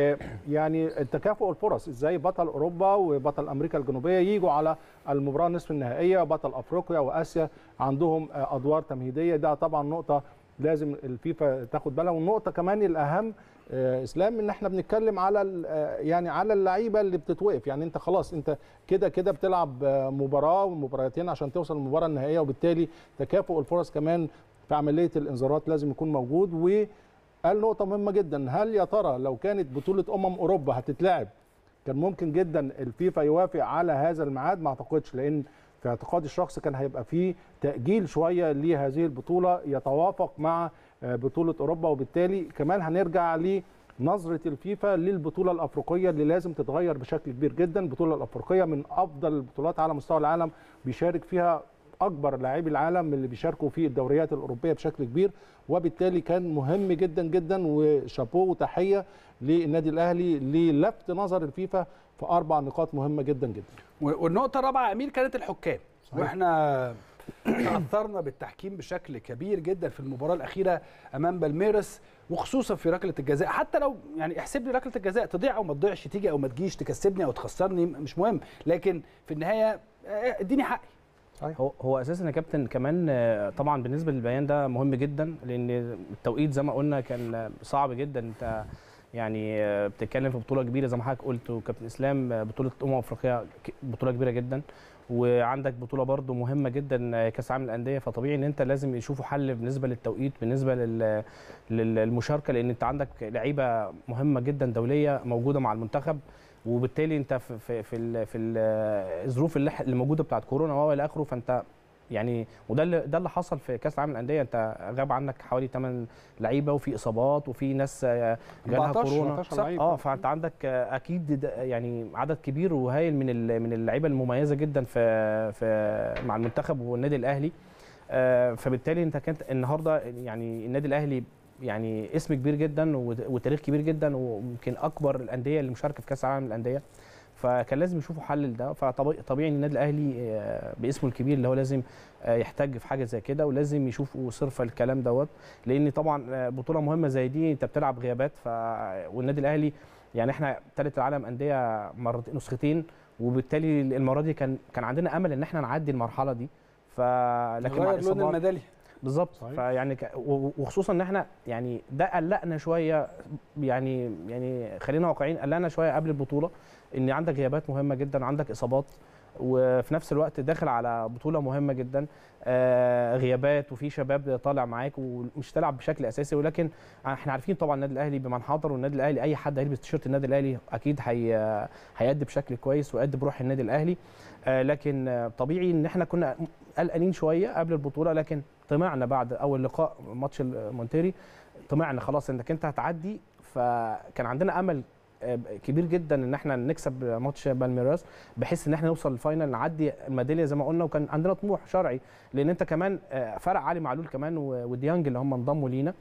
يعني تكافؤ الفرص ازاي بطل اوروبا وبطل امريكا الجنوبيه يجوا على المباراه النصف النهائيه بطل افريقيا واسيا عندهم ادوار تمهيديه ده طبعا نقطه لازم الفيفا تاخد بالها والنقطه كمان الاهم اسلام ان احنا بنتكلم على يعني على اللعيبه اللي بتتوقف يعني انت خلاص انت كده كده بتلعب مباراه ومباراتين عشان توصل للمباراه النهائيه وبالتالي تكافؤ الفرص كمان في عمليه الانذارات لازم يكون موجود وقال نقطه مهمه جدا هل يا ترى لو كانت بطوله امم اوروبا هتتلعب كان ممكن جدا الفيفا يوافق على هذا الميعاد ما اعتقدش لان في اعتقادي الشخصي كان هيبقى فيه تاجيل شويه لهذه البطوله يتوافق مع بطوله اوروبا وبالتالي كمان هنرجع لنظره الفيفا للبطوله الافريقيه اللي لازم تتغير بشكل كبير جدا البطوله الافريقيه من افضل البطولات على مستوى العالم بيشارك فيها اكبر لاعبي العالم اللي بيشاركوا في الدوريات الاوروبيه بشكل كبير وبالتالي كان مهم جدا جدا وشابوه وتحيه للنادي الاهلي للفت نظر الفيفا في اربع نقاط مهمه جدا جدا
والنقطه الرابعه امير كانت الحكام صحيح. واحنا تاثرنا بالتحكيم بشكل كبير جدا في المباراه الاخيره امام بالميرس وخصوصا في ركله الجزاء حتى لو يعني احسب لي ركله الجزاء تضيع او ما تضيعش تيجي او ما تجيش تكسبني او تخسرني مش مهم لكن في النهايه اديني حقي
هو هو اساسا يا كابتن كمان طبعا بالنسبه للبيان ده مهم جدا لان التوقيت زي ما قلنا كان صعب جدا انت يعني بتتكلم في بطوله كبيره زي ما حضرتك قلت وكابتن اسلام بطوله امم افريقيا بطوله كبيره جدا وعندك بطوله برضو مهمه جدا كاس عالم الانديه فطبيعي ان انت لازم يشوفوا حل بالنسبه للتوقيت بالنسبه لل... للمشاركه لان انت عندك لعيبه مهمه جدا دوليه موجوده مع المنتخب وبالتالي انت في في في, ال... في الظروف اللي, اللي موجوده بتاعت كورونا والى اخره فانت يعني وده اللي ده اللي حصل في كاس العالم للانديه انت غاب عنك حوالي 8 لعيبه وفي اصابات وفي ناس آه، جالها
14
كورونا
14
صح؟
لعيب.
اه فانت عندك آه، اكيد ده- يعني عدد كبير وهايل من ال- من اللعيبه المميزه جدا في في مع المنتخب والنادي الاهلي آه، فبالتالي انت كانت النهارده يعني النادي الاهلي يعني اسم كبير جدا وت- وتاريخ كبير جدا ويمكن اكبر الانديه اللي مشاركه في كاس العالم للانديه فكان لازم يشوفوا حل لده فطبيعي ان النادي الاهلي آه، باسمه الكبير اللي هو لازم آه، يحتج في حاجه زي كده ولازم يشوفوا صرف الكلام دوت لان طبعا آه، بطوله مهمه زي دي انت بتلعب غيابات ف والنادي الاهلي يعني احنا ثالث العالم انديه مرتين نسختين وبالتالي المره دي كان كان عندنا امل ان احنا نعدي المرحله دي ف لكن مع
غير لون
الإصابات-
الميداليه
بالظبط
صحيح.
فيعني ك... و- وخصوصا ان احنا يعني ده قلقنا شويه يعني يعني خلينا واقعيين قلقنا شويه قبل البطوله ان عندك غيابات مهمه جدا عندك اصابات وفي نفس الوقت داخل على بطوله مهمه جدا آه غيابات وفي شباب طالع معاك ومش تلعب بشكل اساسي ولكن احنا عارفين طبعا النادي الاهلي بمن حضر والنادي الاهلي اي حد هيلبس تيشيرت النادي الاهلي اكيد هي هيأدي بشكل كويس ويأدي بروح النادي الاهلي آه لكن آه، طبيعي ان احنا كنا قلقانين شويه قبل البطوله لكن طمعنا بعد اول لقاء ماتش المونتيري طمعنا خلاص انك انت هتعدي فكان عندنا امل آه، كبير جدا ان احنا نكسب ماتش بالميراس بحيث ان احنا نوصل للفاينل نعدي الميداليه زي ما قلنا وكان عندنا طموح شرعي لان انت كمان آه، فرق علي معلول كمان و- وديانج اللي هم انضموا لينا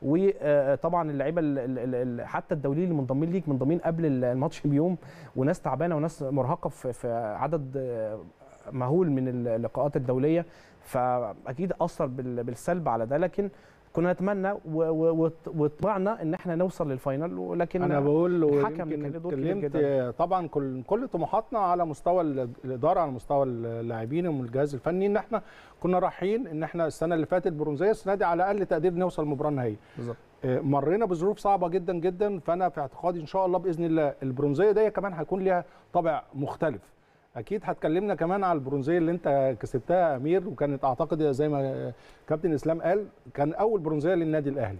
وطبعا اللعيبه ال- ال- ال- حتى الدوليين اللي منضمين ليك منضمين قبل الماتش بيوم وناس تعبانه وناس مرهقه في في عدد آه، مهول من اللقاءات الدوليه فاكيد اثر بال- بالسلب على ده لكن كنا نتمنى و- و- وط- وطمعنا ان احنا نوصل للفاينل ولكن
انا بقول
الحكم
ويمكن
كان له دور كبير
اتكلمت
جدا.
طبعا كل كل طموحاتنا على مستوى ال- الاداره على مستوى اللاعبين والجهاز الفني ان احنا كنا رايحين ان احنا السنه اللي فاتت برونزيه السنه دي على اقل تقدير نوصل المباراه النهائيه
بالظبط
آه، مرينا بظروف صعبه جدا جدا فانا في اعتقادي ان شاء الله باذن الله البرونزيه دي كمان هيكون ليها طابع مختلف اكيد هتكلمنا كمان على البرونزيه اللي انت كسبتها يا امير وكانت اعتقد زي ما كابتن اسلام قال كان اول برونزيه للنادي الاهلي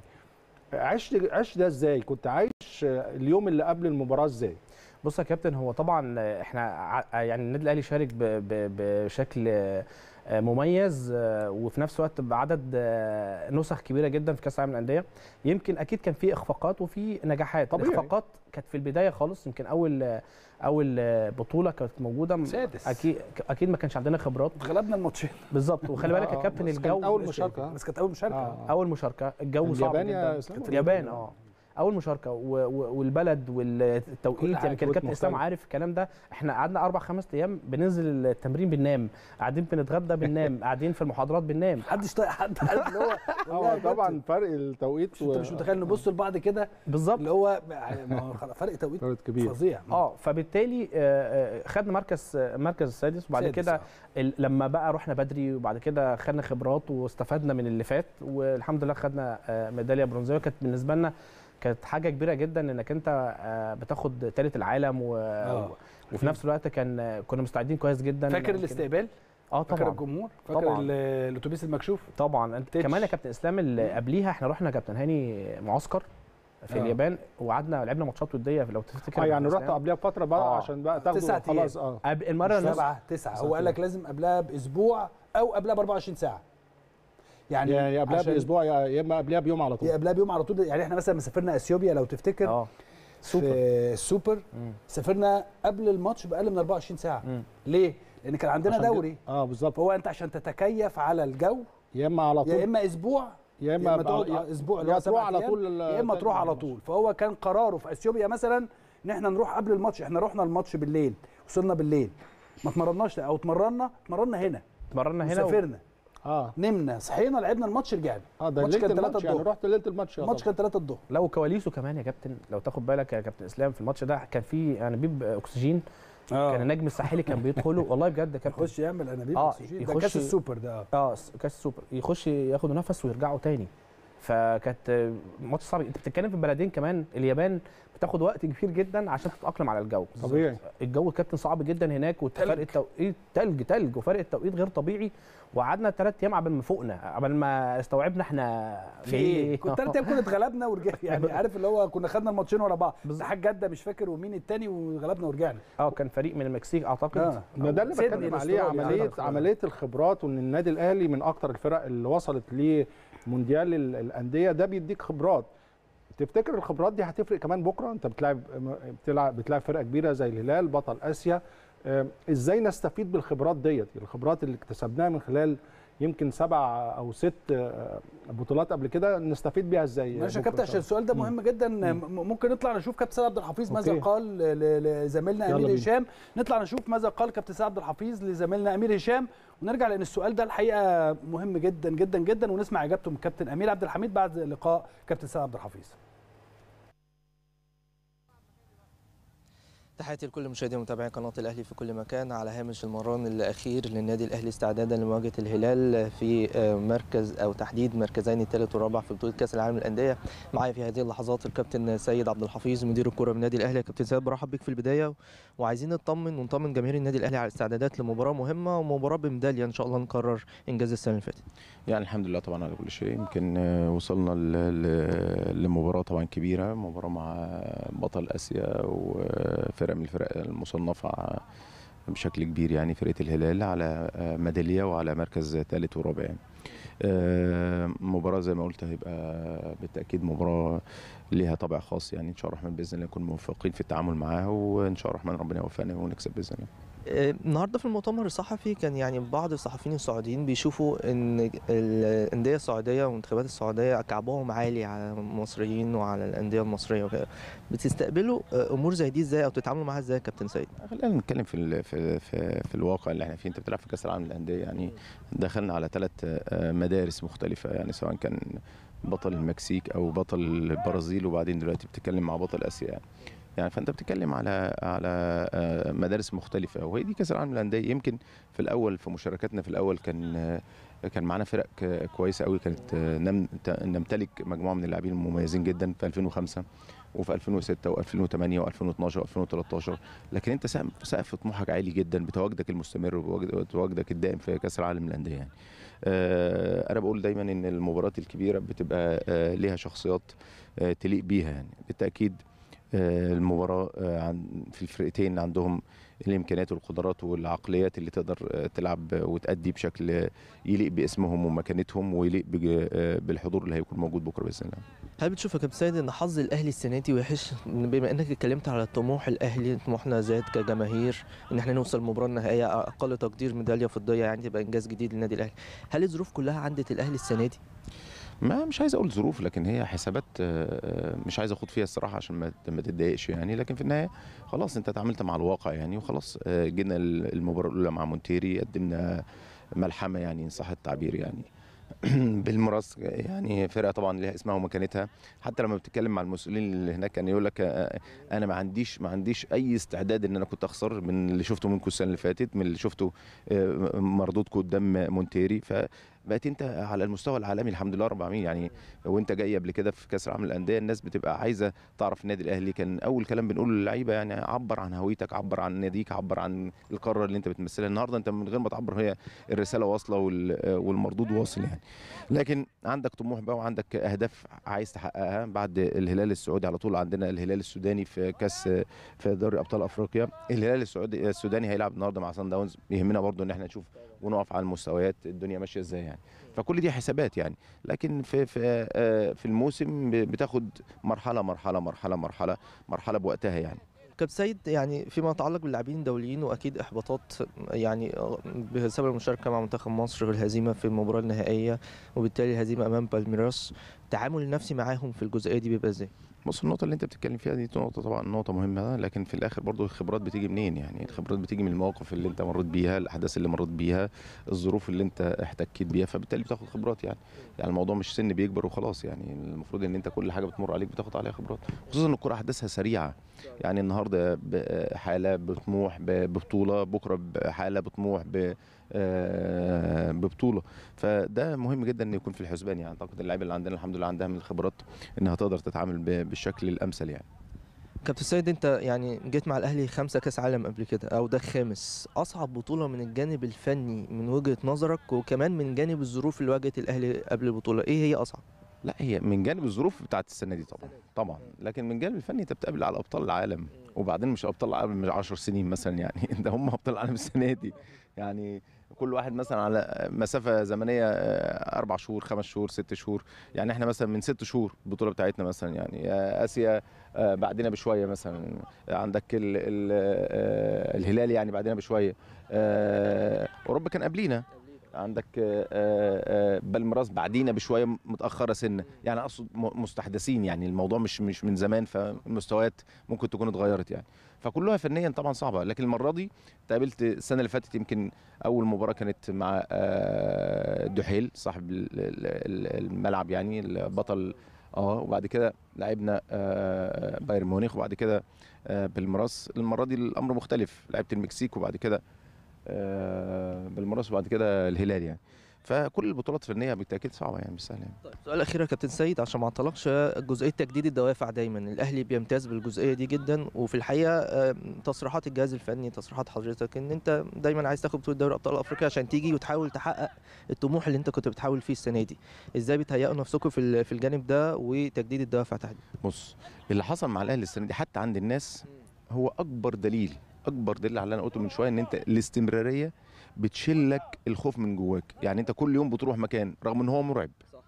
عشت عشت ده ازاي كنت عايش اليوم اللي قبل المباراه ازاي
بص يا كابتن هو طبعا احنا ع- يعني النادي الاهلي شارك ب- ب- بشكل آه، مميز آه، وفي نفس الوقت بعدد آه، نسخ كبيره جدا في كاس العالم للانديه يمكن اكيد كان في اخفاقات وفي نجاحات
طبيعي.
الاخفاقات كانت في البدايه خالص يمكن اول اول بطوله كانت موجوده
سادس.
اكيد اكيد ما كانش عندنا خبرات
غلبنا الماتشين
بالظبط وخلي بالك يا
آه،
كابتن
بس كانت
الجو
اول مشاركه
بس كانت اول مشاركه
آه.
اول مشاركه الجو صعب
اليابان يا
جدا
إسلام
كانت في
ولا
اليابان
إيه؟
اه اول مشاركه و- و- والبلد
كل
والتوقيت
حاجة
يعني كان
كنت
كابتن اسلام
مختلف.
عارف الكلام ده احنا قعدنا اربع خمس ايام بننزل التمرين بننام قاعدين بنتغدى بننام قاعدين في المحاضرات بننام
محدش طايق حد عارف اللي هو والله
اه
بجد.
طبعا فرق التوقيت
انت مش متخيل نبص لبعض كده
بالظبط
اللي هو ما هو خلاص فرق توقيت
فرق كبير
فظيع
اه فبالتالي آه، آه، خدنا مركز آه، مركز السادس وبعد
سادس،
كده
آه.
ال- لما بقى رحنا بدري وبعد كده خدنا خبرات واستفدنا من اللي فات والحمد لله خدنا آه، ميداليه برونزيه كانت بالنسبه لنا كانت حاجه كبيره جدا انك انت آه، بتاخد ثالث العالم و...
آه.
وفي نفس الوقت كان آه، كنا مستعدين كويس جدا
فاكر
يمكن-
الاستقبال
اه
فاكر
طبعا
الجمهور فاكر
طبعاً.
ال- الاتوبيس المكشوف
طبعا انت
تتش.
كمان يا كابتن اسلام اللي قبليها احنا رحنا كابتن هاني معسكر في
آه.
اليابان وقعدنا لعبنا ماتشات وديه لو تفتكر
اه
يا
يعني
كابتن
رحت
إسلام.
قبلها بفتره بقى
آه.
عشان بقى تاخدوا
تسعة
خلاص اه
قبل- المره النص
سبعة تسعة
تسعة
هو قال لك لازم قبلها باسبوع او قبلها ب 24 ساعه يعني
يعني قبلها
عشان-
باسبوع يا يا اما قبلها بيوم على طول
يا قبلها بيوم على طول يعني احنا مثلا لما سافرنا اثيوبيا لو تفتكر
اه
سوبر
سوبر
في السوبر
مم.
سافرنا قبل الماتش باقل من 24 ساعه
مم.
ليه؟ لان كان عندنا
عشان
دوري
اه بالظبط
فهو انت عشان تتكيف على الجو
يا اما على
يا
طول
اما اسبوع
يا
يا
اما
اما تقعد
يا-
اسبوع اللي
يا
هو
تروح
سبع
على
أيام،
طول ال-
يا اما تروح على طول فهو كان قراره في اثيوبيا مثلا ان احنا نروح قبل الماتش احنا رحنا الماتش بالليل وصلنا بالليل ما اتمرناش او اتمرنا اتمرنا هنا
اتمرنا هنا و...
سافرنا
اه
نمنا صحينا لعبنا الماتش رجعنا
اه ده
الماتش
ليله
كان 3
الماتش يعني
الظهر
رحت ليله الماتش يا
الماتش
طبعا.
كان 3 الظهر
لا وكواليسه كمان يا كابتن لو تاخد بالك يا كابتن اسلام في الماتش ده كان في انابيب اكسجين كان النجم الساحلي كان بيدخله والله بجد يا كابتن
يخش يعمل انابيب
آه،
أكسجين. ده
يخش-
كاس السوبر ده اه
اه س- كاس السوبر يخش ياخدوا نفس ويرجعوا تاني فكانت ماتش صعب انت بتتكلم في بلدين كمان اليابان بتاخد وقت كبير جدا عشان تتاقلم على الجو
طبيعي
الجو كابتن صعب جدا هناك وفرق التوقيت تلج تلج وفرق التوقيت غير طبيعي وقعدنا ثلاث ايام قبل ما فوقنا قبل ما استوعبنا احنا
في ايه؟ كنت ثلاث ايام كنا اتغلبنا ورجعنا يعني عارف اللي هو كنا خدنا الماتشين ورا بعض اتحاد جده مش فاكر ومين الثاني وغلبنا ورجعنا
اه كان فريق من المكسيك اعتقد
آه.
ما ده اللي
سيدني
بتكلم عليه
الأسترالي.
عمليه
آه.
عمليه الخبرات وان النادي الاهلي من اكتر الفرق اللي وصلت لمونديال ال- الانديه ده بيديك خبرات تفتكر الخبرات دي هتفرق كمان بكره انت بتلعب بتلعب بتلعب فرقه كبيره زي الهلال بطل اسيا آم، ازاي نستفيد بالخبرات ديت الخبرات اللي اكتسبناها من خلال يمكن سبع او ست آه، بطولات قبل كده نستفيد بيها ازاي
ماشي يا
بكرة
كابتن
إن
عشان
شاء
السؤال ده مهم جدا م- ممكن نطلع نشوف كابتن سيد عبد الحفيظ ماذا
أوكي.
قال ل- ل- لزميلنا
يلا
امير
بينا.
هشام نطلع نشوف ماذا قال كابتن سيد عبد الحفيظ لزميلنا امير هشام ونرجع لان السؤال ده الحقيقه مهم جدا جدا جدا ونسمع اجابته من كابتن امير عبد الحميد بعد لقاء كابتن سيد عبد الحفيظ
تحياتي لكل مشاهدي ومتابعي قناه الاهلي في كل مكان على هامش المران الاخير للنادي الاهلي استعدادا لمواجهه الهلال في آه، مركز او تحديد مركزين الثالث والرابع في بطوله كاس العالم للانديه معايا في هذه اللحظات الكابتن سيد عبد الحفيظ مدير الكره بالنادي الاهلي يا كابتن سيد برحب بيك في البدايه وعايزين نطمن ونطمن جماهير النادي الاهلي على الاستعدادات لمباراه مهمه ومباراه بميداليه ان شاء الله نكرر انجاز السنه اللي فاتت
يعني الحمد لله طبعا على كل شيء يمكن آه، وصلنا ل- ل- لمباراة طبعا كبيرة مباراة مع بطل آسيا وفرقة من الفرق المصنفة بشكل كبير يعني فرقة الهلال على آه، ميدالية وعلى مركز ثالث ورابع يعني. آه، مباراة زي ما قلت هيبقى بالتأكيد مباراة ليها طابع خاص يعني إن شاء الله الرحمن بإذن الله نكون موفقين في التعامل معاها وإن شاء الله الرحمن ربنا يوفقنا ونكسب بإذن الله
آه، النهارده في المؤتمر الصحفي كان يعني بعض الصحفيين السعوديين بيشوفوا ان الانديه السعوديه والمنتخبات السعوديه كعبهم عالي على المصريين وعلى الانديه المصريه وكده بتستقبلوا آه، امور زي دي ازاي او تتعاملوا معاها ازاي يا كابتن سيد؟
خلينا نتكلم في ال- في في, في الواقع اللي احنا فيه انت بتلعب في كاس العالم للانديه يعني دخلنا على ثلاث مدارس مختلفه يعني سواء كان بطل المكسيك او بطل البرازيل وبعدين دلوقتي بتتكلم مع بطل اسيا يعني يعني فانت بتتكلم على على آه، مدارس مختلفه وهي دي كاس العالم للانديه يمكن في الاول في مشاركاتنا في الاول كان آه، كان معانا فرق ك- كويسه قوي كانت آه، نم- ت- نمتلك مجموعه من اللاعبين المميزين جدا في 2005 وفي 2006 و2008 و2012 و2013 لكن انت سقف سقف طموحك عالي جدا بتواجدك المستمر وبتواجدك الدائم في كاس العالم للانديه يعني. آه، انا بقول دايما ان المباريات الكبيره بتبقى آه، ليها شخصيات آه، تليق بيها يعني بالتاكيد آه، المباراه آه، عن في الفرقتين عندهم الامكانيات والقدرات والعقليات اللي تقدر آه، تلعب وتأدي بشكل آه، يليق باسمهم ومكانتهم ويليق بج- آه، بالحضور اللي هيكون موجود بكره باذن الله
هل بتشوف يا كابتن سيد ان حظ الاهلي السنه دي وحش بما انك اتكلمت على طموح الاهلي طموحنا زاد كجماهير ان احنا نوصل المباراه النهائيه اقل تقدير ميداليه فضيه يعني تبقى انجاز جديد للنادي الاهلي هل الظروف كلها عندت الاهلي السنه دي
ما مش عايز اقول ظروف لكن هي حسابات آه، آه، مش عايز اخوض فيها الصراحه عشان ما ما تتضايقش يعني لكن في النهايه خلاص انت اتعاملت مع الواقع يعني وخلاص آه، جينا المباراه الاولى مع مونتيري قدمنا ملحمه يعني ان صح التعبير يعني بالمراس يعني فرقه طبعا ليها اسمها ومكانتها حتى لما بتتكلم مع المسؤولين اللي هناك كان يقول لك آه، انا ما عنديش ما عنديش اي استعداد ان انا كنت اخسر من اللي شفته منكم السنه اللي فاتت من اللي شفته آه، مردودكم قدام مونتيري فبقيت انت على المستوى العالمي الحمد لله رب العالمين يعني وانت جاي قبل كده في كاس العالم للانديه الناس بتبقى عايزه تعرف النادي الاهلي كان اول كلام بنقوله للعيبه يعني عبر عن هويتك عبر عن ناديك عبر عن القاره اللي انت بتمثلها النهارده انت من غير ما تعبر هي الرساله واصله وال- والمردود واصل يعني لكن عندك طموح بقى وعندك اهداف عايز تحققها بعد الهلال السعودي على طول عندنا الهلال السوداني في كاس في دوري ابطال افريقيا الهلال السعودي السوداني هيلعب النهارده مع سان داونز يهمنا برضو ان احنا نشوف ونقف على المستويات الدنيا ماشيه ازاي يعني فكل دي حسابات يعني لكن في في آه، في الموسم بتاخد مرحله مرحله مرحله مرحله مرحله بوقتها يعني
كابتن سيد يعني فيما يتعلق باللاعبين الدوليين واكيد احباطات يعني بسبب المشاركه مع منتخب مصر والهزيمه في المباراه النهائيه وبالتالي الهزيمه امام بالميراس التعامل النفسي معاهم في الجزئيه دي بيبقى ازاي؟
بص النقطة اللي أنت بتتكلم فيها دي نقطة طبعا نقطة مهمة لكن في الآخر برضو الخبرات بتيجي منين يعني الخبرات بتيجي من المواقف اللي أنت مريت بيها الأحداث اللي مريت بيها الظروف اللي أنت احتكيت بيها فبالتالي بتاخد خبرات يعني يعني الموضوع مش سن بيكبر وخلاص يعني المفروض إن أنت كل حاجة بتمر عليك بتاخد عليها خبرات خصوصا إن الكرة أحداثها سريعة يعني النهارده ب- حالة بطموح ب- ببطولة بكرة بحالة بطموح ب آه، ببطولة فده مهم جدا إن يكون في الحسبان يعني أعتقد اللعيبة اللي عندنا الحمد لله عندها من الخبرات إنها تقدر تتعامل ب- بالشكل الأمثل يعني
كابتن سيد انت يعني جيت مع الاهلي خمسة كاس عالم قبل كده او ده خامس اصعب بطوله من الجانب الفني من وجهه نظرك وكمان من جانب الظروف اللي واجهت الاهلي قبل البطوله ايه هي اصعب
لا هي من جانب الظروف بتاعت السنه دي طبعا طبعا لكن من جانب الفني انت بتقابل على ابطال العالم وبعدين مش ابطال العالم من 10 سنين مثلا يعني ده هم ابطال العالم السنه دي يعني كل واحد مثلا على مسافه زمنيه آه، اربع شهور خمس شهور ست شهور يعني احنا مثلا من ست شهور البطوله بتاعتنا مثلا يعني آه، اسيا آه، بعدنا بشويه مثلا عندك ال ال آه، الهلال يعني بعدنا بشويه آه، اوروبا كان قبلينا عندك آه، آه، بالميراس بعدينا بشويه متاخره سنه يعني اقصد م- مستحدثين يعني الموضوع مش مش من زمان فالمستويات ممكن تكون اتغيرت يعني فكلها فنيا طبعا صعبه لكن المره دي تقابلت السنه اللي فاتت يمكن اول مباراه كانت مع آه، دحيل صاحب ال- ال- ال- الملعب يعني البطل اه وبعد كده لعبنا آه، بايرن ميونخ وبعد كده آه، بالميراس المره دي الامر مختلف لعبت المكسيك وبعد كده آه، بالميراس وبعد كده الهلال يعني فكل البطولات الفنيه بالتاكيد صعبه يعني مش سهله يعني.
طيب سؤال اخير يا كابتن سيد عشان ما اعطلكش جزئيه تجديد الدوافع دايما الاهلي بيمتاز بالجزئيه دي جدا وفي الحقيقه آه، تصريحات الجهاز الفني تصريحات حضرتك ان انت دايما عايز تاخد بطوله دوري ابطال افريقيا عشان تيجي وتحاول تحقق الطموح اللي انت كنت بتحاول فيه السنه دي ازاي بتهيئوا نفسكم في ال- في الجانب ده وتجديد الدوافع تحديدا
بص اللي حصل مع الاهلي السنه دي حتى عند الناس هو اكبر دليل اكبر دليل على اللي انا قلته من شويه ان انت الاستمراريه بتشلك الخوف من جواك يعني انت كل يوم بتروح مكان رغم ان هو مرعب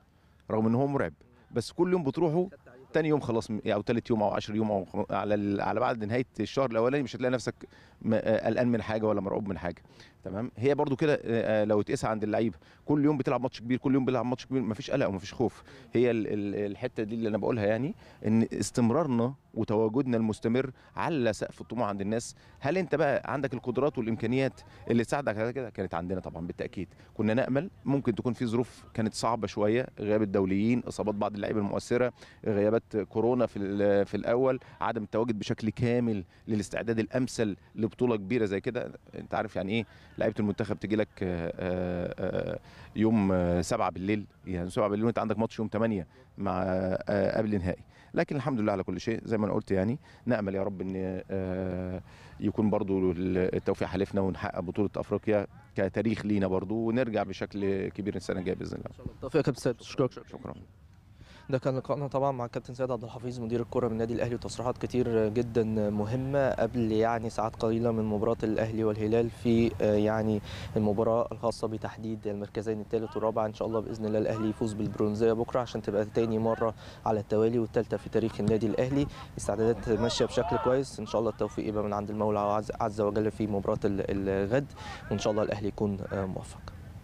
رغم ان هو مرعب بس كل يوم بتروحه تاني يوم خلاص م- او تالت يوم او 10 يوم او خم- على ال- على بعد نهايه الشهر الاولاني مش هتلاقي نفسك م- آه، قلقان من حاجه ولا مرعوب من حاجه تمام هي برضو كده آه، آه، لو تقيسها عند اللعيبه كل يوم بتلعب ماتش كبير كل يوم بيلعب ماتش كبير مفيش قلق ومفيش خوف هي ال- ال- الحته دي اللي انا بقولها يعني ان استمرارنا وتواجدنا المستمر على سقف الطموح عند الناس هل انت بقى عندك القدرات والامكانيات اللي تساعدك على كده كانت عندنا طبعا بالتاكيد كنا نامل ممكن تكون في ظروف كانت صعبه شويه غياب الدوليين اصابات بعض اللعيبه المؤثره غيابات كورونا في ال- في الاول عدم التواجد بشكل كامل للاستعداد الامثل لبطوله كبيره زي كده انت عارف يعني ايه لعيبه المنتخب تجي لك آه، آه، آه، يوم آه، سبعة بالليل يعني سبعة بالليل وانت عندك ماتش يوم 8 مع آه، قبل نهائي لكن الحمد لله على كل شيء زي ما انا قلت يعني نامل يا رب ان آه، يكون برضو التوفيق حالفنا ونحقق بطوله افريقيا كتاريخ لينا برضو ونرجع بشكل كبير السنه الجايه باذن الله
توفيق يا كابتن سيد شكرا
شكرا
ده كان لقائنا طبعا مع الكابتن سيد عبد الحفيظ مدير الكره من النادي الاهلي وتصريحات كتير جدا مهمه قبل يعني ساعات قليله من مباراه الاهلي والهلال في آه، يعني المباراه الخاصه بتحديد المركزين الثالث والرابع ان شاء الله باذن الله الاهلي يفوز بالبرونزيه بكره عشان تبقى تاني مره على التوالي والثالثه في تاريخ النادي الاهلي استعدادات ماشيه بشكل كويس ان شاء الله التوفيق يبقى من عند المولى عز, عز وجل في مباراه ال- الغد وان شاء الله الاهلي يكون آه، موفق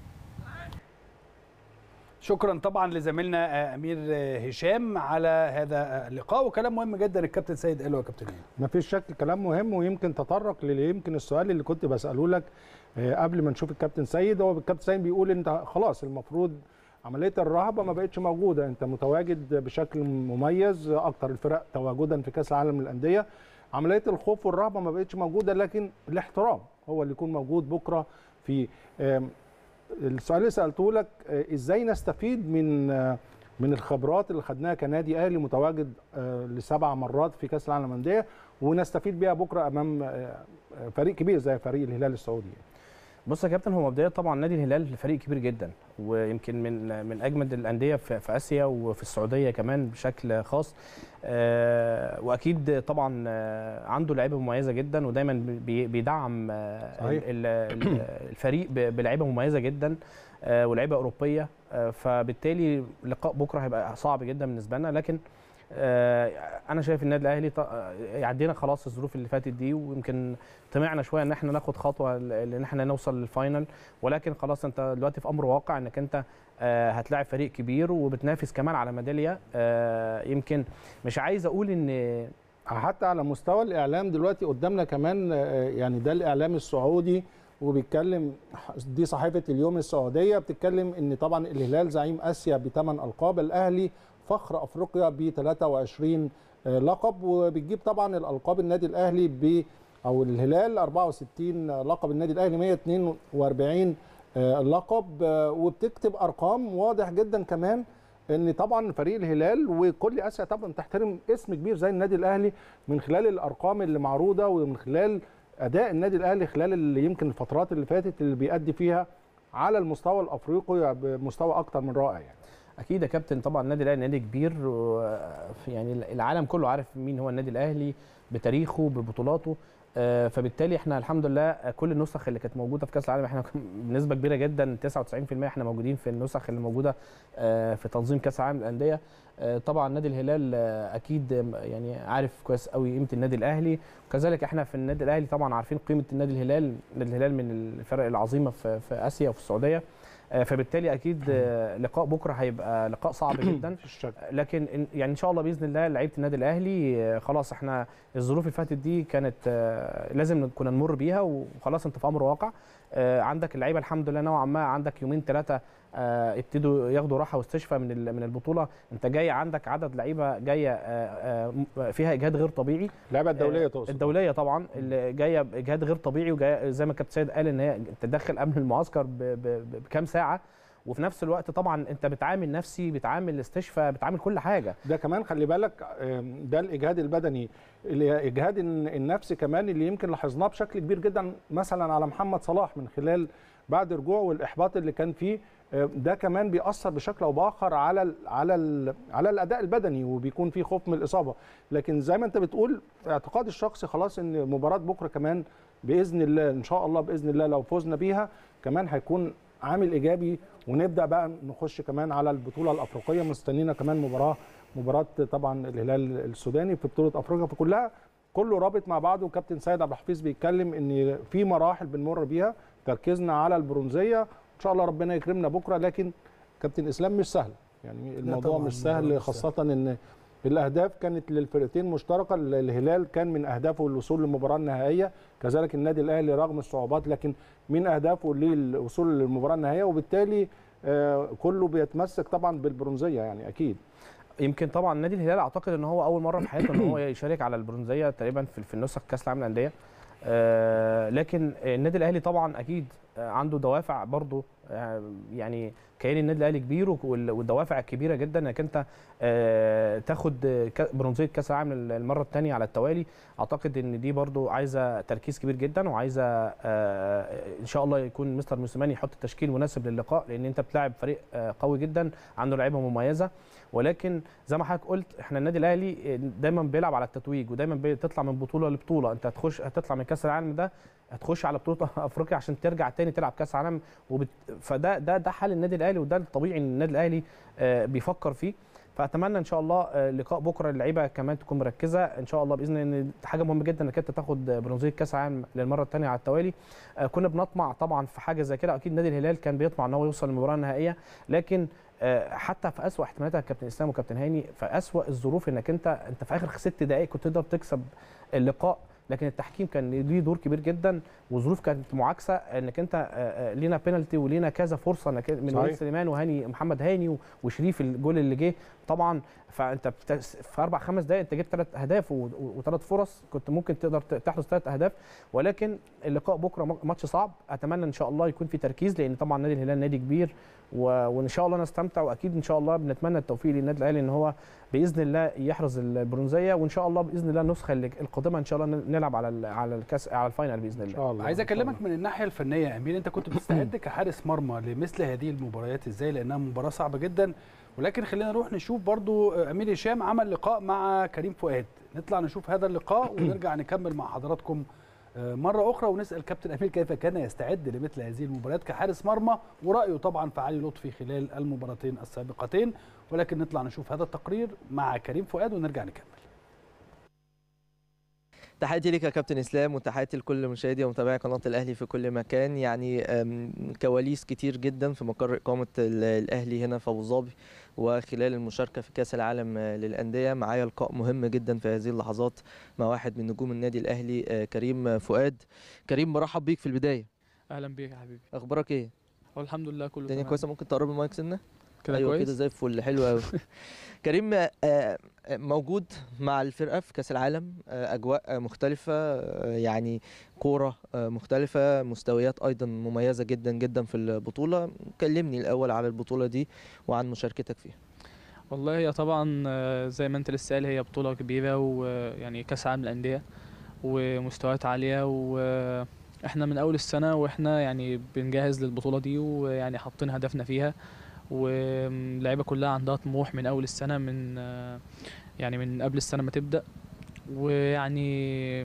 شكرا طبعا لزميلنا آه، امير آه، هشام على هذا آه، اللقاء وكلام مهم جدا الكابتن سيد قاله يا كابتن ايه
ما فيش شك كلام مهم ويمكن تطرق للي يمكن السؤال اللي كنت بساله لك آه، قبل ما نشوف الكابتن سيد هو الكابتن سيد بيقول انت خلاص المفروض عمليه الرهبه ما بقتش موجوده انت متواجد بشكل مميز اكتر الفرق تواجدا في كاس العالم للانديه عمليه الخوف والرهبه ما بقتش موجوده لكن الاحترام هو اللي يكون موجود بكره في آم، السؤال اللي سالته لك آه، ازاي نستفيد من آه، من الخبرات اللي خدناها كنادي اهلي متواجد آه، لسبع مرات في كاس العالم للانديه ونستفيد بيها بكره امام آه، آه، فريق كبير زي فريق الهلال السعودي
بص يا كابتن هو مبدئيا طبعا نادي الهلال فريق كبير جدا ويمكن من من اجمد الانديه في في اسيا وفي السعوديه كمان بشكل خاص آه، واكيد طبعا آه، عنده لعيبه مميزه جدا ودايما بي- بيدعم آه،
صحيح.
ال- ال- الفريق ب- بلعيبه مميزه جدا آه، ولعيبه اوروبيه آه، فبالتالي لقاء بكره هيبقى صعب جدا بالنسبه لنا لكن آه، انا شايف النادي الاهلي ط- آه، عدينا خلاص الظروف اللي فاتت دي ويمكن طمعنا شويه ان احنا ناخد خطوه ل- ان احنا نوصل للفاينل ولكن خلاص انت دلوقتي في امر واقع انك انت آه، هتلاعب فريق كبير وبتنافس كمان على ميداليه آه، يمكن مش عايز اقول ان
حتى على مستوى الاعلام دلوقتي قدامنا كمان آه، يعني ده الاعلام السعودي وبيتكلم دي صحيفه اليوم السعوديه بتتكلم ان طبعا الهلال زعيم اسيا بثمان القاب الاهلي فخر افريقيا ب 23 آه، لقب وبتجيب طبعا الالقاب النادي الاهلي ب او الهلال 64 لقب النادي الاهلي 142 آه، لقب آه، وبتكتب ارقام واضح جدا كمان ان طبعا فريق الهلال وكل اسيا طبعا تحترم اسم كبير زي النادي الاهلي من خلال الارقام اللي معروضه ومن خلال اداء النادي الاهلي خلال اللي يمكن الفترات اللي فاتت اللي بيأدي فيها على المستوى الافريقي بمستوى اكتر من رائع يعني
اكيد يا كابتن طبعا النادي الاهلي نادي كبير و- يعني العالم كله عارف مين هو النادي الاهلي بتاريخه ببطولاته آه، فبالتالي احنا الحمد لله كل النسخ اللي كانت موجوده في كاس العالم احنا بنسبه كبيره جدا 99% احنا موجودين في النسخ اللي موجوده آه، في تنظيم كاس العالم للانديه آه، طبعا نادي الهلال آه، اكيد آه، يعني عارف كويس قوي قيمه النادي الاهلي وكذلك احنا في النادي الاهلي طبعا عارفين قيمه النادي الهلال النادي الهلال من الفرق العظيمه في, في اسيا وفي السعوديه آه، فبالتالي اكيد آه، لقاء بكره هيبقى لقاء صعب جدا لكن إن- يعني ان شاء الله باذن الله لعيبه النادي الاهلي آه، خلاص احنا الظروف اللي فاتت دي كانت آه، لازم كنا نمر بيها وخلاص انت في امر واقع آه، عندك اللعيبه الحمد لله نوعا ما عندك يومين ثلاثه ابتدوا ياخدوا راحه واستشفاء من ال- من البطوله انت جاي عندك عدد لعيبه جايه آه، آه، فيها اجهاد غير طبيعي
اللعبه الدوليه
آه،
تقصد
الدوليه طبعا اللي جايه باجهاد غير طبيعي وجايه زي ما كابتن سيد قال ان هي تدخل قبل المعسكر ب- ب- ب- بكام ساعه وفي نفس الوقت طبعا انت بتعامل نفسي بتعامل استشفاء بتعامل كل حاجه
ده كمان خلي بالك آم، ده الاجهاد البدني الاجهاد الن- النفسي كمان اللي يمكن لاحظناه بشكل كبير جدا مثلا على محمد صلاح من خلال بعد رجوعه والاحباط اللي كان فيه آه، ده كمان بيأثر بشكل او باخر على ال على ال على الاداء البدني وبيكون في خوف من الاصابه لكن زي ما انت بتقول اعتقادي الشخصي خلاص ان مباراه بكره كمان باذن الله ان شاء الله باذن الله لو فزنا بيها كمان هيكون عامل ايجابي ونبدا بقى نخش كمان على البطوله الافريقيه مستنينا كمان مباراه مباراه طبعا الهلال السوداني في بطوله افريقيا فكلها كله رابط مع بعضه وكابتن سيد عبد الحفيظ بيتكلم ان في مراحل بنمر بيها تركيزنا على البرونزيه ان شاء الله ربنا يكرمنا بكره لكن كابتن اسلام مش سهل يعني الموضوع
طبعاً،
مش
الموضوع
سهل
مش
خاصه ان الاهداف كانت للفرقتين مشتركه الهلال كان من اهدافه الوصول للمباراه النهائيه كذلك النادي الاهلي رغم الصعوبات لكن من اهدافه للوصول للمباراه النهائيه وبالتالي آه، كله بيتمسك طبعا بالبرونزيه يعني اكيد
يمكن طبعا نادي الهلال اعتقد ان هو اول مره في حياته ان هو يشارك على البرونزيه تقريبا في في النسخ كاس العالم للانديه آه، لكن النادي الاهلي طبعا اكيد آه، عنده دوافع برضه آه، يعني كيان النادي الاهلي كبير وال- والدوافع الكبيره جدا انك انت آه، تاخد كا- برونزيه كاس العالم المره الثانيه على التوالي اعتقد ان دي برضو عايزه تركيز كبير جدا وعايزه آه، ان شاء الله يكون مستر موسيماني يحط تشكيل مناسب للقاء لان انت بتلاعب فريق آه، قوي جدا عنده لعيبه مميزه ولكن زي ما حضرتك قلت احنا النادي الاهلي دايما بيلعب على التتويج ودايما بتطلع من بطوله لبطوله انت هتخش هتطلع من كاس العالم ده هتخش على بطوله افريقيا عشان ترجع تاني تلعب كاس عالم وبت... فده ده ده حال النادي الاهلي وده الطبيعي ان النادي الاهلي آه، بيفكر فيه فاتمنى ان شاء الله آه، لقاء بكره اللعيبه كمان تكون مركزه ان شاء الله باذن الله ان حاجه مهمه جدا انك انت تاخد برونزيه كاس العالم للمره الثانيه على التوالي آه، كنا بنطمع طبعا في حاجه زي كده اكيد نادي الهلال كان بيطمع ان هو يوصل للمباراه النهائيه لكن آه، حتى في اسوأ احتمالاتها كابتن اسلام وكابتن هاني في اسوأ الظروف انك انت انت في اخر ست دقائق كنت تقدر تكسب اللقاء لكن التحكيم كان ليه دور كبير جدا والظروف كانت معاكسه انك انت آه، آه، لينا بينالتي ولينا كذا فرصه انك من
صحيح.
وليد سليمان وهاني محمد هاني و- وشريف الجول اللي جه طبعا فانت بت- في اربع خمس دقائق انت جبت ثلاث اهداف و- و- وثلاث فرص كنت ممكن تقدر ت- تحرز ثلاث اهداف ولكن اللقاء بكره م- ماتش صعب اتمنى ان شاء الله يكون في تركيز لان طبعا نادي الهلال نادي كبير و... وان شاء الله نستمتع واكيد ان شاء الله بنتمنى التوفيق للنادي الاهلي ان هو باذن الله يحرز البرونزيه وان شاء الله باذن الله النسخه اللي- القادمه ان شاء الله نلعب على ال- على الكاس على الفاينل باذن الله
شاء الله
عايز
إن شاء
اكلمك من الناحيه الفنيه يا امير انت كنت بتستعد كحارس مرمى لمثل هذه المباريات ازاي لانها مباراه صعبه جدا ولكن خلينا نروح نشوف برضو امير هشام عمل لقاء مع كريم فؤاد نطلع نشوف هذا اللقاء ونرجع نكمل مع حضراتكم آه، مره اخرى ونسال كابتن امير كيف كان يستعد لمثل هذه المباريات كحارس مرمى ورايه طبعا في علي لطفي خلال المباراتين السابقتين ولكن نطلع نشوف هذا التقرير مع كريم فؤاد ونرجع نكمل
تحياتي لك يا كابتن اسلام وتحياتي لكل مشاهدي ومتابعي قناه الاهلي في كل مكان يعني أم، كواليس كتير جدا في مقر اقامه ال- الاهلي هنا في ابو ظبي وخلال المشاركه في كاس العالم آه، للانديه معايا لقاء مهم جدا في هذه اللحظات مع واحد من نجوم النادي الاهلي آه، كريم فؤاد كريم برحب بيك في البدايه
اهلا بيك يا حبيبي
اخبارك ايه
هو الحمد لله كله
الدنيا
تمام.
كويسه ممكن تقرب المايك سنه
كده
ايوه
كويس
كده زي الفل حلو قوي كريم آه، آه، موجود مع الفرقه في كاس العالم آه، اجواء آه، مختلفه آه، يعني كوره آه، مختلفه مستويات ايضا مميزه جدا جدا في البطوله كلمني الاول على البطوله دي وعن مشاركتك فيها
والله هي طبعا آه، زي ما انت لسه قايل هي بطولة كبيرة ويعني كاس عالم الأندية ومستويات عالية واحنا من أول السنة واحنا يعني بنجهز للبطولة دي ويعني حاطين هدفنا فيها واللعيبة كلها عندها طموح من أول السنة من آه، يعني من قبل السنة ما تبدأ ويعني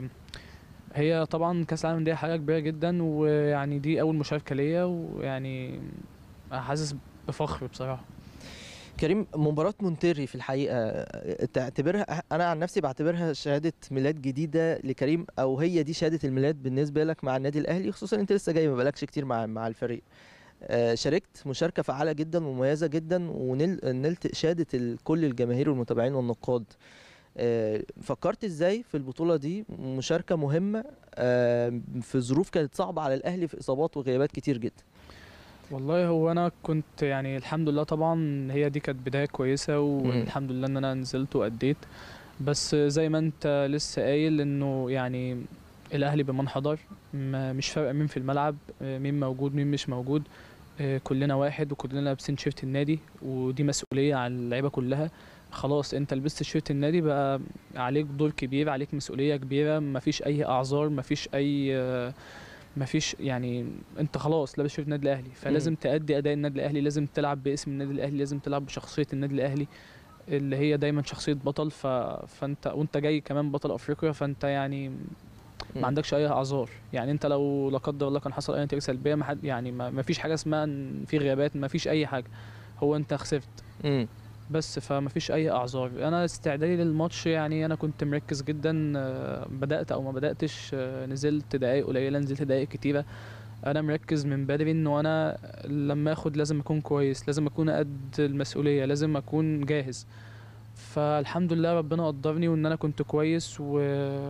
هي طبعا كاس العالم دي حاجة كبيرة جدا ويعني دي أول مشاركة ليا ويعني حاسس بفخر بصراحة
كريم مباراة مونتيري في الحقيقة آه، تعتبرها أنا عن نفسي بعتبرها شهادة ميلاد جديدة لكريم أو هي دي شهادة الميلاد بالنسبة لك مع النادي الأهلي خصوصا أنت لسه جاي ما بقالكش كتير مع مع الفريق آه، شاركت مشاركة فعالة جدا ومميزة جدا ونلت إشادة ال- كل الجماهير والمتابعين والنقاد آه، فكرت ازاي في البطولة دي مشاركة مهمة آه، في ظروف كانت صعبة على الأهلي في إصابات وغيابات كتير جدا
والله هو انا كنت يعني الحمد لله طبعا هي دي كانت بدايه كويسه والحمد لله ان انا نزلت واديت بس زي ما انت لسه قايل انه يعني الاهلي بمن حضر ما- مش فارقه مين في الملعب آه، مين موجود مين مش موجود آه، كلنا واحد وكلنا لابسين تيشيرت النادي ودي مسؤوليه على اللعيبه كلها خلاص انت لبست تيشيرت النادي بقى عليك دور كبير عليك مسؤوليه كبيره مفيش اي اعذار مفيش اي آه، مفيش يعني انت خلاص لابس شيرت النادي الاهلي فلازم تأدي اداء النادي الاهلي لازم تلعب باسم النادي الاهلي لازم تلعب بشخصيه النادي الاهلي اللي هي دايما شخصيه بطل ف... فانت وانت جاي كمان بطل افريقيا فانت يعني
مم.
ما عندكش اي اعذار يعني انت لو لا قدر الله كان حصل اي نتيجه سلبيه ما حد يعني ما ما فيش حاجه اسمها ان في غيابات ما فيش اي حاجه هو انت خسرت
مم.
بس فما فيش اي اعذار انا استعدادي للماتش يعني انا كنت مركز جدا آه، بدات او ما بداتش آه، نزلت دقايق قليله نزلت دقايق كتيره انا مركز من بدري انه انا لما اخد لازم اكون كويس لازم اكون قد المسؤوليه لازم اكون جاهز فالحمد لله ربنا قدرني وان انا كنت كويس و...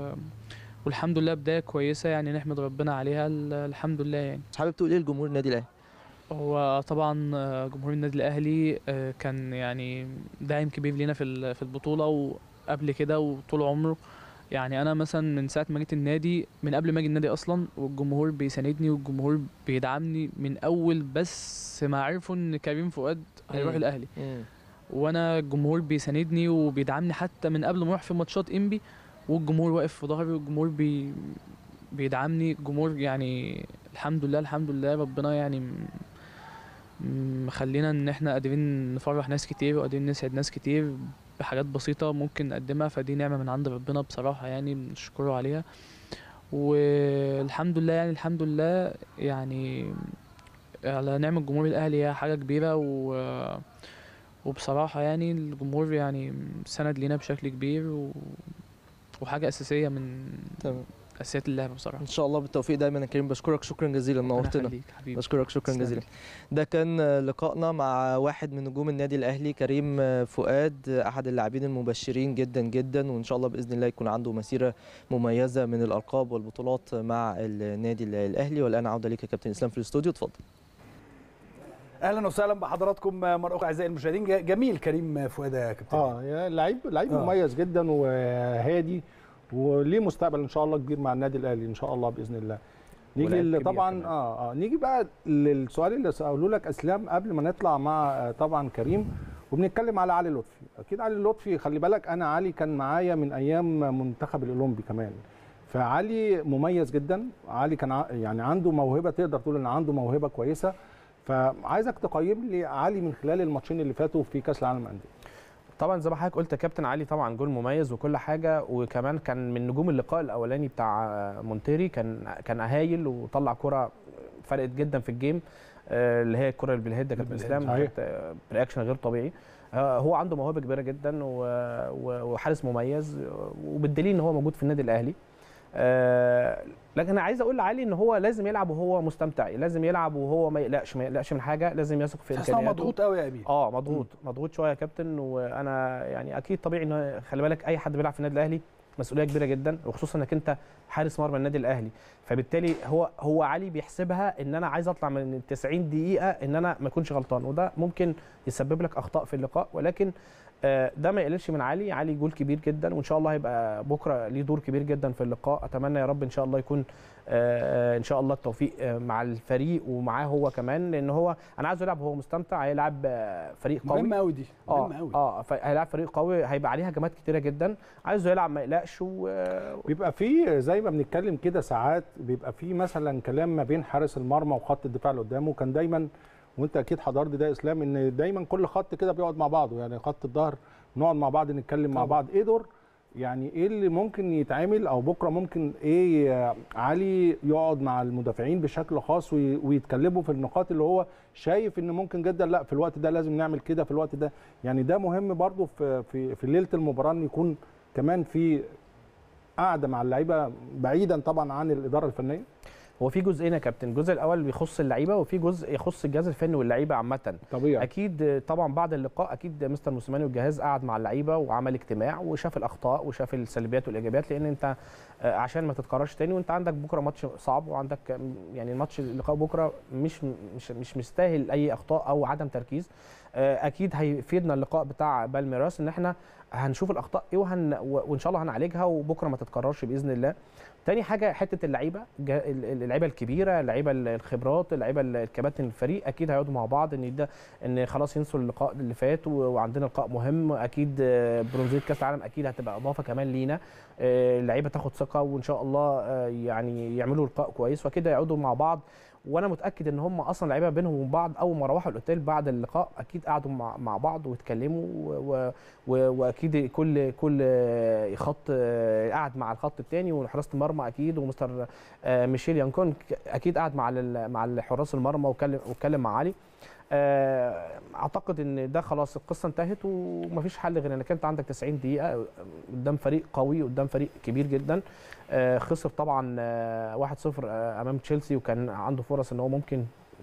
والحمد لله بدايه كويسه يعني نحمد ربنا عليها ال- الحمد لله يعني
حابب تقول ايه لجمهور النادي الاهلي
هو طبعا آه، جمهور النادي الاهلي آه، كان يعني داعم كبير لينا في ال- في البطوله وقبل كده وطول عمره يعني انا مثلا من ساعه ما جيت النادي من قبل ما اجي النادي اصلا والجمهور بيساندني والجمهور بيدعمني من اول بس ما عرفوا ان كريم فؤاد هيروح
مم.
الاهلي
مم.
وانا الجمهور بيساندني وبيدعمني حتى من قبل ما اروح في ماتشات انبي والجمهور واقف في ظهري والجمهور بي بيدعمني الجمهور يعني الحمد لله الحمد لله ربنا يعني م- م- مخلينا ان احنا قادرين نفرح ناس كتير وقادرين نسعد ناس كتير بحاجات بسيطة ممكن نقدمها فدي نعمة من عند ربنا بصراحة يعني بنشكره عليها والحمد لله يعني الحمد لله يعني على نعمة جمهور الأهلي هي حاجة كبيرة و وبصراحة يعني الجمهور يعني سند لينا بشكل كبير و... وحاجة أساسية من
تمام
أساسيات اللعبة بصراحة
ان شاء الله بالتوفيق دايما يا كريم بشكرك شكرا جزيلا نورتنا
يخليك حبيبي.
بشكرك شكرا
تسلم
جزيلا
لي.
ده كان لقائنا مع واحد من نجوم النادي الاهلي كريم فؤاد احد اللاعبين المبشرين جدا جدا وان شاء الله باذن الله يكون عنده مسيره مميزه من الالقاب والبطولات مع النادي الاهلي والان عوده ليك يا كابتن اسلام في الاستوديو اتفضل
اهلا وسهلا بحضراتكم مره اخرى اعزائي المشاهدين ج- جميل كريم فؤاد يا كابتن
اه يا لعيب لعيب
آه.
مميز جدا وهادي وليه مستقبل ان شاء الله كبير مع النادي الاهلي ان شاء الله باذن الله نيجي
ولاعب
ل-
كبير
طبعا
كمان.
اه اه نيجي بقى للسؤال اللي ساله لك اسلام قبل ما نطلع مع آه، طبعا كريم وبنتكلم على علي لطفي اكيد علي لطفي خلي بالك انا علي كان معايا من ايام منتخب الاولمبي كمان فعلي مميز جدا علي كان ع- يعني عنده موهبه تقدر تقول ان عنده موهبه كويسه فعايزك تقيم لي علي من خلال الماتشين اللي فاتوا في كاس العالم للانديه
طبعا زي ما حضرتك قلت يا كابتن علي طبعا جول مميز وكل حاجه وكمان كان من نجوم اللقاء الاولاني بتاع مونتيري كان كان هايل وطلع كره فرقت جدا في الجيم آه، اللي هي الكره اللي بالهيد يا كابتن
بالهيد،
اسلام
صحيح.
كانت، آه، رياكشن غير طبيعي آه، هو عنده موهبه كبيره جدا و- و- وحارس مميز وبالدليل ان هو موجود في النادي الاهلي آه، لكن انا عايز اقول لعلي ان هو لازم يلعب وهو مستمتع لازم يلعب وهو ما يقلقش ما يقلقش من حاجه لازم يثق في
تحس إن هو
امكانياته
مضغوط قوي يا امير
اه مضغوط مضغوط شويه يا كابتن وانا يعني اكيد طبيعي ان خلي بالك اي حد بيلعب في النادي الاهلي مسؤوليه كبيره جدا وخصوصا انك انت حارس مرمى النادي الاهلي فبالتالي هو هو علي بيحسبها ان انا عايز اطلع من ال 90 دقيقه ان انا ما اكونش غلطان وده ممكن يسبب لك اخطاء في اللقاء ولكن آه، ده ما يقللش من علي علي جول كبير جدا وان شاء الله هيبقى بكره ليه دور كبير جدا في اللقاء اتمنى يا رب ان شاء الله يكون آه، آه، ان شاء الله التوفيق آه، مع الفريق ومعاه هو كمان لان هو انا عايزه يلعب وهو مستمتع هيلعب آه، فريق قوي
مهمه قوي دي
اه
مهمه قوي
اه ف- هيلعب فريق قوي هيبقى عليه هجمات كتيره جدا عايزه يلعب ما يقلقش و...
بيبقى في زي ما بنتكلم كده ساعات بيبقى في مثلا كلام ما بين حارس المرمى وخط الدفاع اللي قدامه كان دايما وانت اكيد حضرت ده يا اسلام ان دايما كل خط كده بيقعد مع بعضه يعني خط الظهر نقعد مع بعض نتكلم مع
طبعا.
بعض ايه دور يعني ايه اللي ممكن يتعمل او بكره ممكن ايه آه، علي يقعد مع المدافعين بشكل خاص وي- ويتكلموا في النقاط اللي هو شايف ان ممكن جدا لا في الوقت ده لازم نعمل كده في الوقت ده يعني ده مهم برضو في في في ليله المباراه ان يكون كمان في قاعده مع اللعيبه بعيدا طبعا عن الاداره الفنيه
هو في جزئين يا كابتن الجزء الاول بيخص اللعيبه وفي جزء يخص الجهاز الفني واللعيبه عامه
طبيعي
اكيد طبعا بعد اللقاء اكيد مستر موسيماني والجهاز قعد مع اللعيبه وعمل اجتماع وشاف الاخطاء وشاف السلبيات والايجابيات لان انت آه، عشان ما تتكررش تاني وانت عندك بكره ماتش صعب وعندك آم، يعني الماتش اللقاء بكره مش مش مش مستاهل اي اخطاء او عدم تركيز آه، اكيد هيفيدنا اللقاء بتاع بالميراس ان احنا هنشوف الاخطاء ايه وهن و- وان شاء الله هنعالجها وبكره ما تتكررش باذن الله تاني حاجه حته اللعيبه جا- ال- ال- اللعيبه الكبيره اللعيبه ال- الخبرات اللعيبه ال- الكباتن الفريق اكيد هيقعدوا مع بعض ان ده ان خلاص ينسوا اللقاء اللي فات و- وعندنا لقاء مهم اكيد آه، برونزيه كاس العالم اكيد هتبقى اضافه كمان لينا آه، اللعيبه تاخد ثقه وان شاء الله آه، يعني يعملوا لقاء كويس واكيد هيقعدوا مع بعض وانا متاكد ان هم اصلا لعيبه بينهم وبين بعض اول ما روحوا الاوتيل بعد اللقاء اكيد قعدوا مع, مع بعض واتكلموا و و و واكيد كل كل آه، خط آه، قعد مع الخط الثاني وحراسه المرمى اكيد ومستر آه، ميشيل يانكون ك- اكيد قعد مع ال- مع حراس المرمى واتكلم واتكلم مع علي آه، اعتقد ان ده خلاص القصه انتهت ومفيش حل غير انك انت عندك 90 دقيقه قدام فريق قوي قدام فريق كبير جدا آه، خسر طبعا آه، 1-0 آه، امام تشيلسي وكان عنده فرص ان هو ممكن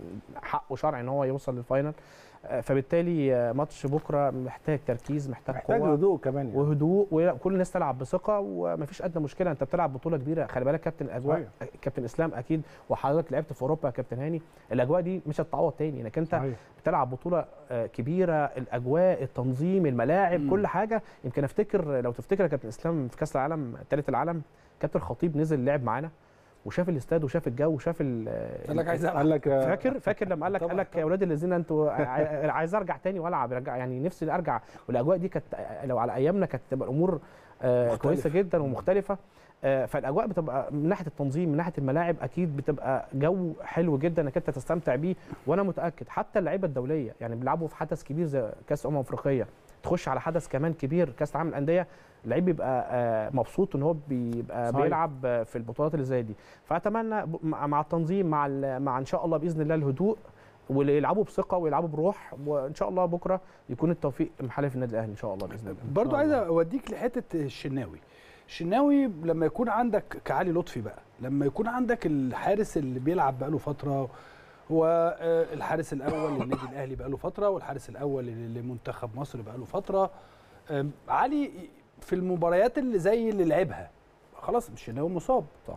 حقه شرعي ان هو يوصل للفاينل آه، فبالتالي آه، ماتش بكره محتاج تركيز محتاج,
محتاج
قوه
هدوء كمان يعني.
وهدوء وكل الناس تلعب بثقه ومفيش ادنى مشكله انت بتلعب بطوله كبيره خلي بالك كابتن الاجواء كابتن اسلام اكيد وحضرتك لعبت في اوروبا يا كابتن هاني الاجواء دي مش هتتعوض تاني انك انت
صحيح.
بتلعب بطوله آه، كبيره الاجواء التنظيم الملاعب
مم.
كل حاجه يمكن افتكر لو تفتكر يا كابتن اسلام في كاس العالم ثالث العالم كابتن الخطيب نزل لعب معانا وشاف الاستاد وشاف الجو وشاف ال
قال لك عايز
قال
العب
لك آه،
فاكر فاكر لما قال لك قال لك يا اولاد الذين انتوا ع- عايز ارجع تاني والعب رجع يعني نفسي ارجع والاجواء دي كانت لو على ايامنا كانت تبقى الامور آه،
مختلفة.
كويسه جدا ومختلفه آه، فالاجواء بتبقى من ناحيه التنظيم من ناحيه الملاعب اكيد بتبقى جو حلو جدا انك انت تستمتع بيه وانا متاكد حتى اللعيبه الدوليه يعني بيلعبوا في حدث كبير زي كاس امم افريقيه تخش على حدث كمان كبير كاس العالم للانديه اللعيب بيبقى آه، مبسوط ان هو بيبقى
صحيح.
بيلعب آه، في البطولات اللي زي دي فاتمنى ب- مع مع التنظيم مع ال- مع ان شاء الله باذن الله الهدوء ويلعبوا بثقه ويلعبوا بروح وان شاء الله بكره يكون التوفيق محل في النادي الاهلي ان شاء الله باذن الله
برضو عايز اوديك لحته الشناوي الشناوي لما يكون عندك كعلي لطفي بقى لما يكون عندك الحارس اللي بيلعب بقاله فتره هو آه، الحارس الاول للنادي الاهلي بقاله فتره والحارس الاول لمنتخب مصر بقاله فتره آم، علي في المباريات اللي زي اللي لعبها خلاص مش الشناوي مصاب
طبعا.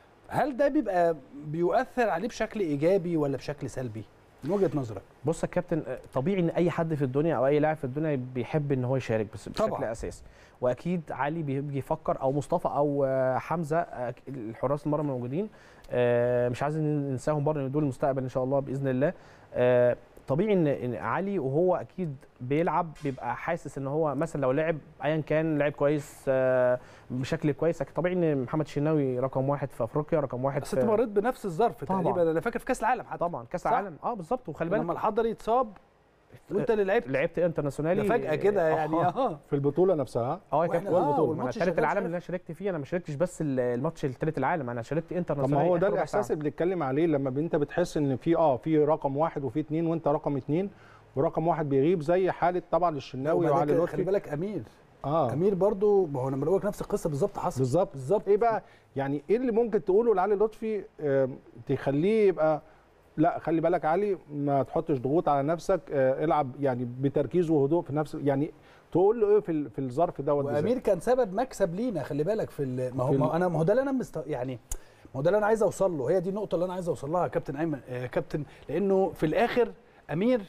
هل ده بيبقى بيؤثر عليه بشكل ايجابي ولا بشكل سلبي من وجهه نظرك
بص يا كابتن آه، طبيعي ان اي حد في الدنيا او اي لاعب في الدنيا بيحب ان هو يشارك بس بشكل
طبعاً.
اساسي واكيد علي بي- بيجي يفكر او مصطفى او آه، حمزه آه، الحراس المرمى الموجودين آه، مش عايزين ننساهم برضه ان دول المستقبل ان شاء الله باذن الله آه، طبيعي ان إن علي وهو اكيد بيلعب بيبقى حاسس ان هو مثلا لو لعب ايا كان لعب كويس آه، بشكل كويس أكيد طبيعي ان محمد الشناوي رقم واحد في افريقيا رقم واحد
بس
في
انت مريت بنفس الظرف
طبعاً.
تقريبا انا فاكر في كاس العالم حتى
طبعا كاس
صح؟
العالم اه بالظبط وخلي بالك
لما الحضري يتصاب وانت اللي لعبت
لعبت انترناسيونالي
ده فجاه كده يعني
آه.
اه
في البطوله نفسها
اه
وإحنا-
كابتن
آه،
جوه البطوله ما انا
والماتش
ثالث
شغال
العالم
شغال.
اللي انا شاركت فيه انا ما شاركتش بس ال- الماتش الثالث العالم انا شاركت
طب
انترناسيونالي
ما هو ده
آخر ربع
الاحساس
ساعة.
اللي بنتكلم عليه لما انت بتحس ان في اه في رقم واحد وفي اتنين وانت رقم اتنين ورقم واحد بيغيب زي حاله طبعا الشناوي
وبعد
وعلي
كده
لطفي
خلي بالك امير
اه
امير برضو ما هو انا بقول لك نفس القصه بالظبط حصل
بالظبط
بالظبط
ايه بقى يعني ايه اللي ممكن تقوله لعلي لطفي آم، تخليه يبقى لا خلي بالك علي ما تحطش ضغوط على نفسك آه، العب يعني بتركيز وهدوء في نفس يعني تقول له ايه في ال- في الظرف دوت بالذات؟
وامير كان سبب مكسب لينا خلي بالك في ال- ما هو
في ال-
ما هو انا ما هو ده اللي انا مست... يعني ما هو ده اللي انا عايز اوصل له هي دي النقطه اللي انا عايز اوصل لها يا كابتن ايمن يا كابتن لانه في الاخر امير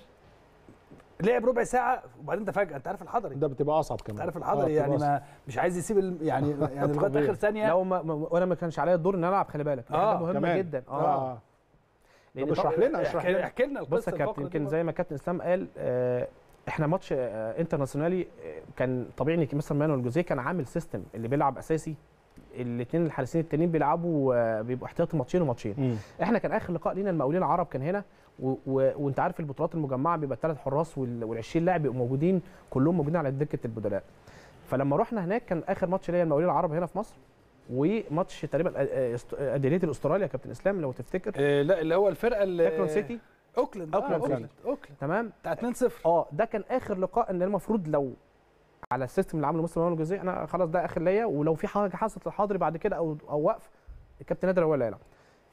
لعب ربع ساعه وبعدين ده فجاه انت عارف الحضري
ده بتبقى اصعب كمان
انت عارف
آه،
الحضري
بتبقى
يعني
أصعب.
ما مش عايز يسيب ال... يعني يعني لغايه
طبيعي.
اخر ثانيه
لو ما ما- وانا ما كانش عليا الدور ان أنا العب خلي بالك دي
آه،
حاجه مهمه
كمان.
جدا
اه
لأن
طب اشرح
طبعاً-
لنا اشرح
احكي
لنا
احكي لنا
بص
القصه
يا كابتن
الفقرة دي
يمكن
برضه.
زي ما كابتن اسلام قال آه، احنا ماتش آه، انترناسيونالي آه، كان طبيعي ان مثلا مانويل جوزيه كان عامل سيستم اللي بيلعب اساسي الاثنين الحارسين التانيين بيلعبوا آه، بيبقوا احتياطي ماتشين وماتشين
مم.
احنا كان اخر لقاء لينا المقاولين العرب كان هنا و... و... وانت عارف البطولات المجمعه بيبقى الثلاث حراس وال... وال20 لاعب بيبقوا موجودين كلهم موجودين على دكه البدلاء فلما رحنا هناك كان اخر ماتش ليا المقاولين العرب هنا في مصر وماتش تقريبا آه، است- آه، اديليتي الاستراليا يا كابتن اسلام لو تفتكر
آه لا اللي هو الفرقه اللي
اوكلاند سيتي
اوكلاند آه،
أوكلاند
اوكلاند اوكلاند
تمام
بتاع 2-0
اه ده كان اخر لقاء ان المفروض لو على السيستم اللي عامله مستر مانويل جوزيه انا خلاص ده اخر ليا ولو في حاجه حصلت للحاضري بعد كده او او وقف الكابتن نادر هو اللي هيلعب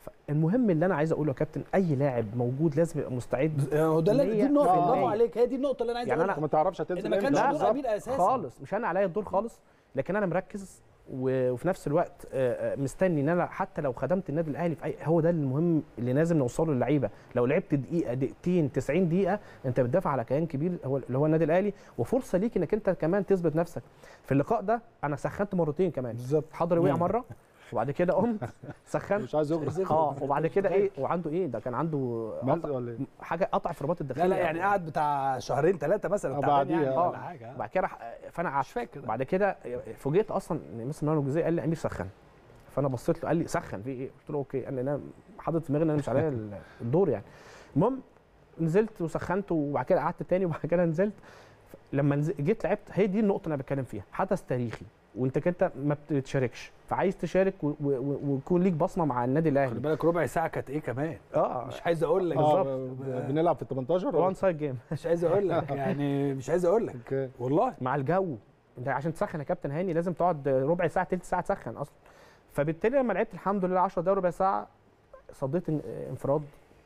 المهم اللي انا عايز اقوله يا كابتن اي لاعب موجود لازم يبقى مستعد
هو ده اللي- دي النقطه
مية في
برافو
المية.
عليك هي دي النقطه اللي انا عايز
يعني
اقولها
أنا-
انت ما تعرفش هتنزل
إن ما كانش
إمتى.
دور
بالظبط.
أمير أساساً.
خالص مش انا عليا الدور خالص لكن انا مركز و- وفي نفس الوقت آه، آه، مستني ان انا حتى لو خدمت النادي الاهلي في اي هو ده المهم اللي لازم نوصله للعيبه لو لعبت دقيقه دقيقتين 90 دقيقه انت بتدافع على كيان كبير هو اللي هو النادي الاهلي وفرصه ليك انك انت كمان تثبت نفسك في اللقاء ده انا سخنت مرتين كمان
بالظبط
حضري وقع مره وبعد كده قمت سخنت
مش عايز يغرق
اه وبعد كده ايه وعنده ايه ده كان عنده
مال
قطع-
ولا ايه؟
حاجه قطع في الرباط الداخلي
لا لا يعني قعد بتاع شهرين ثلاثه مثلا
آه،
تعبان
بعديها،
يعني
آه.
ولا حاجه
بعد كده راح فانا قعدت
مش فاكر
بعد كده فوجئت اصلا ان مستر مانويل جوزيه قال لي امير سخن فانا بصيت له قال لي سخن في ايه؟ قلت له اوكي قال لي انا حاطط في دماغي ان انا مش عليا الدور يعني المهم نزلت وسخنت وبعد كده قعدت تاني وبعد كده نزلت لما نزل جيت لعبت هي دي النقطه اللي انا بتكلم فيها حدث تاريخي وانت كنت ما بتشاركش فعايز تشارك و- و- و- ويكون ليك بصمه مع النادي
خلي
الاهلي
بالك ربع ساعه كانت ايه كمان
اه
مش عايز اقول لك
اه
بالظبط
ب- بنلعب في ال 18
وان
ولا
سايد جيم
مش عايز اقول لك يعني مش عايز اقول لك
اوكي
والله
مع الجو انت عشان تسخن يا كابتن هاني لازم تقعد ربع ساعه تلت ساعه تسخن اصلا فبالتالي لما لعبت الحمد لله 10 دقايق ربع ساعه صديت ان- انفراد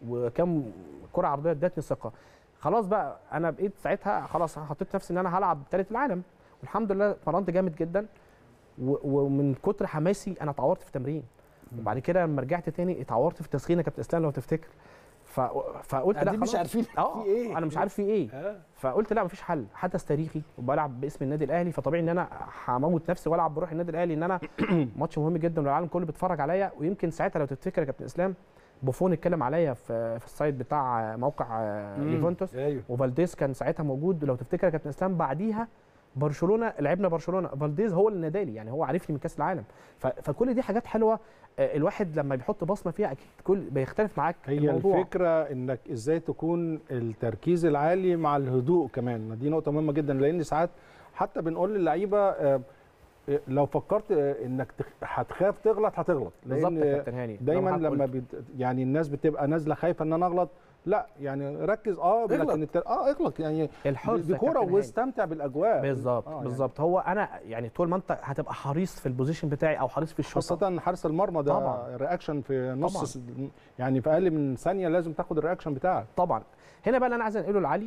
وكم كره عرضيه ادتني ثقه خلاص بقى انا بقيت ساعتها خلاص أنا حطيت نفسي ان انا هلعب ثالث العالم والحمد لله اتمرنت جامد جدا و- ومن كتر حماسي انا اتعورت في تمرين وبعد كده لما رجعت تاني اتعورت في التسخين يا كابتن اسلام لو تفتكر ف... فقلت لا
قاعدين مش
خلاص.
عارفين
اه
في ايه
انا مش عارف في ايه
آه.
فقلت لا مفيش حل حدث تاريخي وبلعب باسم النادي الاهلي فطبيعي ان انا هموت نفسي والعب بروح النادي الاهلي ان انا ماتش مهم جدا والعالم كله بيتفرج عليا ويمكن ساعتها لو تفتكر يا كابتن اسلام بوفون اتكلم عليا في في السايت بتاع موقع
مم.
يوفنتوس
ايوه
وفالديز كان ساعتها موجود لو تفتكر يا كابتن اسلام بعديها برشلونه لعبنا برشلونه فالديز هو اللي نادالي يعني هو عارفني من كاس العالم ف- فكل دي حاجات حلوه آه، الواحد لما بيحط بصمه فيها اكيد كل بيختلف معاك
هي
الموضوع
الفكره انك ازاي تكون التركيز العالي مع الهدوء كمان دي نقطه مهمه جدا لان ساعات حتى بنقول للعيبه آه، آه، لو فكرت آه، انك تخ- هتخاف تغلط هتغلط
بالظبط يا
لان
كابتن هاني
دايما
زي ما حضرتك
لما
قلت.
بت يعني الناس بتبقى نازله خايفه ان انا اغلط لا يعني ركز اه
اغلط.
لكن التر... اه اغلط يعني
الحرص
دي
يا
كوره
كابتن هاني.
واستمتع بالاجواء
بالظبط
آه، يعني
بالظبط هو انا يعني طول ما انت هتبقى حريص في البوزيشن بتاعي او حريص في الشوط
خاصة حارس المرمى ده
طبعاً.
رياكشن في نص
طبعاً.
س- يعني في اقل من ثانية لازم تاخد الرياكشن بتاعك
طبعا هنا بقى اللي انا عايز انقله لعلي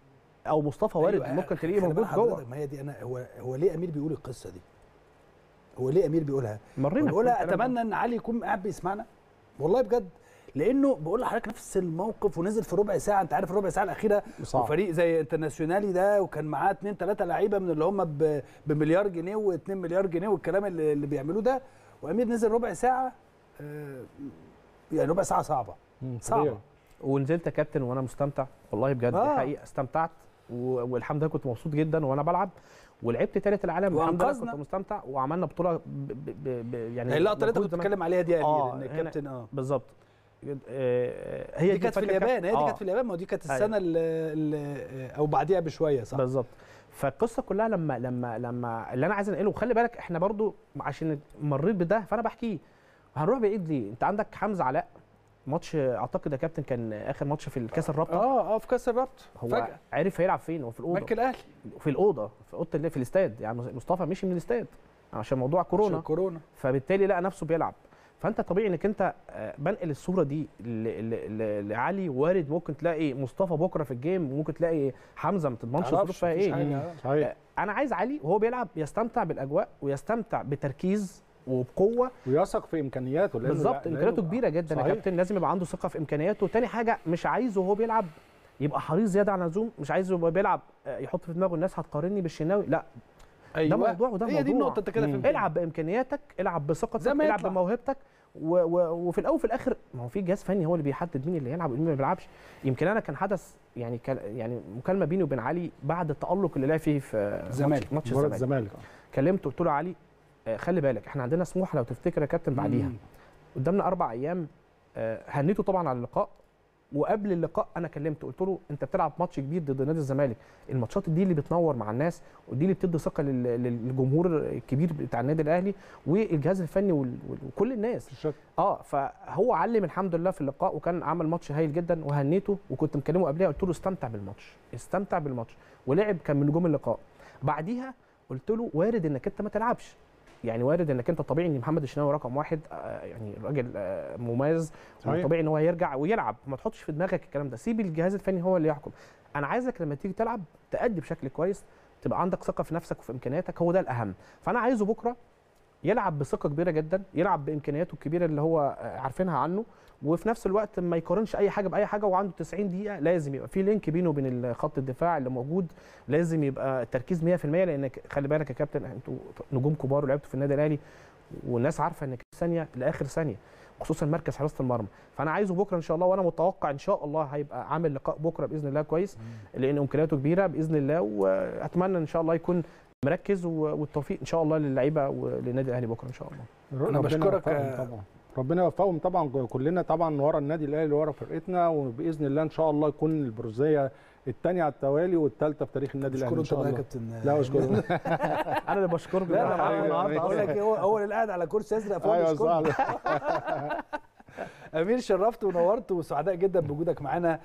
او مصطفى وارد
أيوة،
ممكن تلاقيه
خلي
موجود
بالك
جوه
حضرتك، ما هي دي انا هو هو ليه امير بيقول القصه دي هو ليه امير بيقولها
مرينا
بقولها
بكل الكلام ده.
اتمنى ان علي يكون قاعد بيسمعنا والله بجد لانه بقول لحضرتك نفس الموقف ونزل في ربع ساعه انت عارف الربع ساعه الاخيره
صعب.
وفريق زي انترناسيونالي ده وكان معاه اثنين ثلاثه لعيبه من اللي هم ب- بمليار جنيه و2 مليار جنيه والكلام اللي, اللي بيعملوه ده وامير نزل ربع ساعه آه، يعني ربع ساعه صعبه
مم،
صعبه
طبيعي.
ونزلت يا كابتن وانا مستمتع والله بجد
آه.
آه. حقيقه استمتعت و- والحمد لله كنت مبسوط جدا وانا بلعب ولعبت ثالث العالم الحمد لله
وأنقذنا.
كنت مستمتع وعملنا بطوله ب ب ب ب يعني
هي اللقطه اللي انت
مجهود
كنت
زمان.
بتتكلم عليها دي يا امير
آه،
ان
هنا-
الكابتن اه
بالظبط آه، هي
دي كانت في
الفكرة
اليابان هي دي
آه.
كانت في اليابان ما هو دي كانت
أيوة.
السنه اللي اللي- او بعديها بشويه صح
بالظبط فالقصه كلها لما لما لما اللي انا عايز انقله وخلي بالك احنا برضو عشان مريت بده فانا بحكيه هنروح بعيد ليه انت عندك حمزه علاء ماتش اعتقد يا كابتن كان اخر ماتش في الكاس الرابطه
اه اه في كاس الرابطه
هو
فجاه
عرف هيلعب فين هو في الاوضه
بنك الاهلي
في الاوضه في اوضه اللي في الاستاد يعني مصطفى مشي من الاستاد عشان موضوع كورونا
عشان كورونا
فبالتالي لقى نفسه بيلعب فانت طبيعي انك انت آه، بنقل الصوره دي ل- ل- ل- لعلي وارد ممكن تلاقي مصطفى بكره في الجيم وممكن تلاقي حمزه ما تضمنش
تعرفش،
ظروف فيها
مفيش
ايه
حاجة.
صحيح
آه، انا عايز علي وهو بيلعب يستمتع بالاجواء ويستمتع بتركيز وبقوه
ويثق في امكانياته لأنه
بالظبط
لأنه-
امكانياته كبيره جدا يا
صحيح.
كابتن لازم يبقى عنده ثقه في امكانياته تاني حاجه مش عايزه وهو بيلعب يبقى حريص زياده عن اللزوم مش عايزه يبقى بيلعب آه، يحط في دماغه الناس هتقارني بالشناوي لا ده موضوع وده موضوع
هي دي النقطه انت كده
مم.
فهمت
العب بامكانياتك العب بثقتك
زي ما
العب
يطلع.
بموهبتك و و وفي الاول وفي الاخر ما هو في جهاز فني هو اللي بيحدد مين اللي يلعب ومين ما بيلعبش يمكن انا كان حدث يعني كان يعني مكالمه بيني وبين علي بعد التالق اللي لعب فيه في
الزمالك.
ماتش
مباراه
الزمالك
الزمالك
كلمته قلت له علي آه، خلي بالك احنا عندنا سموحه لو تفتكر يا كابتن بعديها
مم.
قدامنا اربع ايام آه، هنيته طبعا على اللقاء وقبل اللقاء انا كلمته قلت له انت بتلعب ماتش كبير ضد نادي الزمالك الماتشات دي اللي بتنور مع الناس ودي اللي بتدي ثقه لل- للجمهور الكبير بتاع النادي الاهلي والجهاز الفني وال- وال- وكل الناس
في الشك
اه فهو علم الحمد لله في اللقاء وكان عمل ماتش هايل جدا وهنيته وكنت مكلمه قبلها قلت له استمتع بالماتش استمتع بالماتش ولعب كان من نجوم اللقاء بعديها قلت له وارد انك انت ما تلعبش يعني وارد انك انت طبيعي ان محمد الشناوي رقم واحد آه، يعني راجل آه، مميز
صحيح.
طبيعي ان هو يرجع ويلعب ما تحطش في دماغك الكلام ده سيب الجهاز الفني هو اللي يحكم انا عايزك لما تيجي تلعب تأدي بشكل كويس تبقى عندك ثقه في نفسك وفي امكانياتك هو ده الاهم فانا عايزه بكره يلعب بثقه كبيره جدا يلعب بامكانياته الكبيره اللي هو آه، عارفينها عنه وفي نفس الوقت ما يقارنش اي حاجه باي حاجه وعنده 90 دقيقه لازم يبقى في لينك بينه وبين خط الدفاع اللي موجود لازم يبقى التركيز 100% لانك خلي بالك يا كابتن انتوا نجوم كبار ولعبتوا في النادي الاهلي والناس عارفه انك ثانيه لاخر ثانيه خصوصا مركز حراسه المرمى فانا عايزه بكره ان شاء الله وانا متوقع ان شاء الله هيبقى عامل لقاء بكره باذن الله كويس لان امكانياته كبيره باذن الله واتمنى ان شاء الله يكون مركز و- والتوفيق ان شاء الله للعيبه وللنادي الاهلي بكره ان شاء الله
أنا
ربنا
بشكرك،
يوفقهم
آه،
طبعا ربنا يوفقهم طبعا كلنا طبعا ورا النادي الاهلي ورا فرقتنا وباذن الله ان شاء الله يكون البرونزيه الثانيه على التوالي والثالثه في تاريخ النادي الاهلي
اشكره
ان
انت
شاء
بقى يا
الله
كابتن
لا اشكرك
انا اللي بشكرك
لا انا
بجد.
معاك
حبيبي،
النهارده اقول لك
حبيبي.
إيه، هو هو اللي قاعد على كرسي ازرق فهو
ايوه
بيشكرني.
صح
امير شرفت ونورت وسعداء جدا بوجودك معانا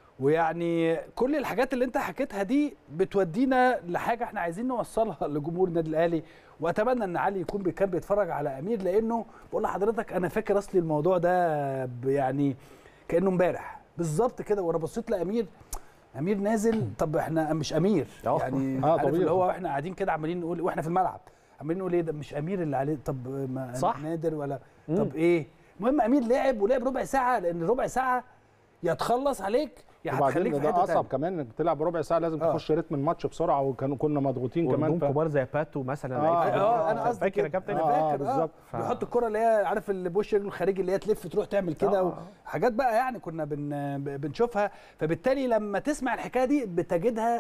ويعني كل الحاجات اللي انت حكيتها دي بتودينا لحاجه احنا عايزين نوصلها لجمهور النادي الاهلي واتمنى ان علي يكون بي- كان بيتفرج على امير لانه بقول لحضرتك انا فاكر اصلي الموضوع ده ب- يعني كانه امبارح بالظبط كده وانا بصيت لامير امير نازل طب احنا مش امير
اه.
يعني
اه
عارف
طبيعي.
اللي هو احنا قاعدين كده عمالين نقول واحنا في الملعب عمالين نقول ايه ده مش امير اللي عليه طب ما
صح.
نادر ولا
مم.
طب ايه المهم امير لعب ولعب ربع ساعه لان ربع ساعه يا تخلص عليك يا هتخليك
وبعدين
في
ده
حته
اصعب
تانية.
كمان انك تلعب ربع ساعه لازم
اه.
تخش رتم الماتش بسرعه وكانوا كنا مضغوطين كمان
ونجوم
ف...
كبار زي باتو مثلا
آه،
لعيب في
اه
الدوري.
انا قصدي
فاكر يا
كده.
كابتن
انا
آه،
فاكر اه
بالظبط.
ف-
بيحط الكره اللي هي عارف اللي بوش رجله الخارجي اللي هي تلف تروح تعمل كده
آه.
حاجات بقى يعني كنا بن بنشوفها فبالتالي لما تسمع الحكايه دي بتجدها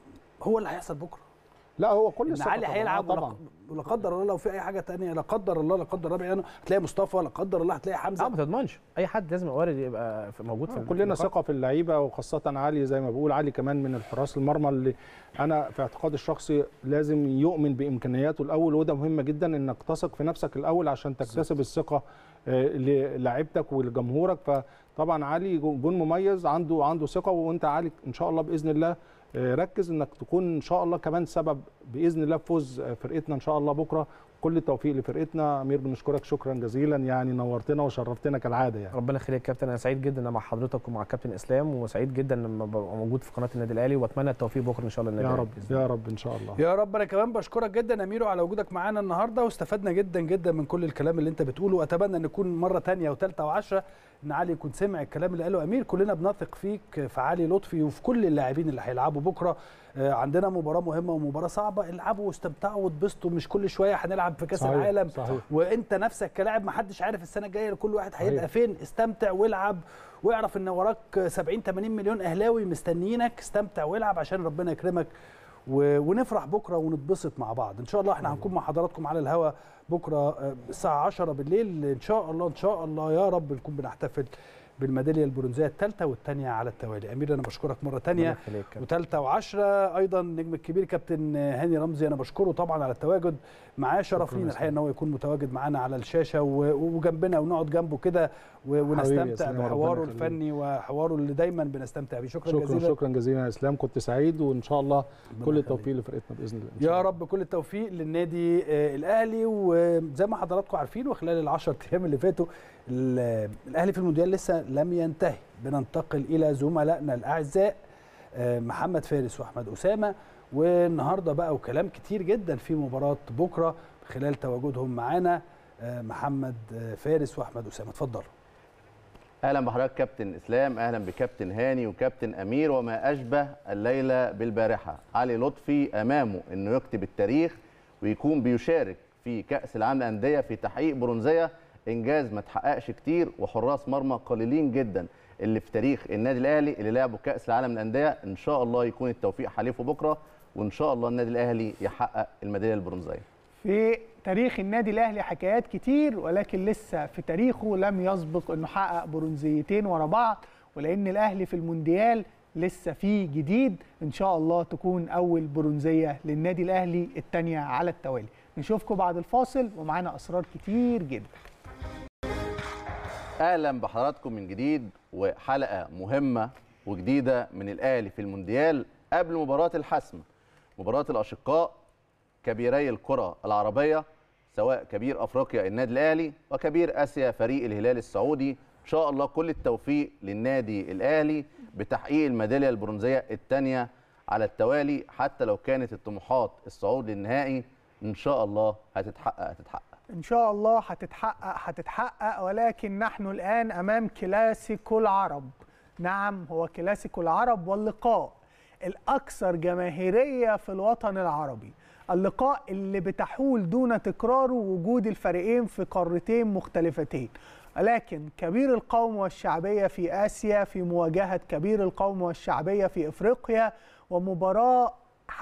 هو اللي هيحصل بكره
لا هو كل
ان
الثقة
علي
طبعاً.
هيلعب
آه،
ولا-
طبعا
ولا قدر الله لو في اي حاجه تانية لا قدر الله لا قدر الله يعني هتلاقي مصطفى لا قدر الله هتلاقي
اه
حمزه
ما تضمنش اي حد لازم يبقى وارد يبقى في- موجود في
كلنا
اللقاء.
ثقه في اللعيبه وخاصه علي زي ما بقول علي كمان من الحراس المرمى اللي انا في اعتقادي الشخصي لازم يؤمن بامكانياته الاول وده مهم جدا انك تثق في نفسك الاول عشان تكتسب الثقه آه، للاعيبتك ولجمهورك فطبعا علي جون مميز عنده عنده ثقه وانت علي ان شاء الله باذن الله آه، ركز انك تكون ان شاء الله كمان سبب باذن الله في فوز آه، فرقتنا ان شاء الله بكره كل التوفيق لفرقتنا امير بنشكرك شكرا جزيلا يعني نورتنا وشرفتنا كالعاده يعني
ربنا يخليك يا كابتن انا سعيد جدا أنا مع حضرتك ومع كابتن اسلام وسعيد جدا لما ببقى موجود في قناه النادي الاهلي واتمنى التوفيق بكره ان شاء الله للنادي
يا
الأهلي
رب
بإذن الله.
يا رب ان شاء الله
يا رب انا كمان بشكرك جدا يا ميرو على وجودك معانا النهارده واستفدنا جدا جدا من كل الكلام اللي انت بتقوله واتمنى ان نكون مره تانية وثالثه وعشرة ان علي يكون سمع الكلام اللي قاله امير كلنا بنثق فيك في علي لطفي وفي كل اللاعبين اللي هيلعبوا بكره آه، عندنا مباراه مهمه ومباراه صعبه العبوا واستمتعوا واتبسطوا مش كل شويه هنلعب في كاس
صحيح،
العالم
صحيح.
وانت نفسك كلاعب ما حدش عارف السنه الجايه كل واحد هيبقى
صحيح.
فين استمتع والعب واعرف ان وراك 70 80 مليون اهلاوي مستنيينك استمتع والعب عشان ربنا يكرمك و... ونفرح بكره ونتبسط مع بعض ان شاء الله احنا هنكون مع حضراتكم على الهوا بكره آه، الساعه 10 بالليل ان شاء الله ان شاء الله يا رب نكون بنحتفل بالميداليه البرونزيه الثالثه والثانيه على التوالي امير انا بشكرك مره ثانيه
ربنا يخليك.
وثالثه وعشرة ايضا النجم الكبير كابتن هاني رمزي انا بشكره طبعا على التواجد معاه شرف
شكراً
لينا
يا
الحقيقه ان هو يكون متواجد معانا على الشاشه و- وجنبنا ونقعد جنبه كده و-
يا
ونستمتع
إسلام، ربنا
بحواره
يخليك.
الفني وحواره اللي دايما بنستمتع بيه شكرا,
شكرا
جزيلا
شكرا جزيلا يا اسلام كنت سعيد وان شاء الله كل
يخليك.
التوفيق لفرقتنا باذن الله إن شاء
يا
الله.
رب كل التوفيق للنادي آه، الاهلي وزي ما حضراتكم عارفين وخلال العشر ايام اللي فاتوا ال- الاهلي في المونديال لسه لم ينتهي بننتقل الى زملائنا الاعزاء آه، محمد فارس واحمد اسامه والنهارده بقى وكلام كتير جدا في مباراه بكره خلال تواجدهم معانا آه، محمد آه، فارس واحمد اسامه اتفضلوا
اهلا بحضرتك كابتن اسلام اهلا بكابتن هاني وكابتن امير وما اشبه الليله بالبارحه علي لطفي امامه انه يكتب التاريخ ويكون بيشارك في كاس العالم للانديه في تحقيق برونزيه انجاز ما اتحققش كتير وحراس مرمى قليلين جدا اللي في تاريخ النادي الاهلي اللي لعبوا كاس العالم للانديه ان شاء الله يكون التوفيق حليفه بكره وان شاء الله النادي الاهلي يحقق الميداليه البرونزيه
في تاريخ النادي الاهلي حكايات كتير ولكن لسه في تاريخه لم يسبق انه حقق برونزيتين ورا بعض ولان الاهلي في المونديال لسه في جديد ان شاء الله تكون اول برونزيه للنادي الاهلي الثانيه على التوالي نشوفكم بعد الفاصل ومعانا اسرار كتير جدا
اهلا بحضراتكم من جديد وحلقه مهمه وجديده من الاهلي في المونديال قبل مباراه الحسم مباراه الاشقاء كبيري الكره العربيه سواء كبير افريقيا النادي الاهلي وكبير اسيا فريق الهلال السعودي ان شاء الله كل التوفيق للنادي الاهلي بتحقيق الميداليه البرونزيه الثانيه على التوالي حتى لو كانت الطموحات الصعود للنهائي ان شاء الله هتتحقق هتتحقق
ان شاء الله هتتحقق هتتحقق ولكن نحن الان امام كلاسيكو العرب نعم هو كلاسيكو العرب واللقاء الاكثر جماهيريه في الوطن العربي اللقاء اللي بتحول دون تكراره وجود الفريقين في قارتين مختلفتين ولكن كبير القوم والشعبيه في اسيا في مواجهه كبير القوم والشعبيه في افريقيا ومباراه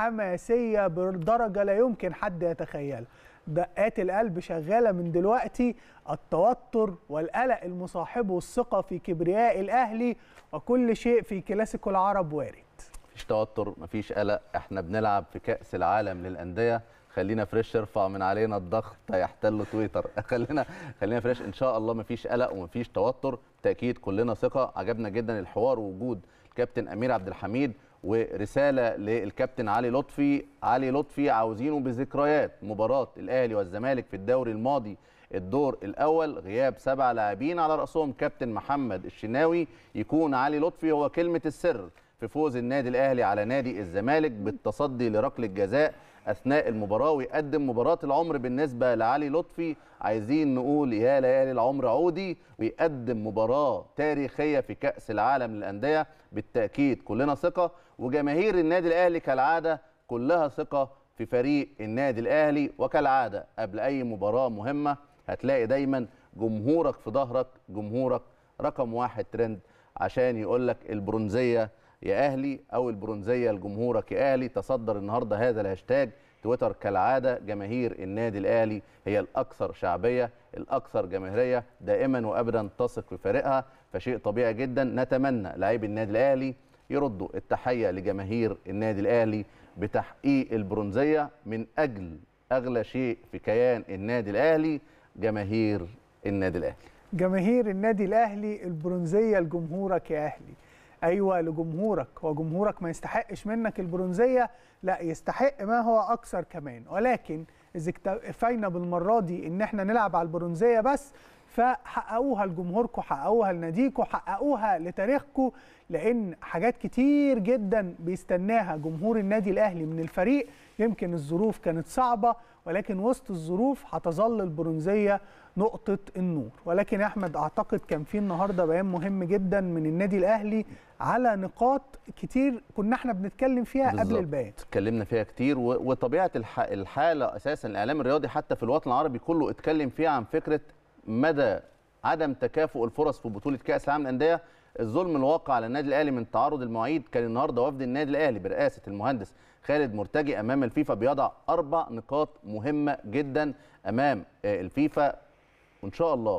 حماسيه بدرجه لا يمكن حد يتخيلها دقات القلب شغاله من دلوقتي التوتر والقلق المصاحبه الثقه في كبرياء الاهلي وكل شيء في كلاسيكو العرب وارد
مفيش توتر مفيش قلق احنا بنلعب في كاس العالم للانديه خلينا فريش ارفع من علينا الضغط هيحتل تويتر خلينا خلينا فريش ان شاء الله مفيش قلق ومفيش توتر تاكيد كلنا ثقه عجبنا جدا الحوار ووجود الكابتن امير عبد الحميد ورساله للكابتن علي لطفي علي لطفي عاوزينه بذكريات مباراه الاهلي والزمالك في الدوري الماضي الدور الاول غياب سبع لاعبين على راسهم كابتن محمد الشناوي يكون علي لطفي هو كلمه السر في فوز النادي الاهلي على نادي الزمالك بالتصدي لركله جزاء اثناء المباراه ويقدم مباراه العمر بالنسبه لعلي لطفي عايزين نقول يا ليالي العمر عودي ويقدم مباراه تاريخيه في كاس العالم للانديه بالتاكيد كلنا ثقه وجماهير النادي الاهلي كالعاده كلها ثقه في فريق النادي الاهلي وكالعاده قبل اي مباراه مهمه هتلاقي دايما جمهورك في ظهرك جمهورك رقم واحد ترند عشان يقول لك البرونزيه يا اهلي او البرونزيه لجمهورك يا اهلي تصدر النهارده هذا الهاشتاج تويتر كالعاده جماهير النادي الاهلي هي الاكثر شعبيه الاكثر جماهيريه دائما وابدا تثق في فريقها فشيء طبيعي جدا نتمنى لاعبي النادي الاهلي يردوا التحيه لجماهير النادي الاهلي بتحقيق البرونزيه من اجل اغلى شيء في كيان النادي الاهلي جماهير النادي الاهلي
جماهير النادي الاهلي البرونزيه لجمهورك يا اهلي ايوه لجمهورك هو جمهورك ما يستحقش منك البرونزيه لا يستحق ما هو اكثر كمان ولكن اذا اكتفينا بالمره دي ان احنا نلعب على البرونزيه بس فحققوها لجمهوركم حققوها لناديكم حققوها لتاريخكم لان حاجات كتير جدا بيستناها جمهور النادي الاهلي من الفريق يمكن الظروف كانت صعبه ولكن وسط الظروف هتظل البرونزيه نقطه النور ولكن يا احمد اعتقد كان في النهارده بيان مهم جدا من النادي الاهلي على نقاط كتير كنا احنا بنتكلم فيها قبل
بالظبط.
البيان
اتكلمنا فيها كتير و- وطبيعه الح... الحاله اساسا الاعلام الرياضي حتى في الوطن العربي كله اتكلم فيها عن فكره مدى عدم تكافؤ الفرص في بطوله كاس العالم للانديه الظلم الواقع على النادي الاهلي من تعرض المواعيد كان النهارده وفد النادي الاهلي برئاسه المهندس خالد مرتجي امام الفيفا بيضع اربع نقاط مهمه جدا امام آه، الفيفا وان شاء الله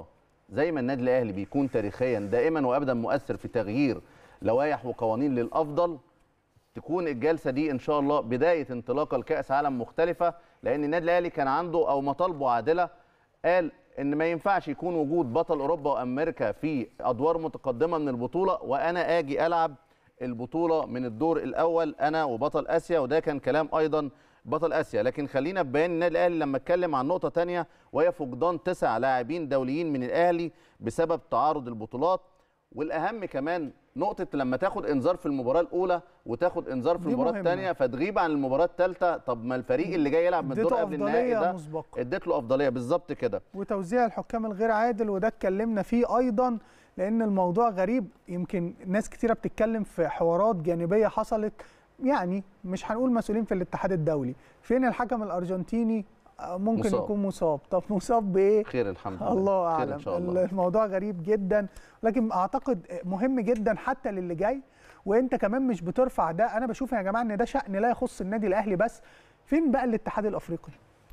زي ما النادي الاهلي بيكون تاريخيا دائما وابدا مؤثر في تغيير لوائح وقوانين للافضل تكون الجلسه دي ان شاء الله بدايه انطلاقه لكاس عالم مختلفه لان النادي الاهلي كان عنده او مطالبه عادله قال ان ما ينفعش يكون وجود بطل اوروبا وامريكا في ادوار متقدمه من البطوله وانا اجي العب البطوله من الدور الاول انا وبطل اسيا وده كان كلام ايضا بطل اسيا لكن خلينا ببيان النادي الاهلي لما اتكلم عن نقطه تانية وهي فقدان تسع لاعبين دوليين من الاهلي بسبب تعارض البطولات والاهم كمان نقطه لما تاخد انذار في المباراه الاولى وتاخد انذار في
دي
المباراه
مهمة.
الثانيه فتغيب عن المباراه الثالثه طب ما الفريق اللي جاي يلعب من الدور
اديته
قبل النهائي
أفضلية
ده
مسبقة.
اديت له افضليه بالظبط كده
وتوزيع الحكام الغير عادل وده اتكلمنا فيه ايضا لان الموضوع غريب يمكن ناس كتيره بتتكلم في حوارات جانبيه حصلت يعني مش هنقول مسؤولين في الاتحاد الدولي فين الحكم الارجنتيني آه، ممكن
مصاب.
يكون مصاب طب مصاب بايه
خير الحمد لله
الله
خير
اعلم
ان شاء الله
الموضوع غريب جدا لكن اعتقد مهم جدا حتى للي جاي وانت كمان مش بترفع ده انا بشوف يا جماعه ان ده شان لا يخص النادي الاهلي بس فين بقى الاتحاد الافريقي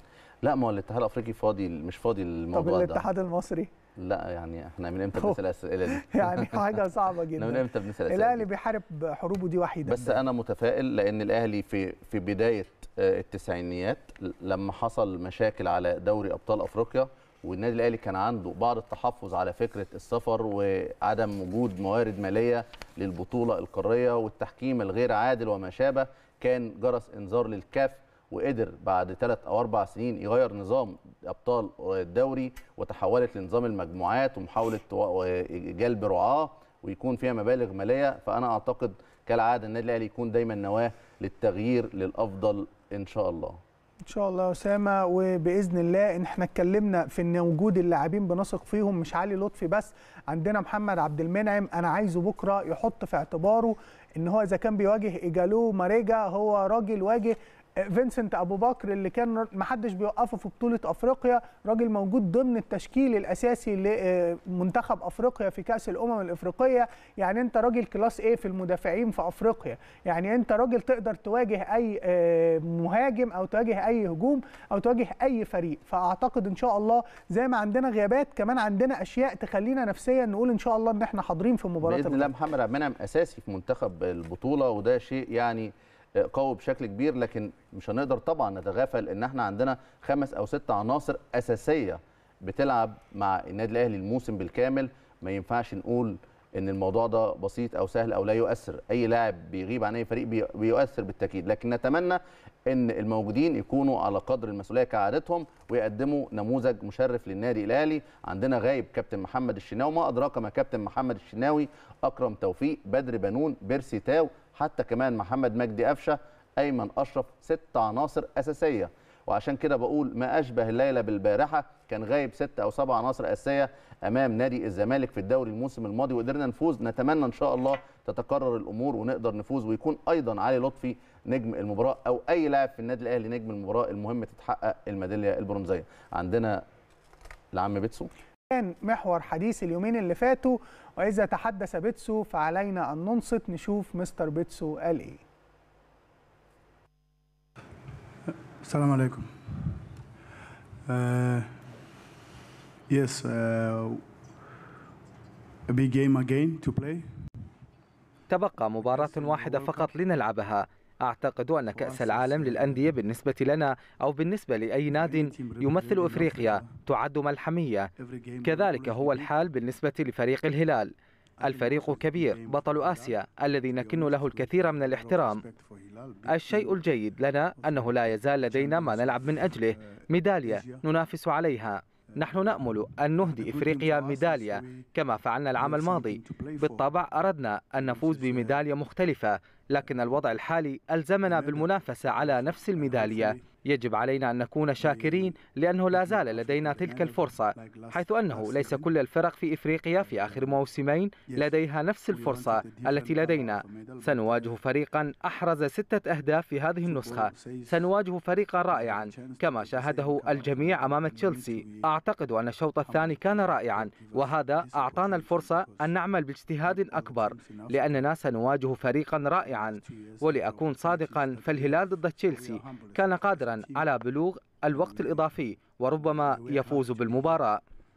لا ما هو الاتحاد الافريقي فاضي مش فاضي
طب
الموضوع ده
الاتحاد المصري
لا يعني احنا من امتى
هو-
بنسال الاسئله دي
يعني حاجه صعبه
احنا من
جدا
امتى بنسال الاسئله
الاهلي
دي
بيحارب حروبه دي وحيدا
بس انا متفائل لان الاهلي في في بدايه آه، التسعينيات لما حصل مشاكل على دوري ابطال افريقيا والنادي الاهلي كان عنده بعض التحفظ على فكره السفر وعدم وجود موارد ماليه للبطوله القاريه والتحكيم الغير عادل وما شابه كان جرس انذار للكاف وقدر بعد ثلاث او اربع سنين يغير نظام ابطال الدوري وتحولت لنظام المجموعات ومحاوله و- جلب رعاه ويكون فيها مبالغ ماليه فانا اعتقد كالعاده النادي الاهلي يكون دايما نواه للتغيير للافضل ان شاء الله
ان شاء الله يا اسامه وباذن الله ان احنا اتكلمنا في ان وجود اللاعبين بنثق فيهم مش علي لطفي بس عندنا محمد عبد المنعم انا عايزه بكره يحط في اعتباره ان هو اذا كان بيواجه ايجالو ماريجا هو راجل واجه فينسنت ابو بكر اللي كان ما حدش بيوقفه في بطوله افريقيا راجل موجود ضمن التشكيل الاساسي لمنتخب افريقيا في كاس الامم الافريقيه يعني انت راجل كلاس ايه في المدافعين في افريقيا يعني انت راجل تقدر تواجه اي آه، مهاجم او تواجه اي هجوم او تواجه اي فريق فاعتقد ان شاء الله زي ما عندنا غيابات كمان عندنا اشياء تخلينا نفسيا نقول ان شاء الله ان احنا حاضرين في مباراه
باذن الله
الغد.
محمد عبد المنعم اساسي في منتخب البطوله وده شيء يعني قوي بشكل كبير لكن مش هنقدر طبعا نتغافل ان احنا عندنا خمس او ست عناصر اساسيه بتلعب مع النادي الاهلي الموسم بالكامل ما ينفعش نقول ان الموضوع ده بسيط او سهل او لا يؤثر اي لاعب بيغيب عن اي فريق بي- بيؤثر بالتاكيد لكن نتمنى ان الموجودين يكونوا على قدر المسؤوليه كعادتهم ويقدموا نموذج مشرف للنادي الاهلي عندنا غايب كابتن محمد الشناوي ما ادراك ما كابتن محمد الشناوي اكرم توفيق بدر بنون بيرسي تاو حتى كمان محمد مجدي قفشه ايمن اشرف ست عناصر اساسيه وعشان كده بقول ما اشبه الليله بالبارحه كان غايب ست او سبع عناصر اساسيه امام نادي الزمالك في الدوري الموسم الماضي وقدرنا نفوز نتمنى ان شاء الله تتكرر الامور ونقدر نفوز ويكون ايضا علي لطفي نجم المباراه او اي لاعب في النادي الاهلي نجم المباراه المهم تتحقق الميداليه البرونزيه عندنا العم بيتسو
كان محور حديث اليومين اللي فاتوا واذا تحدث بيتسو فعلينا ان ننصت نشوف مستر بيتسو قال ايه
Assalamu alaikum. Uh, yes, uh, a big game again to play.
تبقى مباراة واحدة فقط لنلعبها أعتقد أن كأس العالم للأندية بالنسبة لنا أو بالنسبة لأي ناد يمثل إفريقيا تعد ملحمية كذلك هو الحال بالنسبة لفريق الهلال الفريق كبير بطل آسيا الذي نكن له الكثير من الاحترام الشيء الجيد لنا أنه لا يزال لدينا ما نلعب من أجله ميدالية ننافس عليها نحن نأمل أن نهدي إفريقيا ميدالية كما فعلنا العام الماضي بالطبع أردنا أن نفوز بميدالية مختلفة لكن الوضع الحالي ألزمنا بالمنافسة على نفس الميدالية يجب علينا أن نكون شاكرين لأنه لا زال لدينا تلك الفرصة حيث أنه ليس كل الفرق في إفريقيا في آخر موسمين لديها نفس الفرصة التي لدينا سنواجه فريقا أحرز ستة أهداف في هذه النسخة سنواجه فريقا رائعا كما شاهده الجميع أمام تشيلسي أعتقد أن الشوط الثاني كان رائعا وهذا أعطانا الفرصة أن نعمل باجتهاد أكبر لأننا سنواجه فريقا رائعا ولأكون صادقا فالهلال ضد تشيلسي كان قادرا على بلوغ الوقت الإضافي وربما يفوز بالمباراة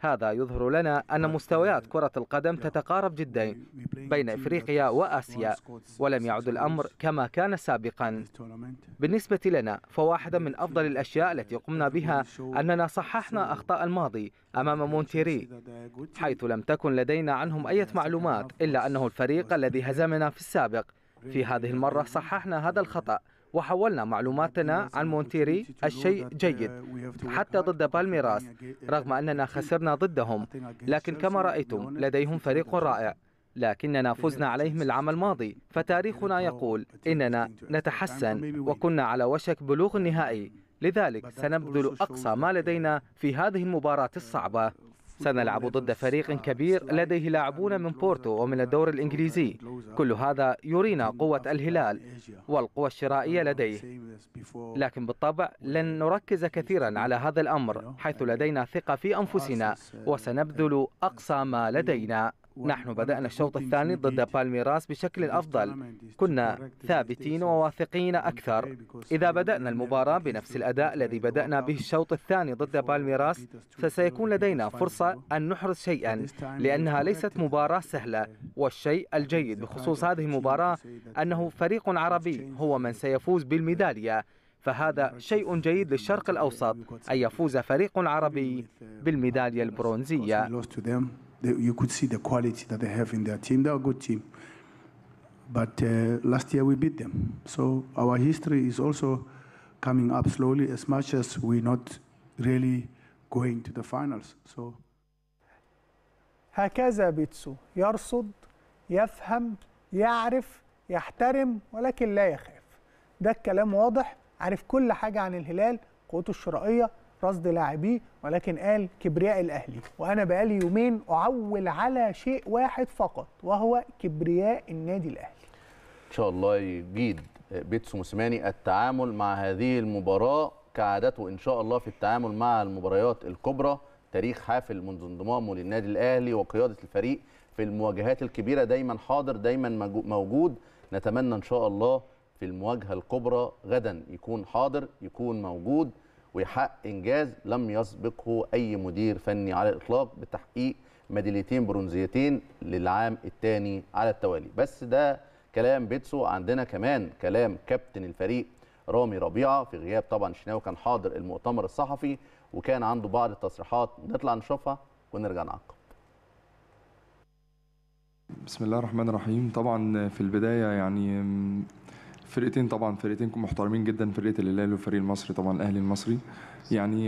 هذا يظهر لنا أن مستويات كرة القدم تتقارب جدا بين إفريقيا وآسيا ولم يعد الأمر كما كان سابقا بالنسبة لنا فواحدة من أفضل الأشياء التي قمنا بها أننا صححنا أخطاء الماضي أمام مونتيري حيث لم تكن لدينا عنهم أي معلومات إلا أنه الفريق الذي هزمنا في السابق في هذه المرة صححنا هذا الخطأ وحولنا معلوماتنا عن مونتيري الشيء جيد حتى ضد بالميراس رغم أننا خسرنا ضدهم لكن كما رأيتم لديهم فريق رائع لكننا فزنا عليهم العام الماضي فتاريخنا يقول إننا نتحسن وكنا على وشك بلوغ النهائي لذلك سنبذل أقصى ما لدينا في هذه المباراة الصعبة سنلعب ضد فريق كبير لديه لاعبون من بورتو ومن الدور الإنجليزي كل هذا يرينا قوة الهلال والقوة الشرائية لديه لكن بالطبع لن نركز كثيرا على هذا الأمر حيث لدينا ثقة في أنفسنا وسنبذل أقصى ما لدينا نحن بدأنا الشوط الثاني ضد بالميراس بشكل أفضل كنا ثابتين وواثقين أكثر إذا بدأنا المباراة بنفس الأداء الذي بدأنا به الشوط الثاني ضد بالميراس فسيكون لدينا فرصة أن نحرز شيئا لأنها ليست مباراة سهلة والشيء الجيد بخصوص هذه المباراة أنه فريق عربي هو من سيفوز بالميدالية فهذا شيء جيد للشرق الأوسط أن يفوز فريق عربي بالميدالية البرونزية
you could see the quality that they have in their team. They're a good team. But uh, last year we beat them. So our history is also coming up slowly as much as we're not really going to the finals. So
هكذا بيتسو يرصد يفهم يعرف يحترم ولكن لا يخاف ده الكلام واضح عارف كل حاجة عن الهلال قوته الشرائية رصد لاعبيه ولكن قال كبرياء الاهلي وانا بقالي يومين اعول على شيء واحد فقط وهو كبرياء النادي الاهلي
ان شاء الله يجيد بيتسو موسيماني التعامل مع هذه المباراه كعادته ان شاء الله في التعامل مع المباريات الكبرى تاريخ حافل منذ انضمامه للنادي الاهلي وقياده الفريق في المواجهات الكبيره دايما حاضر دايما موجود نتمنى ان شاء الله في المواجهه الكبرى غدا يكون حاضر يكون موجود ويحقق انجاز لم يسبقه اي مدير فني على الاطلاق بتحقيق ميداليتين برونزيتين للعام الثاني على التوالي بس ده كلام بيتسو عندنا كمان كلام كابتن الفريق رامي ربيعه في غياب طبعا الشناوي كان حاضر المؤتمر الصحفي وكان عنده بعض التصريحات نطلع نشوفها ونرجع نعقب
بسم الله الرحمن الرحيم طبعا في البدايه يعني فرقتين طبعا فرقتين محترمين جدا فرقه الهلال والفريق المصري طبعا الاهلي المصري يعني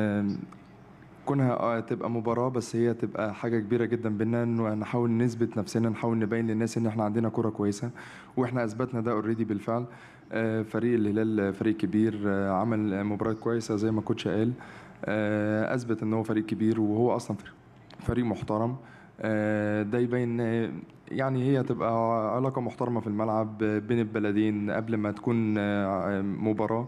كونها تبقى مباراه بس هي تبقى حاجه كبيره جدا بينا انه نحاول نثبت نفسنا نحاول نبين للناس ان احنا عندنا كره كويسه واحنا اثبتنا ده اوريدي بالفعل فريق الهلال فريق كبير عمل مباراه كويسه زي ما كوتش قال اثبت ان هو فريق كبير وهو اصلا فريق محترم ده يبين يعني هي تبقى علاقة محترمة في الملعب بين البلدين قبل ما تكون مباراة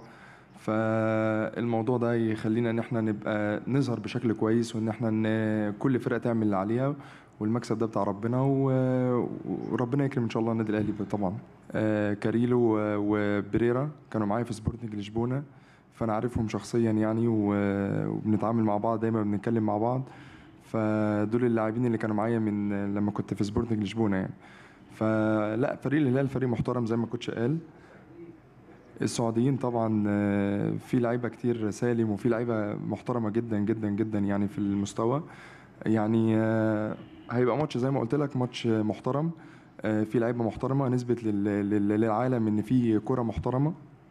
فالموضوع ده يخلينا ان احنا نبقى نظهر بشكل كويس وان احنا كل فرقة تعمل اللي عليها والمكسب ده بتاع ربنا وربنا يكرم ان شاء الله النادي الاهلي طبعا كاريلو وبريرا كانوا معايا في سبورتنج لشبونه فانا عارفهم شخصيا يعني وبنتعامل مع بعض دايما بنتكلم مع بعض فدول اللاعبين اللي كانوا معايا من لما كنت في سبورتنج لشبونه يعني فلا فريق الهلال فريق محترم زي ما كنتش قال السعوديين طبعا في لعيبه كتير سالم وفي لعيبه محترمه جدا جدا جدا يعني في المستوى يعني هيبقى ماتش زي ما قلت لك ماتش محترم في لعيبه محترمه نثبت للعالم ان في كره محترمه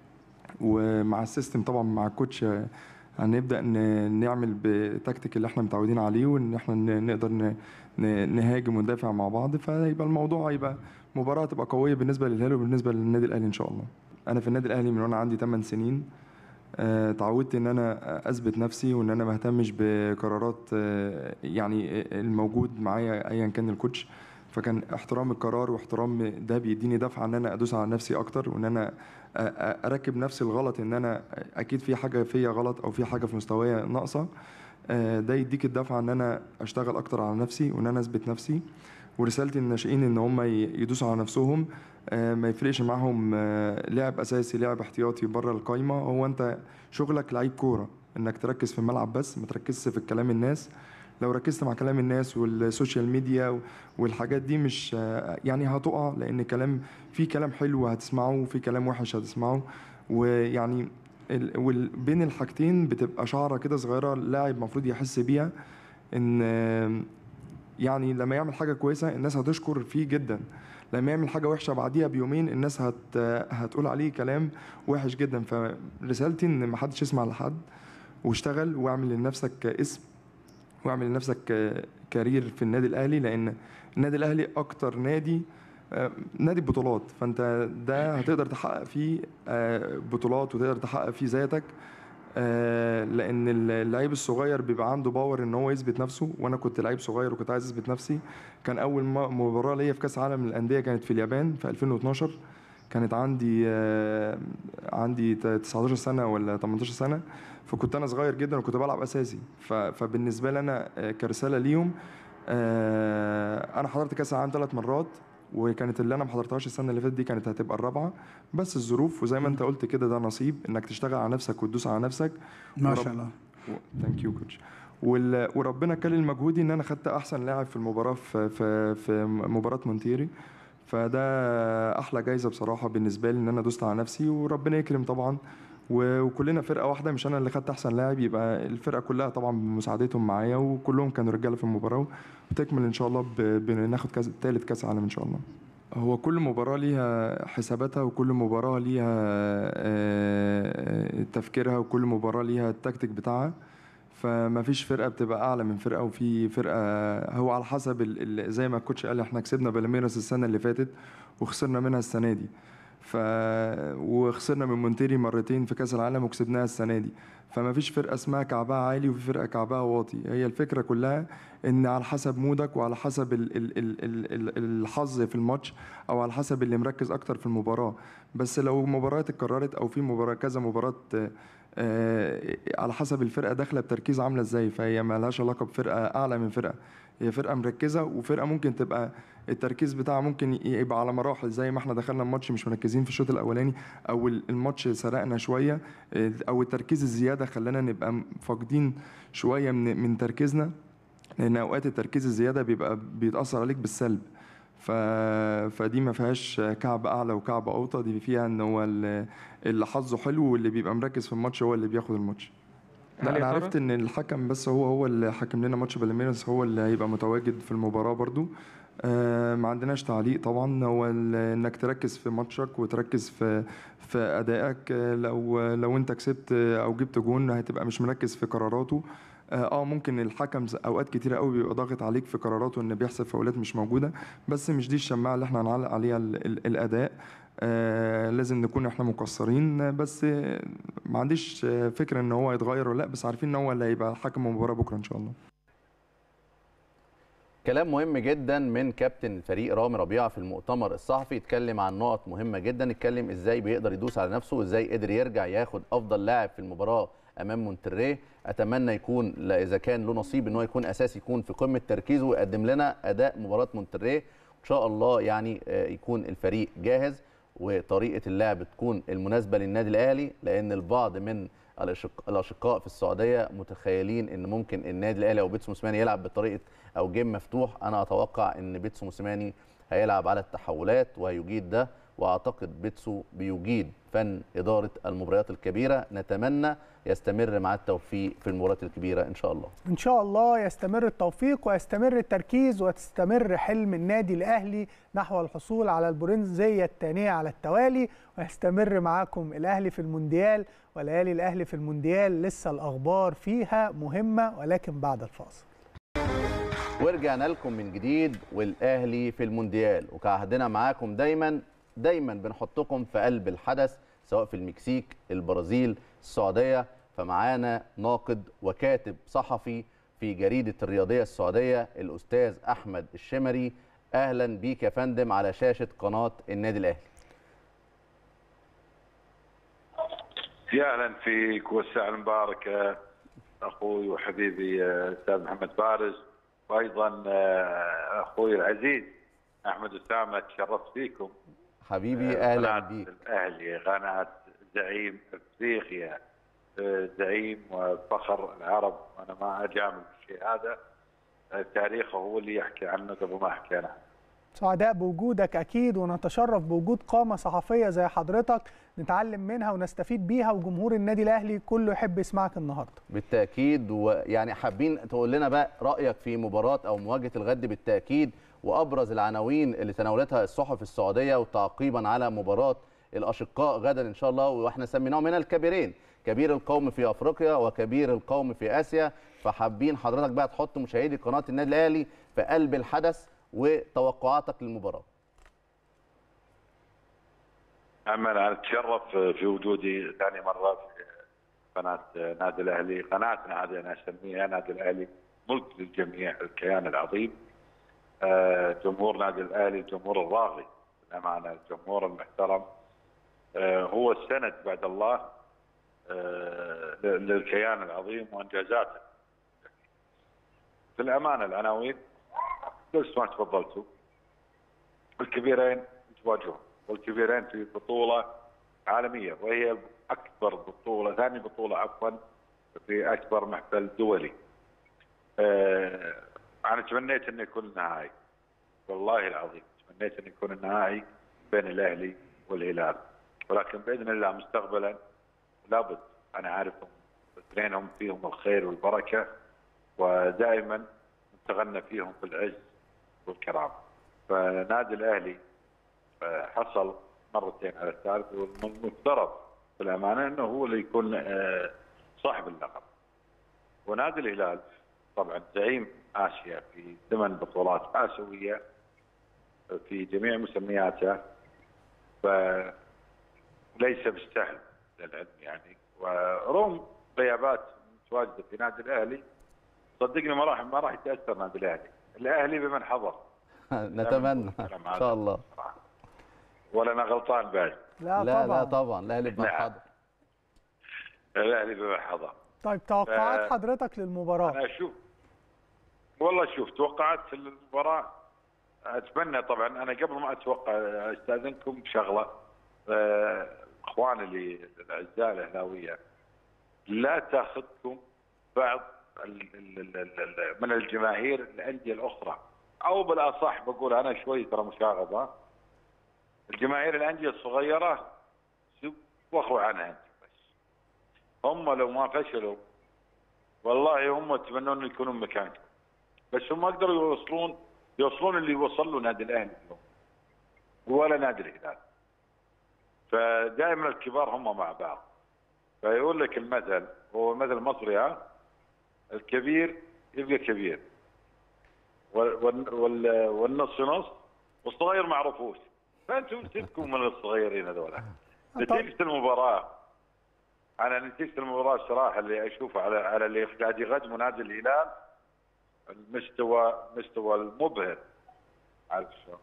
ومع السيستم طبعا مع الكوتش هنبدا نعمل بتكتيك اللي احنا متعودين عليه وان احنا نقدر نهاجم وندافع مع بعض فيبقى الموضوع يبقى مباراه تبقى قويه بالنسبه للهلال وبالنسبه للنادي الاهلي ان شاء الله انا في النادي الاهلي من وانا عندي 8 سنين اتعودت ان انا اثبت نفسي وان انا ما اهتمش بقرارات يعني الموجود معايا ايا كان الكوتش فكان احترام القرار واحترام ده بيديني دفعه ان انا ادوس على نفسي اكتر وان انا اركب نفسي الغلط ان انا اكيد في حاجه فيا غلط او في حاجه في مستوايا ناقصه ده يديك الدفعه ان انا اشتغل اكتر على نفسي وان انا اثبت نفسي ورسالتي للناشئين ان هم يدوسوا على نفسهم ما يفرقش معاهم لعب اساسي لعب احتياطي بره القايمه هو انت شغلك لعيب كوره انك تركز في الملعب بس ما تركزش في الكلام الناس لو ركزت مع كلام الناس والسوشيال ميديا والحاجات دي مش يعني هتقع لان كلام في كلام حلو هتسمعه وفي كلام وحش هتسمعه ويعني ال- وال- بين الحاجتين بتبقى شعره كده صغيره اللاعب المفروض يحس بيها ان يعني لما يعمل حاجه كويسه الناس هتشكر فيه جدا لما يعمل حاجه وحشه بعديها بيومين الناس هت هتقول عليه كلام وحش جدا فرسالتي ان ما حدش يسمع لحد واشتغل واعمل لنفسك اسم واعمل لنفسك كارير في النادي الاهلي لان النادي الاهلي اكتر نادي آه، نادي بطولات فانت ده هتقدر تحقق فيه آه، بطولات وتقدر تحقق فيه ذاتك آه، لان اللعيب الصغير بيبقى عنده باور ان هو يثبت نفسه وانا كنت لعيب صغير وكنت عايز اثبت نفسي كان اول م- مباراه ليا في كاس العالم للانديه كانت في اليابان في 2012 كانت عندي آه، عندي ت- 19 سنه ولا 18 سنه فكنت انا صغير جدا وكنت بلعب اساسي ف- فبالنسبه لي انا آه، كرساله ليهم آه، انا حضرت كاس العالم ثلاث مرات وكانت اللي انا ما حضرتهاش السنه اللي فاتت دي كانت هتبقى الرابعه بس الظروف وزي ما انت قلت كده ده نصيب انك تشتغل على نفسك وتدوس على نفسك
ما شاء الله
ثانك يو كوتش وربنا كلل مجهودي ان انا خدت احسن لاعب في المباراه في في في مباراه مونتيري فده احلى جايزه بصراحه بالنسبه لي ان انا دوست على نفسي وربنا يكرم طبعا و- وكلنا فرقه واحده مش انا اللي خدت احسن لاعب يبقى الفرقه كلها طبعا بمساعدتهم معايا وكلهم كانوا رجاله في المباراه وتكمل ان شاء الله ب- بناخد كاس ثالث كاس عالم ان شاء الله هو كل مباراة ليها حساباتها وكل مباراة ليها آه، تفكيرها وكل مباراة ليها التكتيك بتاعها فما فيش فرقة بتبقى أعلى من فرقة وفي فرقة هو على حسب ال- ال- زي ما الكوتش قال احنا كسبنا بالميراس السنة اللي فاتت وخسرنا منها السنة دي ف وخسرنا من مونتيري مرتين في كأس العالم وكسبناها السنة دي فما فيش فرقة اسمها كعبها عالي وفي فرقة كعبها واطي هي الفكرة كلها ان على حسب مودك وعلى حسب ال ال ال ال ال الحظ في الماتش او على حسب اللي مركز اكتر في المباراة بس لو مباريات اتكررت او في مباراة كذا مباراة آه، آه، على حسب الفرقة داخلة بتركيز عاملة ازاي فهي ما لهاش علاقة بفرقة اعلى من فرقة هي فرقة مركزة وفرقة ممكن تبقى التركيز بتاعها ممكن يبقى على مراحل زي ما احنا دخلنا الماتش مش مركزين في الشوط الاولاني او ال- الماتش سرقنا شويه اه، او التركيز الزياده خلانا نبقى فاقدين شويه من من تركيزنا لان اوقات التركيز الزياده بيبقى بيتاثر عليك بالسلب ف... فدي ما فيهاش كعب اعلى وكعب اوطى دي فيها ان هو ال- اللي حظه حلو واللي بيبقى مركز في الماتش هو اللي بياخد الماتش
هل
لا
يا
انا
ترى؟
عرفت ان الحكم بس هو هو اللي حكم لنا ماتش بالميراس هو اللي هيبقى متواجد في المباراه برضو آه ما عندناش تعليق طبعا هو ال- انك تركز في ماتشك وتركز في في ادائك آه، لو لو انت كسبت آه، او جبت جون هتبقى مش مركز في قراراته اه آه، ممكن الحكم ز- اوقات كتيره قوي بيبقى ضاغط عليك في قراراته ان بيحسب فاولات مش موجوده بس مش دي الشماعه اللي احنا هنعلق عليها ال ال الاداء آه لازم نكون احنا مقصرين آه، بس آه، ما عنديش آه، فكره ان هو يتغير ولا لا بس عارفين ان هو اللي هيبقى حكم المباراه بكره ان شاء الله
كلام مهم جدا من كابتن الفريق رامي ربيعه في المؤتمر الصحفي اتكلم عن نقط مهمه جدا اتكلم ازاي بيقدر يدوس على نفسه وازاي قدر يرجع ياخد افضل لاعب في المباراه امام مونتريه اتمنى يكون لا اذا كان له نصيب ان هو يكون اساسي يكون في قمه تركيزه ويقدم لنا اداء مباراه مونتريه ان شاء الله يعني آه، يكون الفريق جاهز وطريقه اللعب تكون المناسبه للنادي الاهلي لان البعض من الأشق- الاشقاء في السعوديه متخيلين ان ممكن النادي الاهلي او بيتسو موسيماني يلعب بطريقه او جيم مفتوح انا اتوقع ان بيتسو موسيماني هيلعب على التحولات وهيجيد ده واعتقد بيتسو بيجيد فن اداره المباريات الكبيره نتمنى يستمر مع التوفيق في المباريات الكبيره ان شاء الله
ان شاء الله يستمر التوفيق ويستمر التركيز وتستمر حلم النادي الاهلي نحو الحصول على البرونزيه الثانيه على التوالي ويستمر معاكم الاهلي في المونديال وليالي الاهلي في المونديال لسه الاخبار فيها مهمه ولكن بعد الفاصل
ورجعنا لكم من جديد والاهلي في المونديال وكعهدنا معاكم دايما دايما بنحطكم في قلب الحدث سواء في المكسيك البرازيل السعوديه فمعانا ناقد وكاتب صحفي في جريده الرياضيه السعوديه الاستاذ احمد الشمري اهلا بيك يا فندم على شاشه قناه النادي الاهلي
يا اهلا فيك والساعه المباركه اخوي وحبيبي آه، استاذ محمد فارس وايضا آه، اخوي العزيز احمد اسامه تشرفت فيكم
حبيبي
آه،
اهلا
قناة
بيك
الاهلي قناه زعيم افريقيا آه، زعيم وفخر العرب وانا ما اجامل بالشيء هذا تاريخه هو اللي يحكي عنه قبل ما حكينا
سعداء بوجودك اكيد ونتشرف بوجود قامه صحفيه زي حضرتك نتعلم منها ونستفيد بيها وجمهور النادي الاهلي كله يحب يسمعك النهارده
بالتاكيد ويعني حابين تقول لنا بقى رايك في مباراه او مواجهه الغد بالتاكيد وابرز العناوين اللي تناولتها الصحف السعوديه وتعقيبا على مباراه الاشقاء غدا ان شاء الله واحنا سميناهم من الكبيرين كبير القوم في افريقيا وكبير القوم في اسيا فحابين حضرتك بقى تحط مشاهدي قناه النادي الاهلي في قلب الحدث وتوقعاتك للمباراه
اما انا اتشرف في وجودي ثاني مره في قناه نادي الاهلي قناتنا هذه انا اسميها نادي الاهلي ملك للجميع الكيان العظيم آه، جمهور نادي الاهلي الجمهور الراغي بامانه الجمهور المحترم آه، هو السند بعد الله آه، للكيان العظيم وانجازاته في الامانه العناوين نفس ما تفضلتوا الكبيرين تواجهون والكبيرين في بطوله عالميه وهي اكبر بطوله ثاني بطوله عفوا في اكبر محفل دولي. آه انا تمنيت انه يكون النهائي والله العظيم تمنيت انه يكون النهائي بين الاهلي والهلال ولكن باذن الله مستقبلا لابد انا عارفهم اثنينهم فيهم الخير والبركه ودائما نتغنى فيهم بالعز والكرامه. فنادي الاهلي حصل مرتين على الثالث والمفترض بالامانه انه هو اللي يكون صاحب اللقب. ونادي الهلال طبعا زعيم اسيا في ثمان بطولات اسيويه في جميع مسمياته فليس بالسهل للعلم يعني ورغم غيابات متواجده في نادي الاهلي صدقني ما راح ما راح يتاثر نادي الاهلي، الاهلي بمن حضر.
نتمنى ان شاء الله
ولا انا غلطان بعد
لا,
لا
طبعا
لا طبعا الاهلي بمن حضر
الاهلي بمن حضر
طيب توقعات
ف-
حضرتك للمباراه
انا اشوف والله شوف توقعات المباراه اتمنى طبعا انا قبل ما اتوقع استاذنكم بشغله آه، اخواني اللي الاعزاء الاهلاويه لا تاخذكم بعض ال- ال- ال- ال- ال- من الجماهير الانديه الاخرى او بالاصح بقول انا شوي ترى مشاغب ها الجماهير الانديه الصغيره وخروا عنها انت بس هم لو ما فشلوا والله هم يتمنون يكونون مكانكم بس هم ما قدروا يوصلون يوصلون اللي وصل له نادي الاهلي اليوم ولا نادي الهلال فدائما الكبار هم مع بعض فيقول لك المثل هو مثل مصري ها الكبير يبقى كبير وال- وال- وال- والنص نص والصغير ما عرفوش فانتم سيبكم من الصغيرين هذول نتيجه المباراه انا نتيجه المباراه الصراحه اللي اشوفها على على اللي قاعد يقدمه نادي الهلال المستوى مستوى المبهر عارف شلون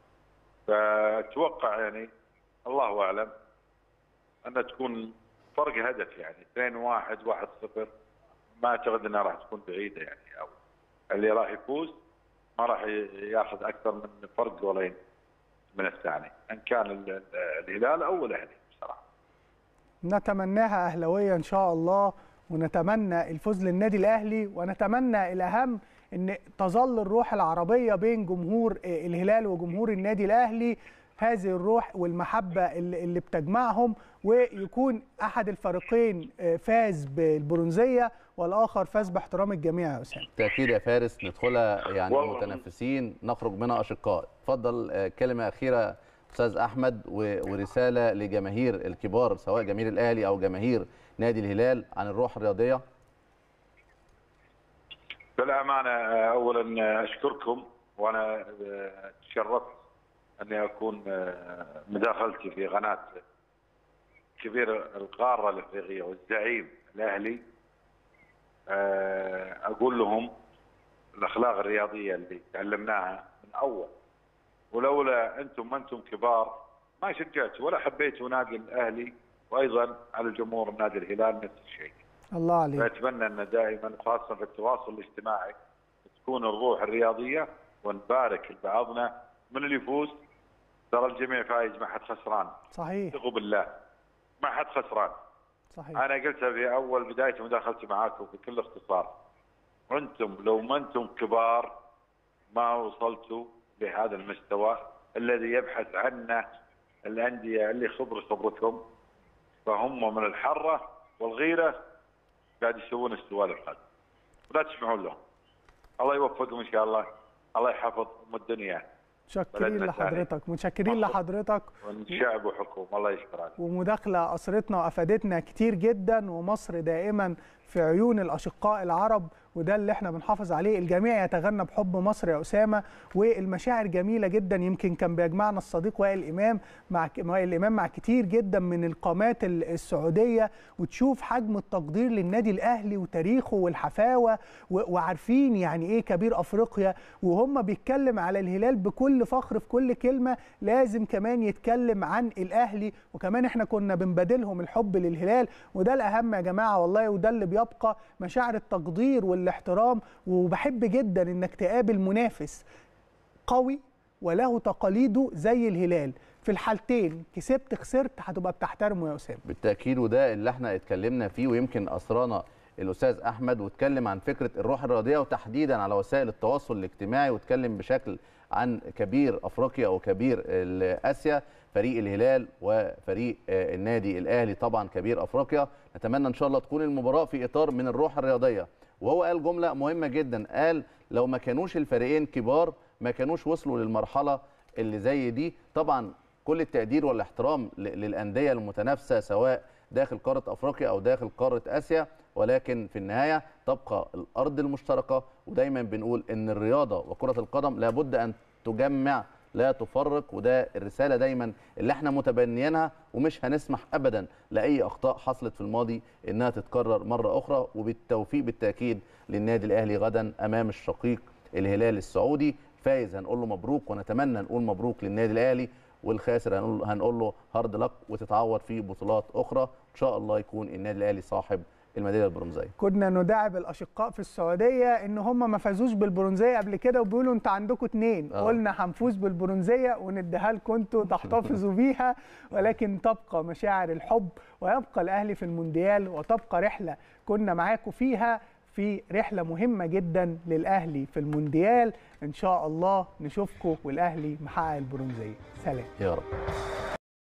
فاتوقع يعني الله اعلم انها تكون فرق هدف يعني 2 1 1 0 ما اعتقد انها راح تكون بعيده يعني او اللي راح يفوز ما راح ياخذ اكثر من فرق جولين من الثاني ان كان ال- ال- الهلال او الاهلي بصراحه
نتمناها اهلاويه ان شاء الله ونتمنى الفوز للنادي الاهلي ونتمنى الاهم ان تظل الروح العربيه بين جمهور آه، الهلال وجمهور النادي الاهلي هذه الروح والمحبه اللي اللي بتجمعهم ويكون احد الفريقين آه، فاز بالبرونزيه والاخر فاز باحترام الجميع يا اسامه
بالتاكيد يا فارس ندخلها يعني
والله.
متنافسين نخرج منها اشقاء اتفضل آه، كلمه اخيره استاذ احمد و- ورساله لجماهير الكبار سواء جماهير الاهلي او جماهير نادي الهلال عن الروح الرياضيه
بالامانه آه، اولا آه، اشكركم وانا آه، تشرفت اني اكون آه، مداخلتي في قناه كبير القاره الافريقيه والزعيم الاهلي آه، اقول لهم الاخلاق الرياضيه اللي تعلمناها من اول ولولا انتم ما انتم كبار ما شجعتوا ولا حبيتوا نادي الاهلي وايضا على جمهور نادي الهلال نفس الشيء.
الله عليك
فاتمنى ان دائما خاصه في التواصل الاجتماعي تكون الروح الرياضيه ونبارك لبعضنا من اللي يفوز ترى الجميع فايز ما حد خسران
صحيح
ثقوا بالله ما حد خسران
صحيح
انا قلتها في اول بدايه مداخلتي معاكم بكل اختصار انتم لو ما انتم كبار ما وصلتوا لهذا المستوى الذي يبحث عنه الانديه اللي خبر خبرتهم فهم من الحره والغيره قاعد يسوون السوالف هذه ولا تسمعون لهم الله يوفقهم ان شاء الله الله يحفظ ام الدنيا
متشكرين
بلدنا
لحضرتك متشكرين لحضرتك
والشعب وحكومه الله يشكر عليك
ومداخله اثرتنا وافادتنا كتير جدا ومصر دائما في عيون الاشقاء العرب وده اللي احنا بنحافظ عليه الجميع يتغنى بحب مصر يا اسامه والمشاعر جميله جدا يمكن كان بيجمعنا الصديق وائل امام مع وائل الامام مع كتير جدا من القامات ال- السعوديه وتشوف حجم التقدير للنادي الاهلي وتاريخه والحفاوه و- وعارفين يعني ايه كبير افريقيا وهم بيتكلم على الهلال بكل فخر في كل كلمه لازم كمان يتكلم عن الاهلي وكمان احنا كنا بنبادلهم الحب للهلال وده الاهم يا جماعه والله وده اللي بيبقى مشاعر التقدير والاحترام وبحب جدا انك تقابل منافس قوي وله تقاليده زي الهلال في الحالتين كسبت خسرت هتبقى بتحترمه يا اسامه
بالتاكيد وده اللي احنا اتكلمنا فيه ويمكن اسرانا الاستاذ احمد واتكلم عن فكره الروح الرياضيه وتحديدا على وسائل التواصل الاجتماعي واتكلم بشكل عن كبير افريقيا او كبير اسيا فريق الهلال وفريق آه، النادي الاهلي طبعا كبير افريقيا نتمنى ان شاء الله تكون المباراه في اطار من الروح الرياضيه وهو قال جمله مهمه جدا قال لو ما كانوش الفريقين كبار ما كانوش وصلوا للمرحله اللي زي دي طبعا كل التقدير والاحترام ل- للانديه المتنافسه سواء داخل قاره افريقيا او داخل قاره اسيا ولكن في النهايه تبقى الارض المشتركه ودايما بنقول ان الرياضه وكره القدم لابد ان تجمع لا تفرق وده الرساله دايما اللي احنا متبنيينها ومش هنسمح ابدا لاي اخطاء حصلت في الماضي انها تتكرر مره اخرى وبالتوفيق بالتاكيد للنادي الاهلي غدا امام الشقيق الهلال السعودي فايز هنقول له مبروك ونتمنى نقول مبروك للنادي الاهلي والخاسر هنقول هنقول له هارد لك وتتعوض في بطولات اخرى ان شاء الله يكون النادي الاهلي صاحب الميداليه البرونزيه
كنا نداعب الاشقاء في السعوديه ان هم ما فازوش بالبرونزيه قبل كده وبيقولوا انت عندكم اتنين
آه.
قلنا هنفوز بالبرونزيه ونديها لكم انتوا تحتفظوا بيها ولكن تبقى مشاعر الحب ويبقى الاهلي في المونديال وتبقى رحله كنا معاكم فيها في رحله مهمه جدا للاهلي في المونديال ان شاء الله نشوفكم والاهلي محقق البرونزيه سلام
يا رب